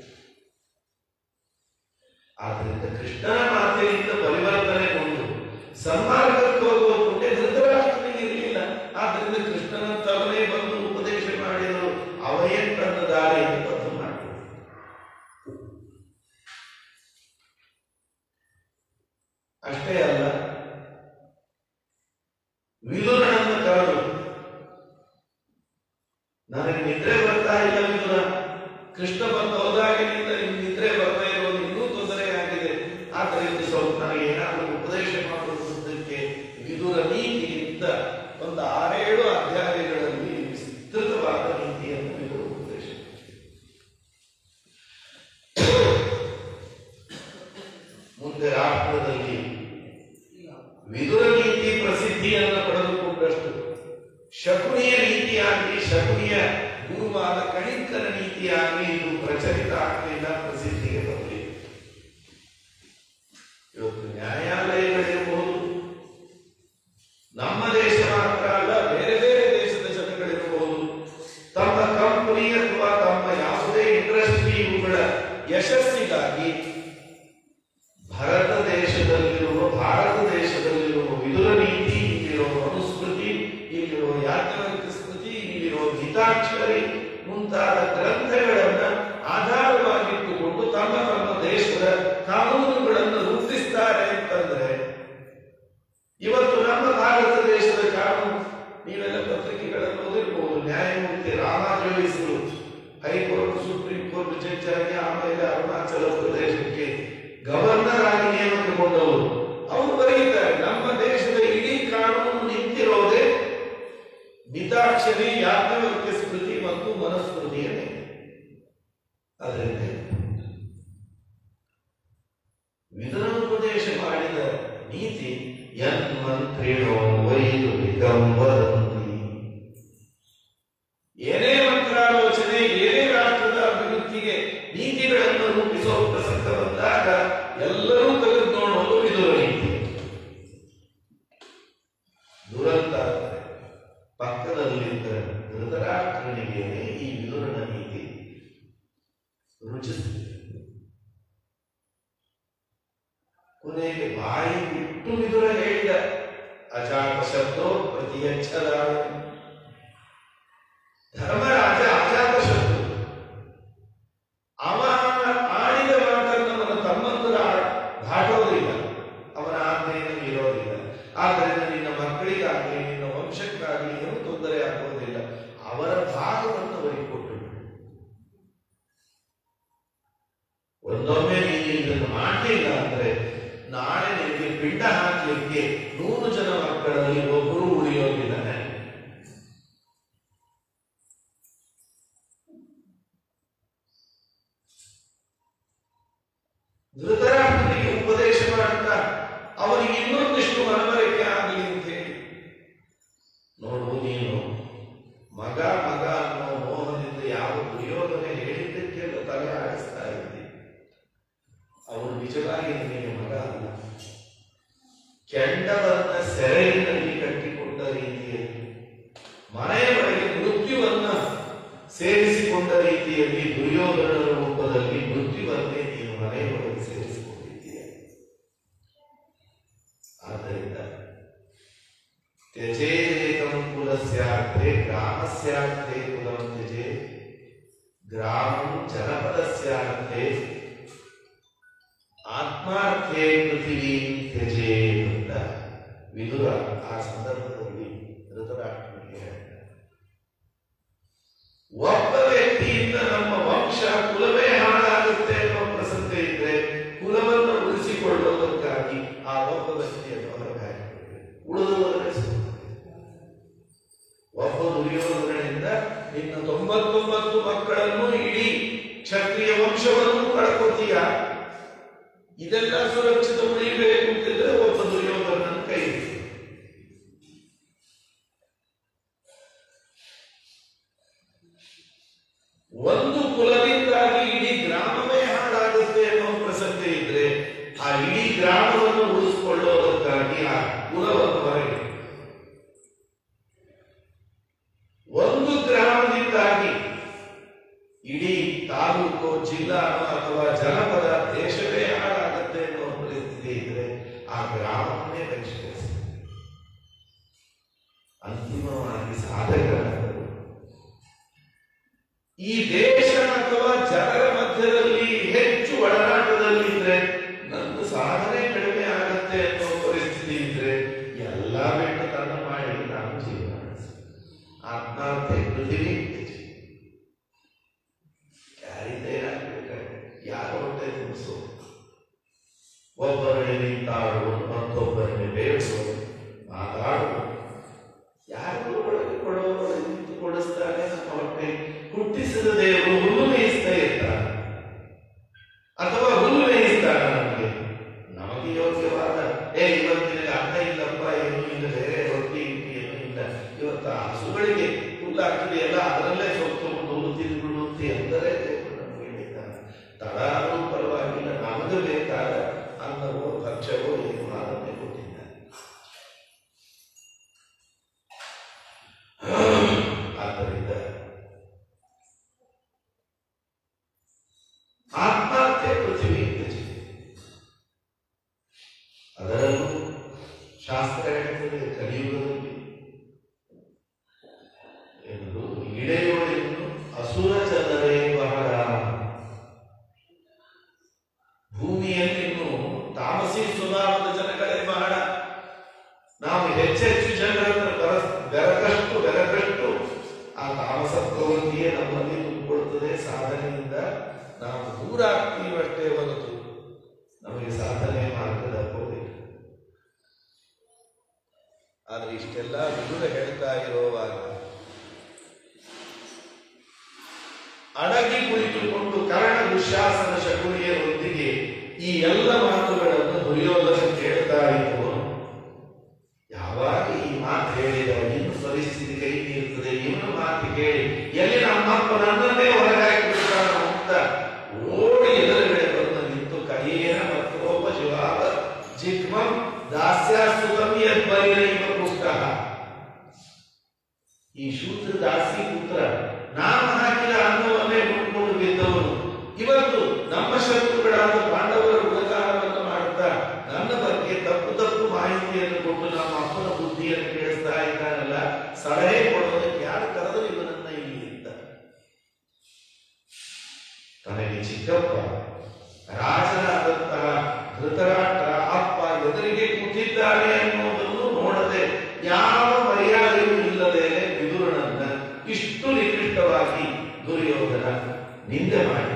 ಆದ್ರಿಂದ ಕೃಷ್ಣನ ಮಾತಿನಿಂದ ಪರಿವರ್ತನೆಗೊಂಡು ಸನ್ಮಾರ್ಗಕ್ಕೆ ಹೋಗುವ ಪುಣ್ಯ ಧೃತರಾಷ್ಟ್ರನಿಗೆ ಇರಲಿಲ್ಲ ಆದ್ರಿಂದ ಕೃಷ್ಣನಂತವನೇ ಬಂದು ಉಪದೇಶ ಮಾಡಿದರು ಅವನೇ ತನ್ನ ದಾರಿಯನ್ನು ಬದ್ಧ ಮಾಡಿದರು ಅಷ್ಟೇ ಅಲ್ಲ ವಿದುರನನ್ನು ಕರೆದು ನನಗೆ ನಿದ್ರೆ ಬರ್ತಾ ಇಲ್ಲ ವಿದುರ ಕೃಷ್ಣ ಬಂದು ಹೋದಾಗಿನಿಂದ ನಿಮ್ಗೆ ನಿದ್ರೆ ಬರ್ತಾ ಇರೋದು ಇನ್ನೂ ತೊಂದರೆಯಾಗಿದೆ ಆದ್ದರಿಂದ ಸ್ವಲ್ಪ ನನಗೆ ಏನಾದರೂ ಉಪದೇಶ ಮಾಡುವುದಕ್ಕೆ ವಿದುರ ನೀತಿಯಿಂದ ಒಂದು ಆರೇಳು ಅಧ್ಯಾಯಗಳಲ್ಲಿ ವಿಸ್ತೃತವಾದ ನೀತಿಯನ್ನು ವಿದುರ ಉಪದೇಶ ಮುಂದೆ ರಾಷ್ಟ್ರದಲ್ಲಿ ವಿದುರ ನೀತಿ ಪ್ರಸಿದ್ಧಿಯನ್ನು ಪಡೆದುಕೊಂಡಷ್ಟು ಶಕುನಿಯ ನೀತಿಯಾಗಿ ಶಕುನಿಯ ಗುರುವಾದ ಕಣಿಕನ ನೀತಿಯಾಗಿ ಇದು ಪ್ರಚಲಿತ ಆಗಲಿಲ್ಲ ಪ್ರಸಿದ್ಧಿಗೆ ಬರಲಿಲ್ಲ ಇವತ್ತು ನ್ಯಾಯಾಲಯಗಳಿರಬಹುದು ನಮ್ಮ ದೇಶ ಮಾತ್ರ ಅಲ್ಲ ಬೇರೆ ಬೇರೆ ದೇಶದ ಜನಗಳಿರಬಹುದು ತಮ್ಮ ಕಂಪನಿ ಅಥವಾ ತಮ್ಮ ಯಾವುದೇ ಇಂಡಸ್ಟ್ರಿ ಇವುಗಳ ಯಶಸ್ಸಿಗಾಗಿ ಭಾರತ ದೇಶದಲ್ಲಿರುವ ಭಾರತ ದೇಶದಲ್ಲಿರುವ ವಿದುರ ನೀತಿ ಇಲ್ಲಿರುವ ಮನುಸ್ಮೃತಿ ಇಲ್ಲಿರುವ ಯಾಜ್ಞವಲ್ಕ ಸ್ಮೃತಿ ಇಲ್ಲಿರುವ ಗೀತಾಕ್ಷರಿ ಮುಂತಾದ ಗ್ರಂಥಗಳನ್ನ ಆಧಾರವಾಗಿಟ್ಟುಕೊಂಡು ತಮ್ಮ ತಮ್ಮ ದೇಶದ ಕಾನೂನುಗಳನ್ನು ರೂಪಿಸ್ತಾರೆ ಅಂತಂದ್ರೆ ಇವತ್ತು ನಮ್ಮ ಭಾರತ ದೇಶದ ಕಾನೂನು ನೀವೆಲ್ಲ ಪತ್ರಿಕೆಗಳನ್ನು ಓದಿರ್ಬೋದು ನ್ಯಾಯಮೂರ್ತಿ ರಾಮಾಜೋಯಿಸರು ಹೈಕೋರ್ಟ್ ಸುಪ್ರೀಂ ಕೋರ್ಟ್ ಜಡ್ಜ್ ಆಗಿ ಆಮೇಲೆ ಅರುಣಾಚಲ ಪ್ರದೇಶಕ್ಕೆ ಗವರ್ನರ್ ಆಗಿ ನೇಮಕಗೊಂಡವರು ಅವರು ಬರೀತಾರೆ ನಮ್ಮ ದೇಶದ ಇಡೀ ಕಾನೂನು ನಿಂತಿರೋದೇ ಮಿತಾಕ್ಷರಿ ಯಾಜ್ಞವಲ್ಕ್ಯ ಸ್ಮೃತಿ ಮತ್ತು ಮನುಸ್ಮೃತಿಯ ಮೇಲೆ ಅದರಿಂದ ವಿಧಾನೋಪದೇಶ ಮಾಡಿದ ನೀತಿ ಯನ್ಮಂತ್ರಿಣೋ ವೈದು ವದಂತಿ ಏನೇ ಮಂತ್ರಾಲೋಚನೆ ಏನೇ ರಾಷ್ಟ್ರದ ಅಭಿವೃದ್ಧಿಗೆ ನೀತಿಗಳನ್ನು ರೂಪಿಸುವ ಪ್ರಸಂಗ ಬಂದಾಗ ಎಲ್ಲರೂ ತೆಗೆದು ನೋಡೋದು ವಿದುರ ನೀತಿ ದುರಂತ ಅಂದರೆ ಪಕ್ಕದಲ್ಲಿದ್ದ ಧೃತರಾಷ್ಟ್ರನಿಗೆ ಈ ವಿದುರನ ನೀತಿ ರುಚಿಸುತ್ತದೆ ಕೊನೆಗೆ ಬಾಯಿ ಬಿಟ್ಟು ವಿದುರ ಹೇಳಿದ ಅಜಾತ ಶಬ್ದೋ ಪ್ರತಿಯಚ್ಛದಾಯ ಧರ್ಮರಾಜ ಅಜಾತ ಶತ್ರು ಅವ ಆಡಿದ ಮಾತನ್ನು ಅವನ ತಮ್ಮಂದರ ದಾಟೋದಿಲ್ಲ ಅವನ ಆಜ್ಞೆಯನ್ನು ಮೀರೋದಿಲ್ಲ ಆದ್ದರಿಂದ ನಿನ್ನ ಮಕ್ಕಳಿಗಾಗಲಿ ನಿನ್ನ ವಂಶಕ್ಕಾಗಲಿ ಏನೂ ತೊಂದರೆ ಆಗುವುದಿಲ್ಲ ಅವರ ಭಾಗವನ್ನು ಅವರಿಗೆ ಕೊಟ್ಟು ಬಿಡು. ಒಂದೊಮ್ಮೆ ನೀನು ಇದನ್ನು ಮಾಡಲಿಲ್ಲ ಅಂದ್ರೆ ನಾಳೆ ನಿನಗೆ ಪಿಂಡ ಹಾಕಲಿಕ್ಕೆ ನೂರು ಜನ ಮಕ್ಕಳಲ್ಲಿ ಒಬ್ಬರು ಉಳಿಯೋದಿಲ್ಲ ಧೃತರಾಷ್ಟ್ರನಿಗೆ ಉಪದೇಶ ಮಾಡ್ತಾ ಅವನಿಗೆ ಇನ್ನೊಂದಿಷ್ಟು ಮನವರಿಕೆ ಆಗಲಿ ಅಂತ ಹೇಳಿ ನೋಡು ನೀನು ಮಗ ಮಗ ಅನ್ನೋ ಮೋಹದಿಂದ ಯಾವ ದುರ್ಯೋಧನ ಹೇಳಿದ್ದಕ್ಕೆಲ್ಲ ತಲೆ ಆಡಿಸ್ತಾ ಇದ್ದಿ ಅವನು ನಿಜವಾಗಿ ನಿನಗೆ ಮಗ ಅಲ್ಲ ಕೆಂಡವನ್ನ ಸೆರೆಯಲ್ಲಿ ಕಟ್ಟಿಕೊಂಡ ರೀತಿಯಲ್ಲಿ ಮನೆಯ ಒಳಗೆ ಮೃತ್ಯುವನ್ನ ಸೇರಿಸಿಕೊಂಡ ರೀತಿಯಲ್ಲಿ ದುರ್ಯೋಧನನ ರೂಪದಲ್ಲಿ ಮೃತ್ಯುವನ್ನೇ ನೀನು ಮನೆಯ ಒಳಗೆ ಸೇರಿಸಿಕೊಂಡಿದ್ದೀಯ ಆದ್ದರಿಂದ ತ್ಯಜೇತಂ ಕುಲಸ್ಯಾರ್ಥೆ ಗ್ರಾಮಸ್ಯಾರ್ಥೆ ಕುಲಂ ತ್ಯಜೆ ಗ್ರಾಮಂ ಜನಪದಸ್ಯಾರ್ಥೆ ಆತ್ಮಾರ್ಥೆ ಪೃಥಿವೀ ತ್ಯಜೆ ಅಂತ ವಿದುರ ಆ ಸಂದರ್ಭದಲ್ಲಿ ಧೃತರಾಷ್ಟ್ರನಿಗೆ ಹೇಳ್ತಾರೆ. ಒಬ್ಬ ವ್ಯಕ್ತಿಯಿಂದ ನಮ್ಮ ವಂಶ ಕುಲವೇ ಹಾಳಾಗುತ್ತೆ ಅನ್ನೋ ಪ್ರಸಂಗ ಇದ್ರೆ ಕುಲವನ್ನು ಉಳಿಸಿಕೊಳ್ಳುವುದಕ್ಕಾಗಿ ಆ ಒಬ್ಬ ವ್ಯಕ್ತಿಯನ್ನು ಹೊರಗೆ ಹಾಕಿಬಿಡ್ಬೇಕು. ಉಳಿದವರೇ ಸುಮ್ಮನೆ. ಒಬ್ಬ ದುರ್ಯೋಧನದಿಂದ ನಿನ್ನ ತೊಂಬತ್ತೊಂಬತ್ತು ಮಕ್ಕಳನ್ನು ಇಡೀ ಕ್ಷತ್ರಿಯ ವಂಶವನ್ನು ಕಳ್ಕೊತೀಯ ಇದೆಲ್ಲ ಸುರಕ್ಷಿತ ಉಳಿಬೇಕು ಅಂತಿದ್ರೆ ಒಬ್ಬ ದುರ್ಯೋಧನನ ಕೈ ಹಿಡಿ. ಒಂದು ಕುಲದಿಂದಾಗಿ ಇಡೀ ಗ್ರಾಮವೇ ಹಾಳಾಗುತ್ತೆ ಅನ್ನೋ ಪ್ರಸಂಗ ಇದ್ರೆ ಆ ಇಡೀ ಗ್ರಾಮವನ್ನು ಉಳಿಸಿಕೊಳ್ಳೋದಕ್ಕಾಗಿ ಆ ಕುಲವನ್ನು ಹೊರಗೆ ಒಂದು ಗ್ರಾಮದಿಂದಾಗಿ ಇಡೀ ತಾಲೂಕು ಜಿಲ್ಲಾ ಅಥವಾ ಜನಪದ ದೇಶವೇ ಹಾಳಾಗುತ್ತೆ ಅನ್ನೋ ಪರಿಸ್ಥಿತಿ ಇದ್ರೆ ಒಬ್ಬರಿಗೆ ನಿಂತಾಡುವುದು ಮತ್ತೊಬ್ಬರಿಗೆ ಬೇಡುವುದು ಮಾತಾಡುವುದು ಯಾರಿಗೂ ಒಳಗೆ ಕೊಡುವವರು ನಿಂತು ಕೊಡಿಸ್ತಾನೆ ನಮ್ಮ ಹೊಟ್ಟೆ ಹುಟ್ಟಿಸಿದ ದೇವರು ಹುಲ್ಲು ಮೇಯಿಸ್ತಾ ಇರ್ತಾನೆ ಅಥವಾ ಹುಲ್ಲು ಮೇಯಿಸ್ತಾನೆ ನಮಗೆ ನಮಗೆ ಯೋಗ್ಯವಾದ ಏ ಇವತ್ತಿನ ಅನ್ನ ಇಲ್ಲಪ್ಪ ಏನು ಇಲ್ಲ ಬೇರೆ ರೊಟ್ಟಿ ಇಟ್ಟಿ ಏನು ಇಲ್ಲ ಇವತ್ತು ಆ ಹಸುಗಳಿಗೆ ಹುಲ್ಲು ಹಾಕಿದೆಯಲ್ಲ ಅದರಲ್ಲೇ ಸ್ವಲ್ಪ ಸ್ವಲ್ಪ ಹುಲ್ಲು ತಿಂದ್ಬಿಡು ಅಂತ ಎಂದರೆ ದೇವರು ನಮಗೆ ಹೇಳಿದ್ದಾನೆ ತಡ ಆದರೂ ಪರವಾಗಿಲ್ಲ ನಮಗೆ ಬೇಕಾದ ಅನ್ನವೋ ಭಕ್ಷ್ಯವೋ ಏನು ಅದನ್ನೇ ಕೊಟ್ಟಿದ್ದಾನೆ ಆದ್ದರಿಂದ ಆತ್ಮಹತ್ಯೆ ಪೃಥ್ವಿ ಹೆಚ್ಚಿದೆ ಅದರಲ್ಲೂ ಶಾಸ್ತ್ರ ಹೇಳ್ತದೆ ಕಲಿಯುಗದಲ್ಲಿ ಎಂದು ಇಳೆಯೋಳೆಯನ್ನು ಅಸುರ ಜನರೇ ಬಹಳ ಭೂಮಿಯಲ್ಲಿನ್ನು ತಾಮಸಿ ಸ್ವಭಾವದ ಜನಗಳೇ ಬಹಳ ನಾವು ಹೆಚ್ಚೆಚ್ಚು ಜನರ ಹತ್ರ ಬರ- ಬೆರಗಷ್ಟು ಬೆರಗಷ್ಟು ಆ ತಾಮಸ ಪ್ರವೃತ್ತಿಯೇ ನಮ್ಮಲ್ಲಿ ತುಂಬಿಕೊಳ್ಳುತ್ತದೆ ಸಾಧನೆಯಿಂದ ನಾವು ದೂರ ಆಗ್ತೀವಷ್ಟೇ ಹೊರತು ನಮಗೆ ಸಾಧನೆ ಮಾರ್ಗದ ಹೋಗಿಲ್ಲ ಆದ್ರೆ ಇಷ್ಟೆಲ್ಲ ವಿದುರ ಹೇಳ್ತಾ ಇರುವಾಗ ಅಡಗಿ ಕುಳಿತುಕೊಂಡು ಕರ್ಣ ದುಶ್ಯಾಸನ ಶಕುನಿಯರೊಂದಿಗೆ ಈ ಎಲ್ಲ ಮಾತುಗಳನ್ನು ದುರ್ಯೋಧನ ಕೇಳ್ತಾ ಇದ್ದವು ಯಾವಾಗ ಈ ಮಾತು ಹೇಳಿದ ಇನ್ನು ಪರಿಸ್ಥಿತಿ ಕೈ ನೀರ್ತದೆ ಇವನು ಮಾತು ಕೇಳಿ ಎಲ್ಲಿ ನಮ್ಮಪ್ಪ ನನ್ನನ್ನೇ ಹೊರಗಾಗಿ ಬಿಡ್ತಾನೋ ಅಂತ ಓಡಿ ಎದುರುಗಡೆ ಬಂದು ನಿಂತು ಕೈಯೇನ ಮತ್ತೊಬ್ಬ ಶಿವಾದ ಜಿಗ್ಮಂ ದಾಸ್ಯಾಸ್ತುತಂ ಯದ್ಬಲಿನೈವ ಪುಸ್ತಃ ಈ ಶೂದ್ರ ದಾಸಿ ಪುತ್ರ ನಾನು ಹಾಕಿದ ಅನ್ನವನ್ನೇ ಮುಟ್ಕೊಂಡು ಬಿದ್ದವನು ಇವತ್ತು ನಮ್ಮ ಶತ್ರುಗಳಾದ ಪಾಂಡವರ ಗುಣಗಾನವನ್ನು ಮಾಡುತ್ತಾ ನನ್ನ ಬಗ್ಗೆ ತಪ್ಪು ತಪ್ಪು ಮಾಹಿತಿಯನ್ನು ಕೊಟ್ಟು ನಮ್ಮ ಅಪ್ಪನ ಬುದ್ಧಿಯನ್ನು ಕೇಳಿಸ್ತಾ ಇದ್ದಾನಲ್ಲ ಸಲಹೆ ಕೊಡೋದಕ್ಕೆ ಯಾರು ಕರೆದರು ಇವನನ್ನ ಇಲ್ಲಿ ಅಂತ ತನಗೆ ಚಿಕ್ಕಪ್ಪ ರಾಜನಾದಂತಹ ಧೃತರಾಷ್ಟ್ರ ಅಪ್ಪ ಎದುರಿಗೆ ಕೂತಿದ್ದಾನೆ ಅನ್ನೋದನ್ನು ನೋಡದೆ ಯಾವ ಮರ್ಯಾದೆಯೂ ಇಲ್ಲದೆ ವಿದುರನನ್ನ ಇಷ್ಟು ನಿಕೃಷ್ಟವಾಗಿ ದುರ್ಯೋಧನ ನಿಂದೆ ಮಾಡಿದ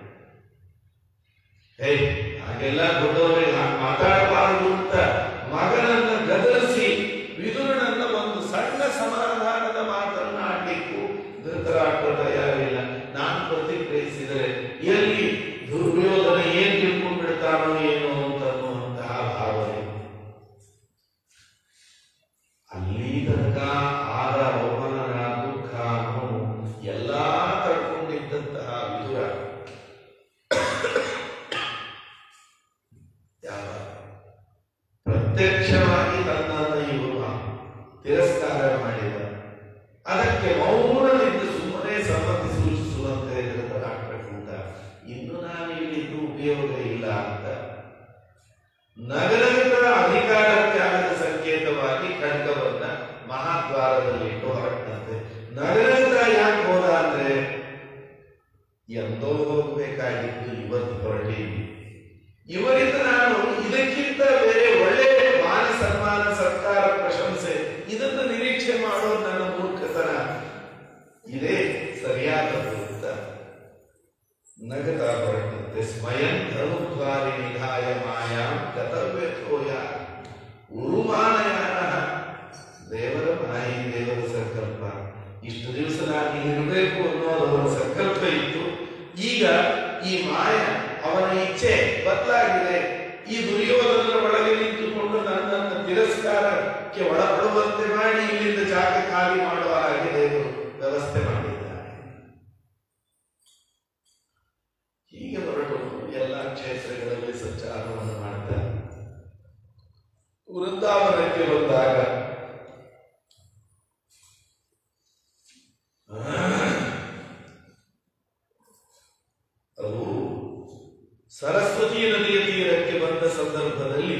ಹೇ ಹಾಗೆಲ್ಲ ದೊಡ್ಡವರಿಗೆ ಹಾಗೆ ಮಾತಾಡಬಾರದು ಅಂತ ಮಗನನ್ನ ಗದರಿಸಿ ವಿದುರನನ್ನ ಒಂದು ಸಣ್ಣ ಸಮಾಧಾನದ ಮಾತನ್ನ ಆಡ್ಲಿಕ್ಕೂ ಧೃತರಾಷ್ಟ್ರ ತಯಾರಿಲ್ಲ ನಾನು ಪ್ರತಿಕ್ರಿಯಿಸಿದರೆ ಎಲ್ಲಿ ದುರ್ಯೋಧನ ಏನ್ ತಿಳ್ಕೊಂಡು ಬಿಡ್ತಾನೋ ಏನೋ ಅಂತ ಅನ್ನುವಂತಹ ಭಾವನೆ ಅಲ್ಲಿ ತನಕ ಆದ ಅವಮಾನ ದುಃಖ ನೋವು ಎಲ್ಲಾ ತಡ್ಕೊಂಡಿದ್ದಂತಹ ವಿದುರ ಯಾವ ಪ್ರತ್ಯಕ್ಷವಾಗಿ ತನ್ನನ್ನು ಇವನು ತಿರಸ್ಕಾರ ಮಾಡಿದ ಅದಕ್ಕೆ ಮೌನದಿಂದ ಸುಮ್ಮನೆ ಸಮ್ಮತಿ ಸೂಚಿಸುವಂತೆ ಧೃತರಾಷ್ಟ್ರ ಕೂತ ಇನ್ನು ನಾನು ಇಲ್ಲಿದ್ದು ಉಪಯೋಗ ಇಲ್ಲ ಅಂತ ನಗರದ ಅಧಿಕಾರ ತ್ಯಾಗದ ಸಂಕೇತವಾಗಿ ಖಡ್ಗವನ್ನ ಮಹಾದ್ವಾರದಲ್ಲಿಟ್ಟು ಹೊರಟಂತೆ ನಗರದ ಯಾಕೆ ಹೋದ ಅಂದ್ರೆ ಎಂದೋ ಹೋಗ್ಬೇಕಾಗಿತ್ತು ಇವತ್ತು ಹೊರಟೀವಿ ಇವರಿಂದ ನಾನು ಇದಕ್ಕಿಂತ ಬೇರೆ ಒಳ್ಳೆ ಮಾನ ಸನ್ಮಾನ ಸರ್ಕಾರ ಪ್ರಶಂಸೆ ಇದನ್ನು ನಿರೀಕ್ಷೆ ಮಾಡೋದು ನನ್ನ ಮೂರ್ಖತನ ಇದೇ ಸರಿಯಾದದ್ದು ಅಂತ ನಗತ ಹೊರಟಂತೆ ಸ್ವಯಂ ಧನುದ್ವಾರಿ ನಿಧಾಯ ಮಾಯಾಂ ಗತವ್ಯಥೋಯ ಉರುಮಾನಯಾನ ದೇವರ ಮಾಯಿ ದೇವರ ಸಂಕಲ್ಪ ಇಷ್ಟು ದಿವಸ ನಾನು ಇರಬೇಕು ಅನ್ನೋದು ಅವರ ಸಂಕಲ್ಪ ಇತ್ತು ಈಗ ಈ ಮಾಯ ಅವನ ಇಚ್ಛೆ ಬದಲಾಗಿದೆ ಈ ದುರ್ಯೋಧನರ ಒಳಗೆ ನಿಂತುಕೊಂಡು ನನ್ನನ್ನು ತಿರಸ್ಕಾರಕ್ಕೆ ಒಳಪಡುವಂತೆ ಮಾಡಿ ಇಲ್ಲಿಂದ ಜಾಗ ಖಾಲಿ ಮಾಡುವ ಹಾಗೆ ದೇವರು ವ್ಯವಸ್ಥೆ ಮಾಡಿದ್ದಾನೆ ಹೀಗೆ ಹೊರಟು ಎಲ್ಲ ಕ್ಷೇತ್ರಗಳಲ್ಲಿ ಸಂಚಾರವನ್ನು ಮಾಡ್ತಾರೆ ವೃಂದಾವನಕ್ಕೆ ಬಂದಾಗ ಅದು ಸರಸ್ವತಿ ನದಿಯ ತೀರಕ್ಕೆ ಬಂದ ಸಂದರ್ಭದಲ್ಲಿ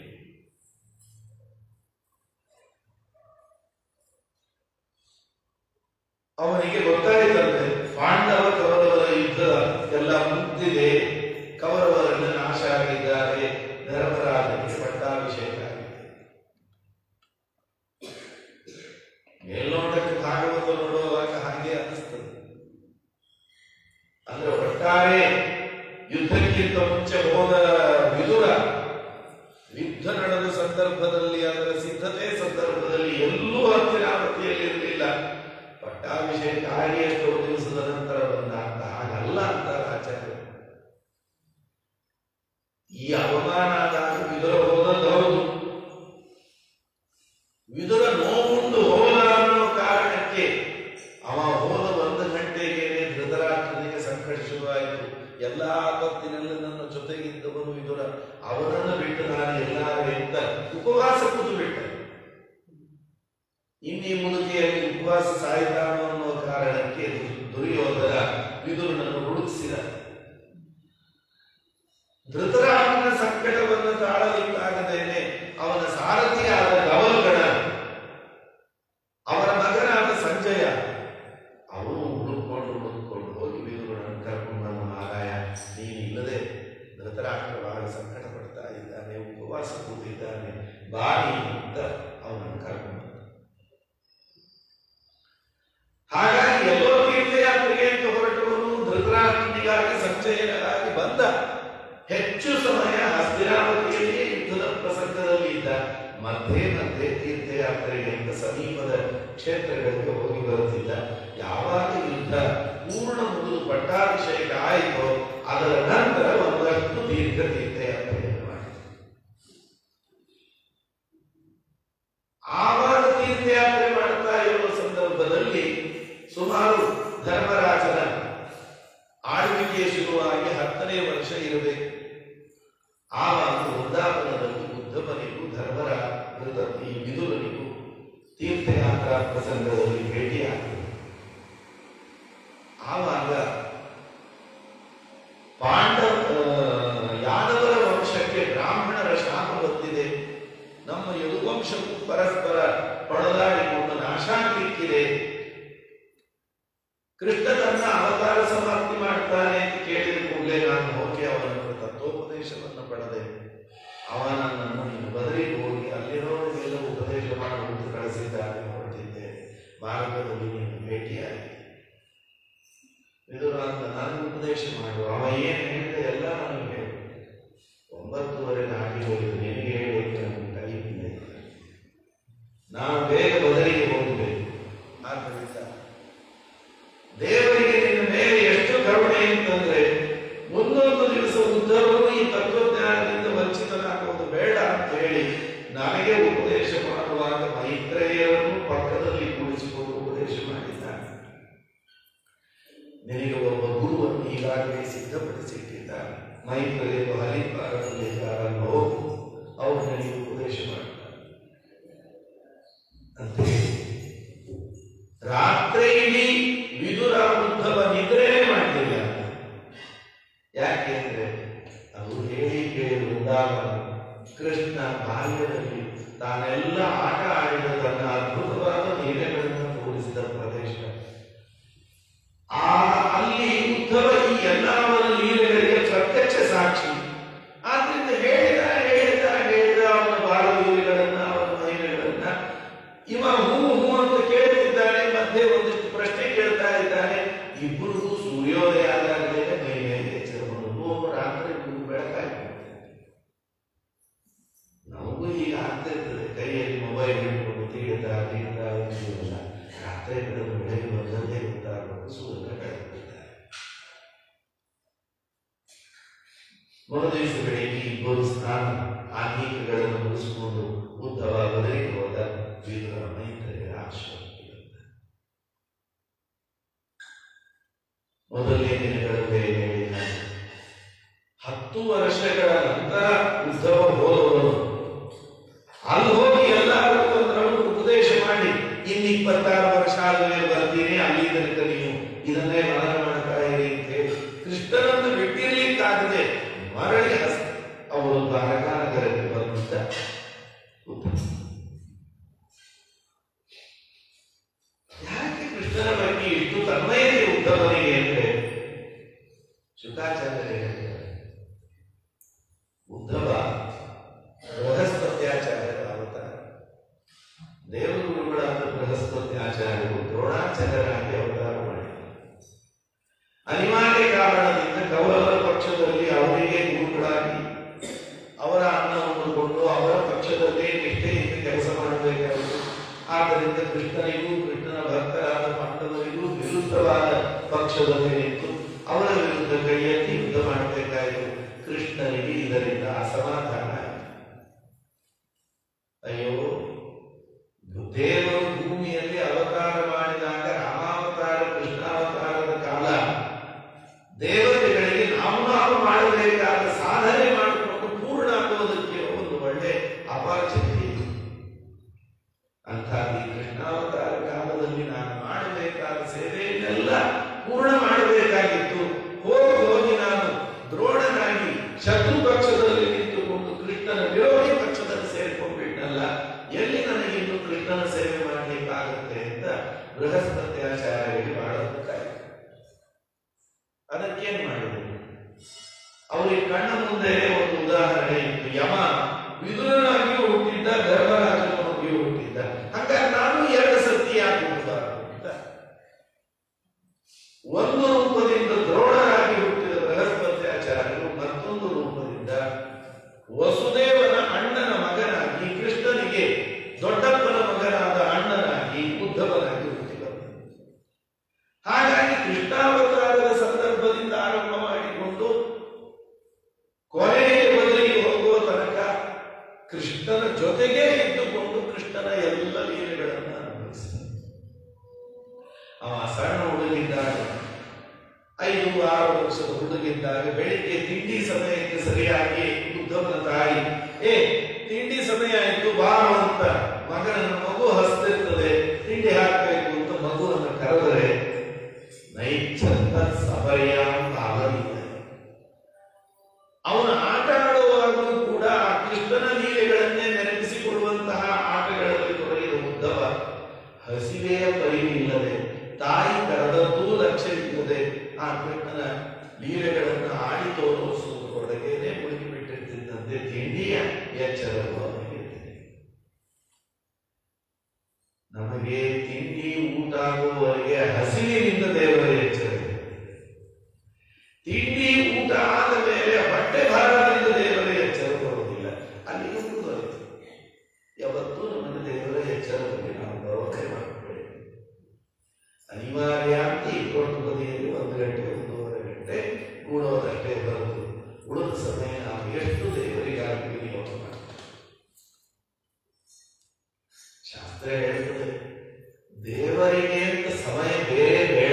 ಅವನಿಗೆ ಗೊತ್ತಾಯಿತಂತೆ ಪಾಂಡವ ಕೌರವರ ಯುದ್ಧ ಎಲ್ಲ ಮುಗ್ದಿದೆ ಕೌರವರನ್ನ ನಾಶ ಆಗಿದ್ದಾರೆ ಧರ್ಮರಾಜನಿಗೆ ಪಟ್ಟಾಭಿಷೇಕ ಆಗಿದೆ ಮೇಲ್ನೋಟಕ್ಕೆ ಭಾಗವತ ನೋಡುವಾಗ ಹಾಗೆ ಅನಿಸ್ತದೆ ಅಂದ್ರೆ ಒಟ್ಟಾರೆ ಯುದ್ಧಕ್ಕಿಂತ ಮುಂಚೆ ಹೋದ ವಿದುರ ನಡೆದ ಸಂದರ್ಭದಲ್ಲಿ ಅದರ ಸಿದ್ಧತೆ ಸಂದರ್ಭದಲ್ಲಿ ಎಲ್ಲೂ ಹತ್ತಿರಾವತಿಯಲ್ಲಿ ಇರಲಿಲ್ಲ ಪಟ್ಟಾಭಿಷೇಕ ಆಗಿ ಎಷ್ಟೋ ದಿವಸದ ನಂತರ ಬಂದ ಅಂತ ಹಾಗಲ್ಲ ಅಂತಾರೆ ಆಚಾರ್ಯರು ಈ ಅವಮಾನ ಆದಾಗ ವಿದುರ ಹೋದದ್ದು ಹೌದು ವಿದುರ ನೋವುಂಡು ಹೋದ ಅನ್ನೋ ಕಾರಣಕ್ಕೆ ಅವ ಹೋದ ಒಂದು ಗಂಟೆಗೆ ಧೃತರಾಷ್ಟ್ರನಿಗೆ ಸಂಕಟ ಶುರುವಾಯಿತು ಎಲ್ಲ ಆಪತ್ತಿನಲ್ಲಿ ನನ್ನ ಜೊತೆಗಿದ್ದವನು ವಿದುರ ಅವನನ್ನು ಬಿಟ್ಟು ನಾನು ಎಲ್ಲಾರು ಅಂತ ಉಪವಾಸ ಕೂತು ಬಿಟ್ಟ ಇನ್ನೀ ಮುದುಕಿಯಲ್ಲಿ ಉಪವಾಸ ಸಾಯಿತಾನು ಅನ್ನೋ ಕಾರಣಕ್ಕೆ ದುರ್ಯೋಧನ ವಿದುರನನ್ನು ಹುಡುಕಿಸಿದ ಧೃತರಾಷ್ಟ್ರನ ಸಂಕಟವನ್ನು ತಾಳಲಿಕ್ಕಾಗದೇನೆ ಅವನ ಸಾರಥಿಯಾದ ಗವಲ್ಗಣ ಅವರ ಮಗನಾದ ಸಂಜಯ ಅವನು ಹುಡುಕೊಂಡು ಹುಡುಕೊಂಡು ಹೋಗಿ ವಿದುರನನ್ನು ಕರ್ಕೊಂಡು ಬಂದ ಮಹಾರಾಯ ನೀನಿಲ್ಲದೆ ಧೃತರಾಷ್ಟ್ರ ಬಹಳ ಸಂಕಟ ಪಡ್ತಾ ಇದ್ದಾನೆ ಉಪವಾಸ ಕೂತಿದ್ದಾನೆ ಬಾರಿ ಅಂತ ಅವನನ್ನು ಕರ್ಕೊಂಡು ಬಂದ. ಹಾಗಾಗಿ ಎಲ್ಲೋ ತೀರ್ಥಯಾತ್ರೆಗೆ ಅಂತ ಹೊರಟವನು ಧೃತರಾಷ್ಟ್ರನಿಗಾಗಿ ಸಂಚಯನಗಾಗಿ ಬಂದ ಹೆಚ್ಚು ಸಮಯ ಹಸ್ತಿನಾವತಿಯಲ್ಲಿ ಯುದ್ಧದ ಪ್ರಸಂಗದಲ್ಲಿ ಇದ್ದ ಮಧ್ಯೆ ಮಧ್ಯೆ ತೀರ್ಥಯಾತ್ರೆಗೆ ಅಂತ ಸಮೀಪದ ಕ್ಷೇತ್ರಗಳಿಗೆ ಹೋಗಿ ಬರುತ್ತಿದ್ದ ಯಾವಾಗ ಯುದ್ಧ ಪೂರ್ಣ ಮುಗಿದು ಪಟ್ಟಾಭಿಷೇಕ ಆಯಿತೋ ಅದರ ನಂತರ ಒಂದಷ್ಟು ದೀರ್ಘ ತೀರ್ಥಯಾತ್ರೆಯನ್ನು ಮಾಡಿದ ಆವಾಗ ತೀರ್ಥಯಾತ್ರೆ ಮಾಡ್ತಾ ಇರುವ ಸಂದರ್ಭದಲ್ಲಿ ಸುಮಾರು ಧರ್ಮರಾಜನ ಆಳ್ವಿಕೆ ಶುರುವಾಗಿ ಹತ್ತನೇ ವರ್ಷ ಇರಬೇಕು ಆವಾಗ ವೃಂದಾವನದಲ್ಲಿ ಬುದ್ಧಮನಿಗೂ ಧರ್ಮರ ಈ ವಿದುರನಿಗೂ ತೀರ್ಥಯಾತ್ರಾ ಪ್ರಸಂಗದಲ್ಲಿ ಭೇಟಿಯಾಗ್ತದೆ ಆವಾಗ ಪಾಂಡವ ಆ, ಯಾದವರ ವಂಶಕ್ಕೆ ಬ್ರಾಹ್ಮಣರ ಶಾಪ ಬಂದಿದೆ ನಮ್ಮ ಯದುವಂಶಕ್ಕೂ ಪರಸ್ಪರ ಹೊಡೆದಾಡಿಕೊಂಡು ನಾಶಾಗ್ಲಿಕ್ಕಿದೆ ಕೃಷ್ಣ ತನ್ನ ಅವತಾರ ಸಮಾಪ್ತಿ ಮಾಡ್ತಾನೆ ಅಂತ ಕೇಳಿದ ಕೂಡಲೇ ನಾನು ಹೋಗಿ ಅವನ ಹತ್ರ ತತ್ವೋಪದೇಶವನ್ನು ಪಡೆದೆ ಅವನ ನನ್ನನ್ನು ನೀನು ಬದಲಿಗೆ ಹೋಗಿ ಅಲ್ಲಿರೋರಿಗೆಲ್ಲ ಉಪದೇಶ ಮಾಡುವುದು ಕಳಿಸಿದ್ದಾನೆ ಹೊರಟಿದ್ದೆ ಮಾರ್ಗದಲ್ಲಿ ನೀನು ಭೇಟಿಯಾಗಿ ಇದು ಅಂತ ನನಗೆ ಉಪದೇಶ ಮಾಡು ಅವ ಏನು ಹೇಳಿದೆ ಎಲ್ಲ ನನಗೆ ಹೇಳು ಒಂಬತ್ತುವರೆಗೆ ಆಗಿ ಹೋಗಿದ್ದು ನಿನಗೆ ಹೇಳಲಿಕ್ಕೆ ನನಗೆ ಟೈಮ್ ಇಲ್ಲ ನಾನು ಬೇಗ ಬದಲಿಗೆ ಹೋಗಬೇಕು ಆದ್ದರಿಂದ ದೇವರಿಗೆ ನಿನ್ನ ಮೇಲೆ ಎಷ್ಟು ಕರುಣೆ ಅಂತಂದ್ರೆ ಮುಂದೊಂದು ದಿವಸ ಉದ್ಧವರು ಈ ತತ್ವಜ್ಞಾನದಿಂದ ವಂಚಿತನಾಗುವುದು ಬೇಡ ಅಂತ ಹೇಳಿ ನನಗೆ ಉಪದೇಶ ಮಾಡುವಾಗ ಮೈತ್ರೇಯರನ್ನು ಪಕ್ಕದಲ್ಲಿ ಕೂಡಿಸಿಕೊಂಡು ಉಪದೇಶ ಮಾಡಿದ್ದಾನೆ ನಿನಗೆ ಒಬ್ಬ ಗುರುವನ್ನು ಈಗಾಗಲೇ ಸಿದ್ಧಪಡಿಸಿಟ್ಟಿದ್ದಾನೆ ಮೈತ್ರೇಯರು ಹರಿಪಾರಲ್ಲಿದ್ದಾರನ್ನು ಹೋಗು ಅವರು ನನಗೆ ಉಪದೇಶ ಮಾಡ್ತಾರೆ ಅಂತ ಹೇಳಿ ರಾತ್ರಿ ಇಡೀ ವಿದುರ ಉದ್ಧವ ನಿದ್ರೆನೇ ಮಾಡಲಿಲ್ಲ ಯಾಕೆ ಅಂದ್ರೆ ಅದು ಹೇಳಿ ಕೇಳಿ ವೃಂದಾವನ ಕೃಷ್ಣ ಬಾಲ್ಯದಲ್ಲಿ ತಾನೆಲ್ಲ ಆಟ ಆಡಿದ ತನ್ನ ಅದ್ಭುತವಾದ ಲೀಲೆಗಳನ್ನು ತೋರಿಸಿದ ಪ್ರದೇಶ ಆ ಅಲ್ಲಿ ಉದ್ಧವ ಈ ಎಲ್ಲವರ ಲೀಲೆಗಳಿಗೆ ಪ್ರತ್ಯಕ್ಷ ಸಾಕ್ಷಿ ಆದ್ರಿಂದ ಹೇಳಿದ ಹೇಳಿದ ಹೇಳಿದ ಅವನ ಬಾಲ ಲೀಲೆಗಳನ್ನ ಅವನ ಮಹಿಳೆಗಳನ್ನ ಇವ ಹೂ ಹೂ ಅಂತ ಕೇಳ್ತಿದ್ದಾನೆ ಮಧ್ಯೆ ಒಂದಿಷ್ಟು ಪ್ರಶ್ನೆ ಕೇಳ್ತಾ ಇದ್ದಾನೆ ಇಬ್ಬರಿಗೂ ಸೂರ್ಯೋದಯ ಆದಾಗಲೇ ಮೈ ಮೇಲೆ ಎಚ್ಚರವನ್ನು ರಾತ್ರಿ ಮೂರು ಬೆಳಕಾಗಿ ನಮಗೂ ಈಗ ಆಗ್ತಾ ಇರ್ತದೆ ಕೈಯಲ್ಲಿ ಮೊಬೈಲ್ ಹಿಡ್ಕೊಂಡು ತೀಡ್ತಾ ತೀಡ್ತಾ ಇರ್ತೀವಲ್ಲ ರಾತ್ರಿ ಬೆಳೆದು ಬೆಳಗ್ಗೆ ಬಂದದ್ದೇ ಗೊತ್ತಾಗಬೇಕು ಸೂರ್ಯ ಬೆಳಗ್ಬಿಡ್ತಾರೆ ಮರುದಿವಸ ಬೆಳಿಗ್ಗೆ ಇಬ್ಬರು ಸ್ನಾನ ಆಂಗಿಕಗಳನ್ನು ಮುಗಿಸಿಕೊಂಡು ಉದ್ದವ ಬದಲಿಗೆ ಹೋದ ವಿದುರ ಮೈತ್ರಿಯ ಆಶ್ರಮಕ್ಕೆ ಬಂದ. ಮೊದಲನೇ ದಿನಗಳಲ್ಲೇ ಹೇಳಿದ ಹತ್ತು ವರ್ಷಗಳ ನಂತರ ಉದ್ಧವ ಹೋದವರು ಅಲ್ಲಿ ಹೋಗಿ ಎಲ್ಲರೂ ಒಂದು ರೌಂಡ್ ಉಪದೇಶ ಮಾಡಿ ಇನ್ನು ಇಪ್ಪತ್ತಾರು ವರ್ಷ ಆದ್ಮೇಲೆ ಬರ್ತೀನಿ ಅಲ್ಲಿ ತನಕ ನೀವು ಇದನ್ನೇ ಮನನ ಮಾಡ್ತಾ ಇರಿ ಅಂತ ಹೇಳಿ ಕೃಷ್ಣನನ್ನು ಬಿಟ್ಟಿರ್ಲಿಕ್ಕಾಗದೆ ಮರಳಿ ಹಸ್ ಅವರು ದ್ವಾರಕಾ ನಗರಕ್ಕೆ ಬಂದಿದ್ದ ಉದ್ಧವ ಯಾಕೆ ಕೃಷ್ಣನ ಬಗ್ಗೆ ಇಷ್ಟು ತನ್ಮಯತೆ ಉದ್ಧವನಿಗೆ ಅಂದ್ರೆ ಶುಕಾಚಾರ್ಯ ಹೇಳಿದ್ದಾರೆ ಉದ್ಧವ ಬೃಹಸ್ಪತ್ಯಾಚಾರ್ಯರ ಅವತಾರ ದೇವಗುರುಗಳಾದ ಬೃಹಸ್ಪತ್ಯಾಚಾರ್ಯರು ದ್ರೋಣಾಚಾರ್ಯರಾಗಿ ಅವತಾರ ಮಾಡಿದರು ಅನಿವಾರ್ಯ ಕಾರಣದಿಂದ ಕೌರವರ ಪಕ್ಷದಲ್ಲಿ ಅವರಿಗೆ ಗುರುಗಳಾಗಿ ಅವರ ಅನ್ನವನ್ನು ಕೊಂಡು ಅವರ ಕೃಷ್ಣನಿಗೆ ಇದರಿಂದ ಅಸಮಾಧಾನ ಆಯಿತು. ಅಯ್ಯೋ ದೇವರು ಭೂಮಿಯಲ್ಲಿ ಅವತಾರ ಮಾಡಿದಾಗ ರಾಮಾವತಾರ ಕೃಷ್ಣಾವತಾರದ ಕಾಲ ದೇವತೆಗಳಿಗೆ ನಾವು ನಾವು ಮಾಡಬೇಕಾದ ಸಾಧನೆ ಮಾಡಿಕೊಂಡು ಪೂರ್ಣ ಆಗುವುದಕ್ಕೆ ಒಂದು ಒಳ್ಳೆ ಅಪಾರ್ಚುನಿಟಿ ಇದೆ ಅಂತಹ ಈ ಕೃಷ್ಣಾವತಾರ ಕಾಲದಲ್ಲಿ ನಾನು ಮಾಡಬೇಕಾದ ಸೇವೆಯನ್ನೆಲ್ಲ ಪೂರ್ಣ ಮಾಡಬೇಕಾಗಿತ್ತು ಹೋಗಿ ಹೋಗಿ ನಾನು ದ್ರೋಣನಾಗಿ ಶತ್ರು ಪಕ್ಷದಲ್ಲಿ ನಿಂತುಕೊಂಡು ಕೃಷ್ಣನ ವಿರೋಧಿ ಪಕ್ಷದಲ್ಲಿ ಸೇರಿಕೊಂಡ್ಬಿಟ್ಟಲ್ಲ ಎಲ್ಲಿ ನನಗೆ ಇನ್ನು ಕೃಷ್ಣನ ಸೇವೆ ಮಾಡಲಿಕ್ಕಾಗುತ್ತೆ ಅಂತ ಬೃಹಸ್ಪತಿ ಆಚಾರ್ಯರಿಗೆ ಬಹಳ ಗೊತ್ತಾಯಿತು ಅದಕ್ಕೇನ್ ಮಾಡಿದ್ರು ಅವರಿಗೆ ಕಣ್ಣ ಮುಂದೆ ಒಂದು ಉದಾಹರಣೆ ಇತ್ತು ಯಮ ವಿದುರನಾಗಿಯೂ ಹುಟ್ಟಿದ್ದ ಧರ್ಮರಾಜನಾಗಿಯೂ ಹುಟ್ಟಿದ್ದ ಹಂಗಾಗಿ ನಾನು ಎರಡು ಸತಿ ಯಾಕೆ ಹುಟ್ಟಬಾರದು ಅಂತ ಒಂದು ರೂಪದಿಂದ ದ್ರೋಣರಾಗಿ ಹುಟ್ಟಿದ ಬೃಹಸ್ಪತಿ ಆಚಾರ್ಯರು ಮತ್ತೊಂದು ರೂಪದಿಂದ ವಸುದೇವನ ಅಣ್ಣನ ಮಗನಾಗಿ ಕೃಷ್ಣನಿಗೆ ದೊಡ್ಡಪ್ಪನ ಮಗನಾದ ಅಣ್ಣನಾಗಿ ಉದ್ಧವನಾಗಿ ಹುಟ್ಟಿದರು ಹಾಗಾಗಿ ಕೃಷ್ಣಾವತಾರದ ಸಂದರ್ಭದಿಂದ ಆರಂಭ ಮಾಡಿಕೊಂಡು ಕೊನೆಗೆ ಬದಲಿಗೆ ಹೋಗುವ ತನಕ ಕೃಷ್ಣನ ಜೊತೆಗೇ ಇದ್ದುಕೊಂಡು ಕೃಷ್ಣನ ಎಲ್ಲ ಲೀಲೆಗಳನ್ನು ಅನುಭವಿಸಿದ ಅವ ಸಣ್ಣ ಹುಡುಗಿದ್ದಾಗ ಐದು ಆರು ವರ್ಷದ ಹುಡುಗಿದ್ದಾಗ ಬೆಳಿಗ್ಗೆ ತಿಂಡಿ ಸಮಯಕ್ಕೆ ಸರಿಯಾಗಿ ಉದ್ಧವನ ತಾಯಿ ಏ ತಿಂಡಿ ಸಮಯ ಆಯ್ತು ಬಾ ಅಂತ ಮಗನನ್ನ ಮಗು ಹಸ್ತಿರ್ತದೆ ತಿಂಡಿ ಹಾಕಬೇಕು ಅಂತ ಮಗುವನ್ನು ಕರೆದರೆ ನೈಚ್ಛಂತ ಸಬರಿಯ ಆಗಲಿಲ್ಲ ಅವನು ಆಟ ಆಡುವಾಗಲೂ ಕೂಡ ಆ ಕೃಷ್ಣನ ಲೀಲೆಗಳನ್ನೇ ನೆನಪಿಸಿಕೊಳ್ಳುವಂತಹ ಆಟಗಳಲ್ಲಿ ತೊಡಗಿದ ಉದ್ದವ ಹಸಿವೆಯ ಪರಿವಿಲ್ಲದೆ ತಾಯಿ ಕರೆದದ್ದೂ ಲಕ್ಷ್ಯವಿಲ್ಲದೆ ಆ ಕೃಷ್ಣನ ಲೀಲೆಗಳನ್ನು ಆಡಿ ತೋರಿಸುವುದರೊಳಗೇನೆ ಮುಳುಗಿಬಿಟ್ಟಿರ್ತಿದ್ದಂತೆ ತಿಂಡಿಯ ಎಚ್ಚರವು ಅವನಿಗೆ ಇರ್ತದೆ. ನಮಗೆ ತಿಂಡಿ ಊಟ ಆಗುವವರೆಗೆ ಹಸಿವಿನಿಂದ ದೇವರ ಎಚ್ಚರ ಇದೆ. ತಿಂಡಿ ಊಟ ಆದ ಮೇಲೆ ಹೊಟ್ಟೆ ಭಾರದಿಂದ ದೇವರ ಎಚ್ಚರ ಬರುವುದಿಲ್ಲ ಅಲ್ಲಿಗೆ ಮುಂದುವರಿತು ಯಾವತ್ತೂ ನಮಗೆ ದೇವರ ಎಚ್ಚರ ಬಗ್ಗೆ ನಾವು ಭರವಸೆ ಮಾಡಬೇಡಿ ಅನಿವಾರ್ಯ ಅಂತ ಇಟ್ಕೊಂಡು ಬದಿಯಲ್ಲಿ ಒಂದು ಗಂಟೆ ಒಂದೂವರೆ ಗಂಟೆ ಕೂಡೋದಷ್ಟೇ ಬರೋದು ಉಳಿದ ಸಮಯ ನಾವು ಎಷ್ಟು ದೇವರಿಗಾಗಿ ವಿನಿಯೋಗ ಮಾಡ್ತೀವಿ ಶಾಸ್ತ್ರ ಹೇಳ್ತದೆ ದೇವರಿಗೆ ಅಂತ ಸಮಯ ಬೇರೆ ಬೇಡ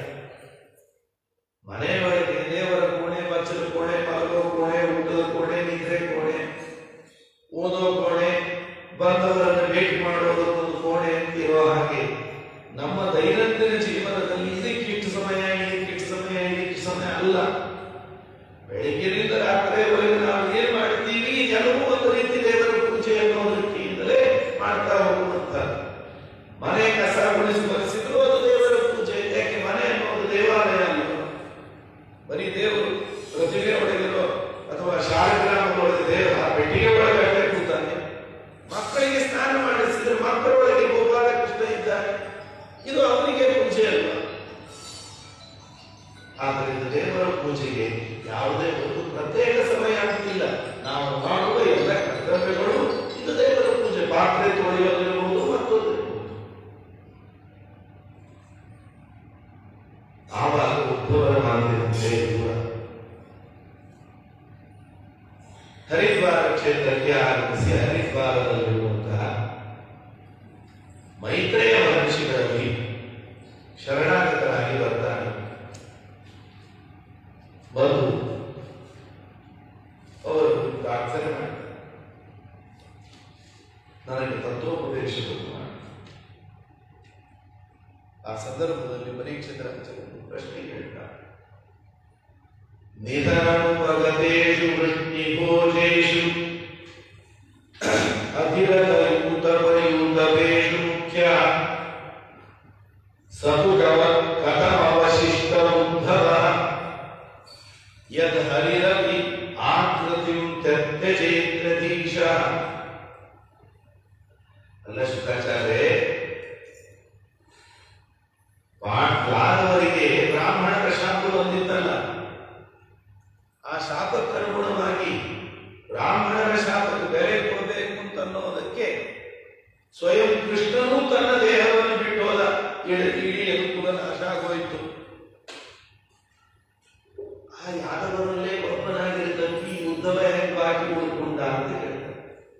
ಮನೆಯೊಳಗೆ ದೇವರ ಕೋಣೆ ಬಚ್ಚಲ ಕೋಣೆ ಮಲಗೋ ಕೋಣೆ ಊಟದ ಕೋಣೆ ನಿದ್ರೆ ಕೋಣೆ ಓದೋ ಕೋಣೆ ಬಂದವರನ್ನು ಭೇಟಿ ಮಾಡೋದು ಒಂದು ಕೋಣೆ ಅಂತ ಇರೋ ಹಾಗೆ ನಮ್ಮ ದೈನಂದಿನ ಜೀವನದಲ್ಲಿ ಇದಕ್ಕಿಟ್ಟು ಸಮಯ ಇದಕ್ಕಿಟ್ಟು ಸಮಯ ಇದಕ್ಕಿಟ್ಟು ಸಮಯ ಅಲ್ಲ ಬೆಳಿಗ್ಗೆಯಿಂದ ರಾತ್ರಿವರೆಗೆ ನಾವು ಏನ್ ಮಾಡ್ತೀವಿ ಎಲ್ಲವೂ ಒಂದು ರೀತಿ ದೇವರ ಪೂಜೆ ಅನ್ನೋ ದೃಷ್ಟಿಯಿಂದಲೇ ಮಾಡ್ತಾ ಹೋಗುವಂತದ್ದು ಮನೆ ಕಸ ಗುಡಿಸಿ ಬರೆಸಿದ್ರು ಅದು ದೇವರ ಪೂಜೆ ಯಾಕೆ ಮನೆ ಅನ್ನೋದು ದೇವಾಲಯ ಅಲ್ಲ ಬರೀ ದೇವರು ಪ್ರತಿಮೆ ಒಳಗಿರೋ ಅಥವಾ ಶಾಲಗ್ರಾಮದೊಳಗೆ ದೇವರ ಆ ಪೆಟ್ಟಿಗೆ ಒಳಗೆ ಅಷ್ಟೇ ಕೂತಾನೆ ಮಕ್ಕಳಿಗೆ ಸ್ನಾನ ಮಾಡಿಸಿದ್ರೆ ಮಕ್ಕಳೊಳಗೆ ಗೋಪಾಲ ಕೃಷ್ಣ ಇದ್ದಾನೆ ಇದು ಅವನಿಗೆ ಪೂಜೆ ಅಲ್ವಾ ಆದ್ದರಿಂದ ದೇವರ ಪೂಜೆಗೆ ಯಾವುದೇ ಒಂದು ಪ್ರತ್ಯೇಕ ಸಮಯ ಅಂತಿಲ್ಲ ನಾವು ಮಾಡುವ ಎಲ್ಲ ಕರ್ತವ್ಯಗಳು ಇದು ದೇವರ ಪೂಜೆ ಪಾತ್ರೆ ತೊಳೆಯೋದಿರಬಹುದು ಮತ್ತೊಂದು ಇರಬಹುದು. ಆವಾಗ ಉದ್ಭವರ ಮಾತಿನಂತೆ ದೂರ ಹರಿದ್ವಾರ ಕ್ಷೇತ್ರಕ್ಕೆ ಆಗಮಿಸಿ ಹರಿದ್ವಾರದಲ್ಲಿರುವಂತಹ ಮೈತ್ರೇಯ ಮಹರ್ಷಿಗಳಲ್ಲಿ ಶರಣಾಗತರಾಗಿ ಬರ್ತಾನೆ ಬಂದು ಅವರು ಪ್ರಾರ್ಥನೆ ಮಾಡ್ತಾರೆ ನನಗೆ ತತ್ವೋಪದೇಶವನ್ನು ಮಾಡಿ ಆ ಸಂದರ್ಭದಲ್ಲಿ ಪರೀಕ್ಷಿತರ ಒಂದು ಪ್ರಶ್ನೆ ಕೇಳ್ತಾರೆ ನಿಧನಮಗತೇಷು ವೃಷ್ಟಿಭೋಜೇಷು ಅಧಿರತಯೂತಪಯೂತಪೇಷು ಮುಖ್ಯ ಸಪುಟವ ಕಥಮವಶಿಷ್ಟ ಉದ್ಧವ ಯದ್ ಹರಿರಪಿ ಆಕೃತಿಂ ತ್ಯಜ್ಯಚೇತ್ರಧೀಶ ಅಲ್ಲ ಶುಕಾಚಾರ್ಯ ಪಾಠಲಾದವರಿಗೆ ಬ್ರಾಹ್ಮಣರ ಶಾಪ ಬಂದಿತ್ತಲ್ಲ ಆ ಶಾಪಕ್ಕನುಗುಣವಾಗಿ ಬ್ರಾಹ್ಮಣರ ಶಾಪಕ್ಕೆ ಬೆಲೆ ಕೊಡಬೇಕು ಅಂತ ಅನ್ನೋದಕ್ಕೆ ಸ್ವಯಂ ಕೃಷ್ಣನು ತನ್ನ ದೇಹವನ್ನು ಬಿಟ್ಟು ಹೋದ ಇಡೀ ಇಡೀ ಅನುಕೂಲ ನಾಶ ಆಗೋಯ್ತು ಆ ಯಾದವರಲ್ಲೇ ಒಬ್ಬನಾಗಿದ್ದಂತೆ ಈ ಉದ್ದವ ಹೆಂಗ್ ಬಾಕಿ ಉಳ್ಕೊಂಡ ಅಂತ ಕೇಳ್ತಾರೆ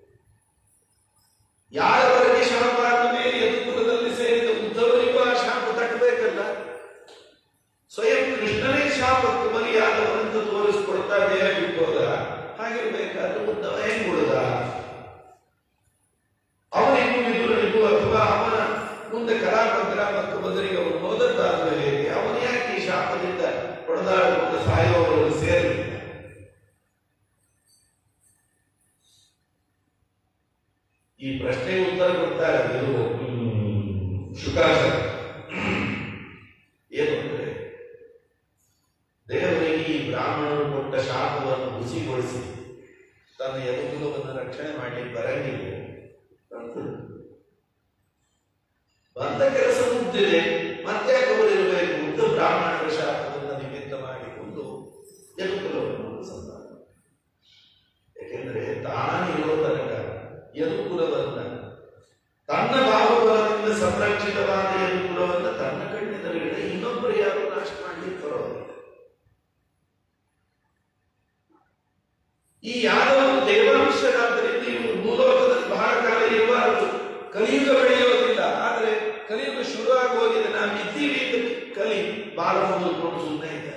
ಯಾರವರೆಗೆ ಶಾಪ ಆದ ಮೇಲೆ ಯದುಕುಲದಲ್ಲಿ ಸೇರಿದ ಉದ್ದವರಿಗೂ ಆ ಶಾಪ ತಟ್ಟಬೇಕಲ್ಲ ಸ್ವಯಂ ಕೃಷ್ಣನೇ ಶಾಪಕ್ಕೆ ಬಲಿಯಾದವನಂತ ತೋರಿಸ್ಕೊಡ್ತಾ ದೇಹ ಬಿಟ್ಟೋದ ಹಾಗಿರ್ಬೇಕಾದ್ರೆ ಉದ್ದವ ಹೆಂಗ್ ಉಳಿದ ಅವನಿಗೂ ವಿದುರನಿಗೂ ಅಥವಾ ಅವನ ಮುಂದೆ ಕಲಾಪ ಗ್ರಾಮಕ್ಕೆ ಬದಲಿಗೆ ಅವನು ಹೋದದ್ದಾದ್ಮೇಲೆ ಹೇಗೆ ಅವನು ಯಾಕೆ ಈ ಶಾಪದಿಂದ ಹೊಡೆದಾಡಿಕೊಂಡು ಸಾಯುವವರು ಸೇರಲಿಲ್ಲ ಈ ಪ್ರಶ್ನೆಗೆ ಉತ್ತರ ಕೊಡ್ತಾರೆ ಇದು ಶುಕಾಚಾರ ಏನು ಅಂದ್ರೆ ದೇವರಿಗೆ ಈ ಬ್ರಾಹ್ಮಣರು ಕೊಟ್ಟ ಶಾಪವನ್ನು ಹುಸಿಗೊಳಿಸಿ ತನ್ನ ಯದುಕುಲವನ್ನು ರಕ್ಷಣೆ ಮಾಡಿ ಬರಂಗಿಲ್ಲ ಬಂದ ಕೆಲಸ ಮುಗ್ದಿದೆ ಮತ್ತೆ ಅವರು ಇರಬೇಕು ಉದ್ದ ಬ್ರಾಹ್ಮಣರ ಶಾಪವನ್ನು ನಿಮಿತ್ತ ಮಾಡಿಕೊಂಡು ಯದುಕುಲವನ್ನು ಸಂಧಾನ ಯಾಕೆಂದ್ರೆ ತಾನಿರೋ ತನಕ ಯದುಕುಲವನ್ನ ತನ್ನ ಬಾಹುಬಲದಿಂದ ಸಂರಕ್ಷಿತವಾದ ಯದುಕುಲವನ್ನ ತನ್ನ ಕಣ್ಣಿನಲ್ಲಿಡೆ ಇನ್ನೊಬ್ಬರು ಯಾರು ನಾಶ ಮಾಡಲಿಕ್ಕೆ ಬರೋದಿಲ್ಲ ಈ ಯಾದವರು ದೇವಾಂಶರಾದ್ದರಿಂದ ಇವರು ಭೂಲೋಕದಲ್ಲಿ ಬಹಳ ಕಾಲ ಇರಬಾರದು ಕಲಿಯುಗ ಬೆಳೆಯೋದಿಲ್ಲ ಆದರೆ ಕಲಿಯುಗ ಶುರುವಾಗಿ ಹೋಗಿದೆ ನಾವು ಇದ್ದೀವಿ ಅಂತ ಕಲಿ ಬಾಲ ಮುಗಿದುಕೊಂಡು ಸುಮ್ಮನೆ ಇದ್ದಾರೆ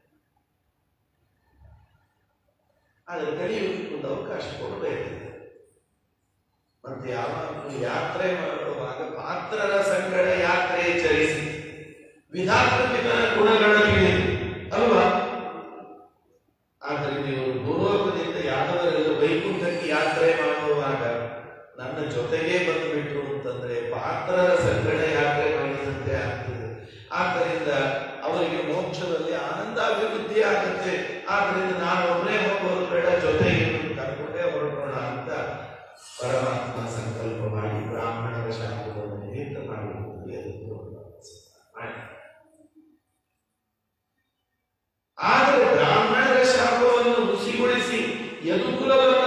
ಆದರೆ ಕಲಿಯುಗಕ್ಕೆ ಒಂದು ಅವಕಾಶ ಕೊಡಬೇಕಿದೆ ಮತ್ತೆ ಯಾವಾಗಲೂ ಯಾತ್ರೆ ಮಾಡುವಾಗ ಪಾತ್ರರ ಸಂಗಡ ಯಾತ್ರೆ ಚರಿಸಿ ವಿಧಾತ್ಮಕ ಗುಣಗಳಲ್ಲಿ ಅಲ್ವಾ ಆದ್ದರಿಂದ ಇವರು ಭೂಲೋಕದಿಂದ ಯಾದವರೆಲ್ಲ ವೈಕುಂಠಕ್ಕೆ ಯಾತ್ರೆ ಮಾಡುವಾಗ ನನ್ನ ಜೊತೆಗೇ ಬಂದುಬಿಟ್ರು ಅಂತಂದ್ರೆ ಪಾತ್ರರ ಸಂಗಡ ಯಾತ್ರೆ ಮಾಡಿದಂತೆ ಆಗ್ತದೆ ಆದ್ದರಿಂದ ಅವರಿಗೆ ಮೋಕ್ಷದಲ್ಲಿ ಆನಂದಾಭಿವೃದ್ಧಿ ಆಗುತ್ತೆ ಆದ್ದರಿಂದ ನಾನು ಒಬ್ಬನೇ ಹೋಗೋದು ಬೇಡ ಜೊತೆಗೆ ಕರ್ಕೊಂಡೇ ಹೊರಡೋಣ ಅಂತ ಪರಮಾತ್ಮ ಸಂಕಲ್ಪ ಮಾಡಿ ಬ್ರಾಹ್ಮಣರ ಶಾಪವನ್ನು ನಿಮಿತ್ತ ಮಾಡಿ ಮಾಡಿ ಆದರೆ ಬ್ರಾಹ್ಮಣರ ಶಾಪವನ್ನು ಹುಸಿಗೊಳಿಸಿ ಯದುಕುಲವನ್ನು